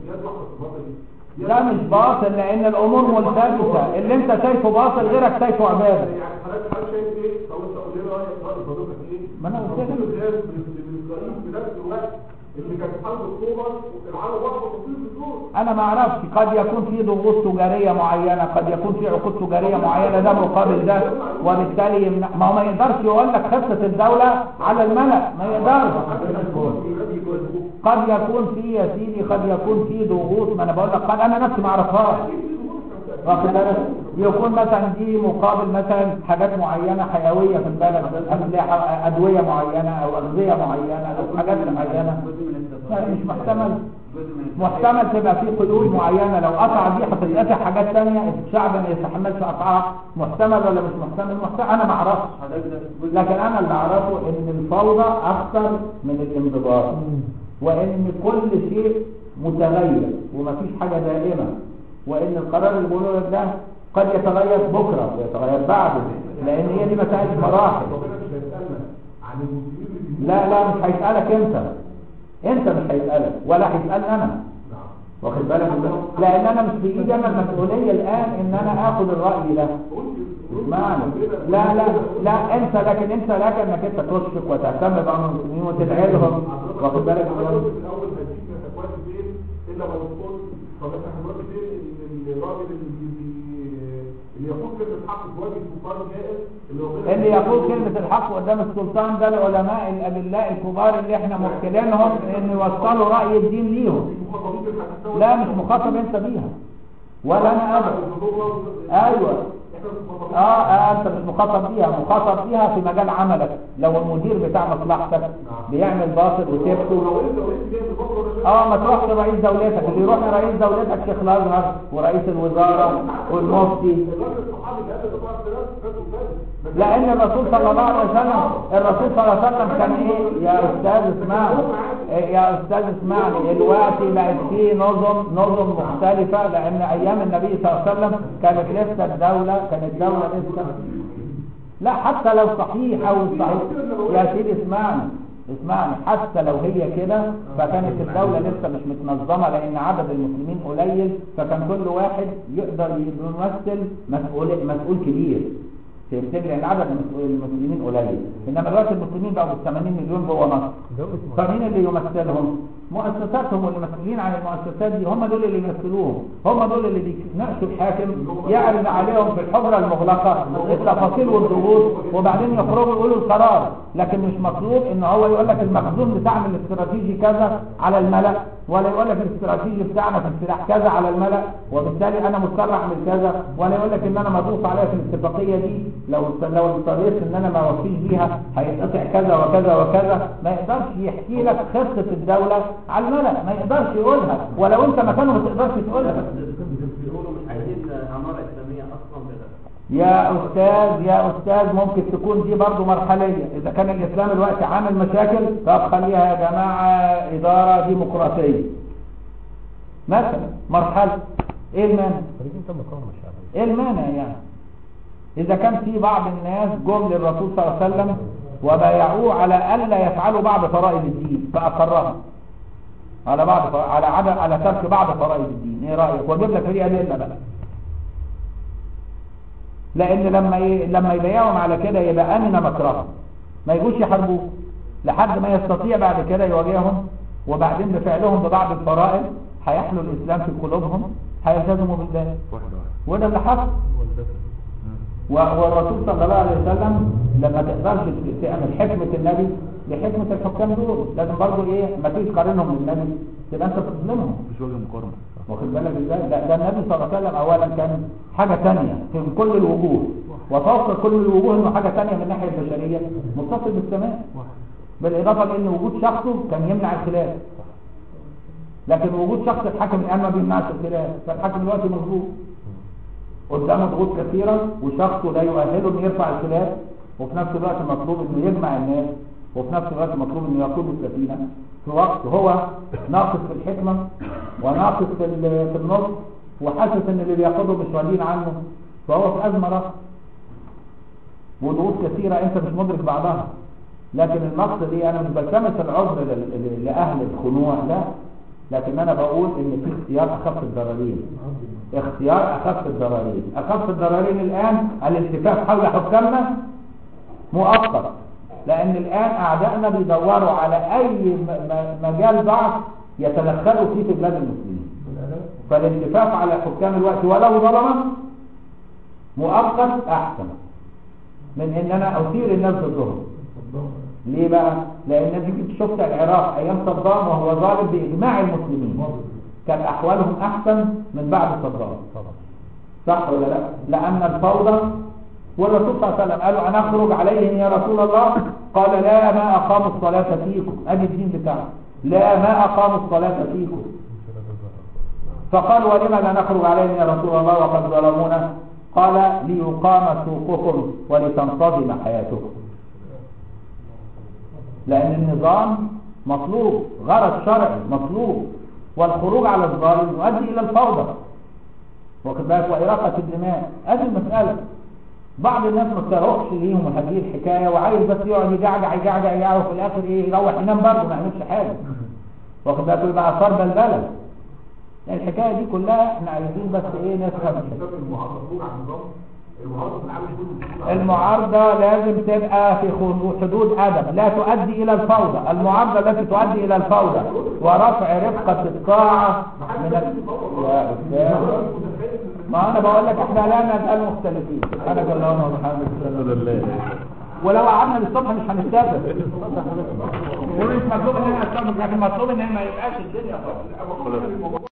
لا مش باطل لأن الأمور ملتبسة اللي أنت شايفه باطل غيرك شايفه عبادة يعني حضرتك حضرتك شايف ايه؟ طب انت قول لنا رايك راي حضرتك ايه؟ ما أنا قلت لك. كل الناس بتقيم في نفس الوقت اللي كانت حرب اكتوبر العالم واقف وتصير بدون انا ما اعرفش قد يكون في ضغوط تجاريه معينه قد يكون في عقود تجاريه معينه ده مقابل ده وبالتالي يمنع ما هو ما يقدرش يقول لك خطه الدوله على الملأ ما يقدرش قد يكون في يا سيدي قد يكون في ضغوط ما انا بقول لك قد انا نفسي ما اعرفهاش واخد بالك يكون مثلا دي مقابل مثلا حاجات معينه حيويه في البلد أسلحة- ادويه معينه او اغذيه معينه او حاجات معينه جزء من لا، الاستثمار مش محتمل جزء من محتمل تبقى في قيود معينه لو قطع دي هتتقطع حاجات ثانيه الشعب ما يستحملش قطعها محتمل ولا مش محتمل محتمل انا ما اعرفش حضرتك ده جزء لكن انا اللي اعرفه ان الفوضى اخطر من الانضباط وان كل شيء متغير ومفيش حاجه دائمه وان القرار اللي بيقوله لك ده قد يتغير بكره ويتغير بعده لان هي دي مسائل مراحل ربنا مش هيسالنا عن المسلمين اللي في لا لا مش هيسالك انت انت مش هيسالك ولا هيسالني انا نعم واخد بالك ازاي؟ لان انا مش بايدي انا المسؤوليه الان ان انا اخد الراي ده اسمعني لا لا لا انت لكن انت لك انك انت تشفق وتهتم بامر المسلمين وتدعي لهم واخد بالك ازاي؟ في الاول هديك اخواتي فين الا ما تقول طب احنا دلوقتي فين ال- الراجل اللي اللي يقول كلمه حق في وجه الكفار جائز اللي هو اللي يقول كلمة الحق قدام السلطان ده العلماء الأدلاء الكبار اللي احنا موكلينهم ان يوصلوا رأي الدين ليهم مخاطبين بالحديث لا مش مخاطب انت بيها ولا انا ابدا ايوه اه اه انت مش مخاطب بيها مخاطب بيها في مجال عملك لو المدير بتاع مصلحتك بيعمل باطل وسيبته اه ما تروحش رئيس دولتك اللي يروح لرئيس دولتك شيخ الازهر ورئيس الوزاره والمفتي لان الرسول صلى الله عليه وسلم الرسول صلى الله عليه وسلم كان ايه يا استاذ اسمعني إيه يا استاذ اسمعني دلوقتي بقت في نظم نظم مختلفه لان ايام النبي صلى الله عليه وسلم كانت لسه الدوله كانت الدوله لسه لا حتى لو صحيح او صحيح يا سيدي اسمعني اسمعني حتى لو هي كده فكانت الدولة لسه مش متنظمة لأن عدد المسلمين قليل فكان كل واحد يقدر يمثل مسؤول مسؤول كبير فهمتني لأن عدد المسؤول- المسلمين قليل إنما دلوقتي المسلمين بقوا 80 مليون جوه مصر فمين اللي يمثلهم؟ مؤسساتهم واللي مسؤولين عن المؤسسات دي هم دول اللي يمثلوهم هم دول اللي بيناقشوا الحاكم يعرض عليهم في الحجره المغلقه التفاصيل والضغوط وبعدين يخرجوا يقولوا القرار لكن مش مطلوب ان هو يقول لك المخزون بتاعنا الاستراتيجي كذا على الملأ ولا يقول لك الاستراتيجي بتاعنا في السلاح كذا على الملأ وبالتالي انا مضطر اعمل كذا ولا يقول لك ان انا مضغوط عليا في الاتفاقيه دي لو لو اضطريت ان انا ما اوفيش بيها هيتقطع كذا وكذا وكذا ما يقدرش يحكي لك خطه الدوله على الملأ ما يقدرش يقولها ولو انت مكانه ما تقدرش تقولها بيقولوا مش عايزين عمارة إسلامية أصلا كده يا استاذ يا استاذ ممكن تكون دي برضو مرحليه اذا كان الاسلام الوقت عامل مشاكل طب خليها يا جماعه اداره ديمقراطيه مثلا مرحله ايه المانع خارجين تم مقاومة الشعبية ايه المانع يعني اذا كان في بعض الناس جم للرسول صلى الله عليه وسلم وبايعوه على الا يفعلوا بعض فرائض الدين فاقرها على بعض ف- على عدم على ترك بعض فرائض الدين ايه رايك واجيب لك فيه ادله بقى لان لما ي... لما يبايعهم على كده يبقى امن مكرهم ما يجوش يحاربوه لحد ما يستطيع بعد كده يواجههم وبعدين بفعلهم ببعض الفرائض هيحلو الاسلام في قلوبهم هيلتزموا بالله واحدة واحدة وده اللي حصل و- والرسول صلى الله عليه وسلم لما تقدرش ت- تعمل حكمة النبي لحكمة الحكام دول لازم برضه ايه ما تيجي تقارنهم بالنبي تبقى انت بتظلمهم مفيش وجه مقارنة واخد بالك ازاي ده, ده النبي صلى الله عليه وسلم اولا كان حاجة تانية في كل الوجوه وفوق كل الوجوه انه حاجة تانية من الناحية البشرية متصل بالسماء بالاضافة لان وجود شخصه كان يمنع الخلاف لكن وجود شخص الحاكم الان ما بيمنعش الخلاف فالحاكم دلوقتي مظبوط قدامه ضغوط كثيرة وشخصه لا يؤهله انه يرفع الخلاف وفي نفس الوقت مطلوب انه يجمع الناس وفي نفس الوقت مطلوب انه يقود السفينة في وقت هو ناقص في الحكمة وناقص في ال- في النص وحاسس ان اللي بياخده مش راضيين عنه فهو في ازمة رخص وضغوط كثيرة انت مش مدرك بعضها لكن المقصد ايه انا مش بلتمس العذر لل- لل- لاهل الخنوع لا لكن انا بقول ان في اختيار اخف الضررين اختيار اخف الضررين اخف الضررين الان الالتفاف حول حكامنا مؤقت لان الان اعدائنا بيدوروا على اي م- م- مجال ضعف يتدخلوا فيه في بلاد المسلمين فالالتفاف على حكام الوقت ولو ظلما مؤقت احسن من ان انا اثير الناس ضدهم ليه بقى لان انت كنت شفت العراق ايام صدام وهو ظالم باجماع المسلمين كان احوالهم احسن من بعد صدام صح ولا لا لان الفوضى والرسول صلى الله عليه وسلم قالوا انا اخرج عليهم يا رسول الله قال لا ما اقاموا الصلاه فيكم ادي الدين بتاعه لا ما اقاموا الصلاه فيكم فقال ولما لا نخرج عليهم يا رسول الله وقد ظلمونا قال ليقام سوقكم ولتنتظم حياتكم لأن النظام مطلوب غرض شرعي مطلوب والخروج على الظالم يؤدي إلى الفوضى واخد بالك وإراقة الدماء هذه المسألة بعض الناس ما بتروحش ليهم هذه الحكاية وعايز بس يقعد يجعجع يجعجع يجعجع وفي الآخر إيه يروح ينام برضه ما يعملش حاجة واخد بالك يبقى أثار بلبلة الحكاية دي كلها احنا عايزين بس إيه نفهم الحكاية. المعارضه خروج عن النظام المعارضه في العالم كله المعارضة لازم تبقى في خ- حدود أدب لا تؤدي إلى الفوضى المعارضة التي تؤدي إلى الفوضى ورفع رفقة الطاعة من ال... يا أستاذ ما أنا بقول لك إحنا لا نزال مختلفين سبحانك اللهم وبحمدك الحمد لله ولو قعدنا للصبح مش هنتفق ومش مطلوب ان انا استخدم لكن مطلوب ان ما يبقاش الدنيا خالص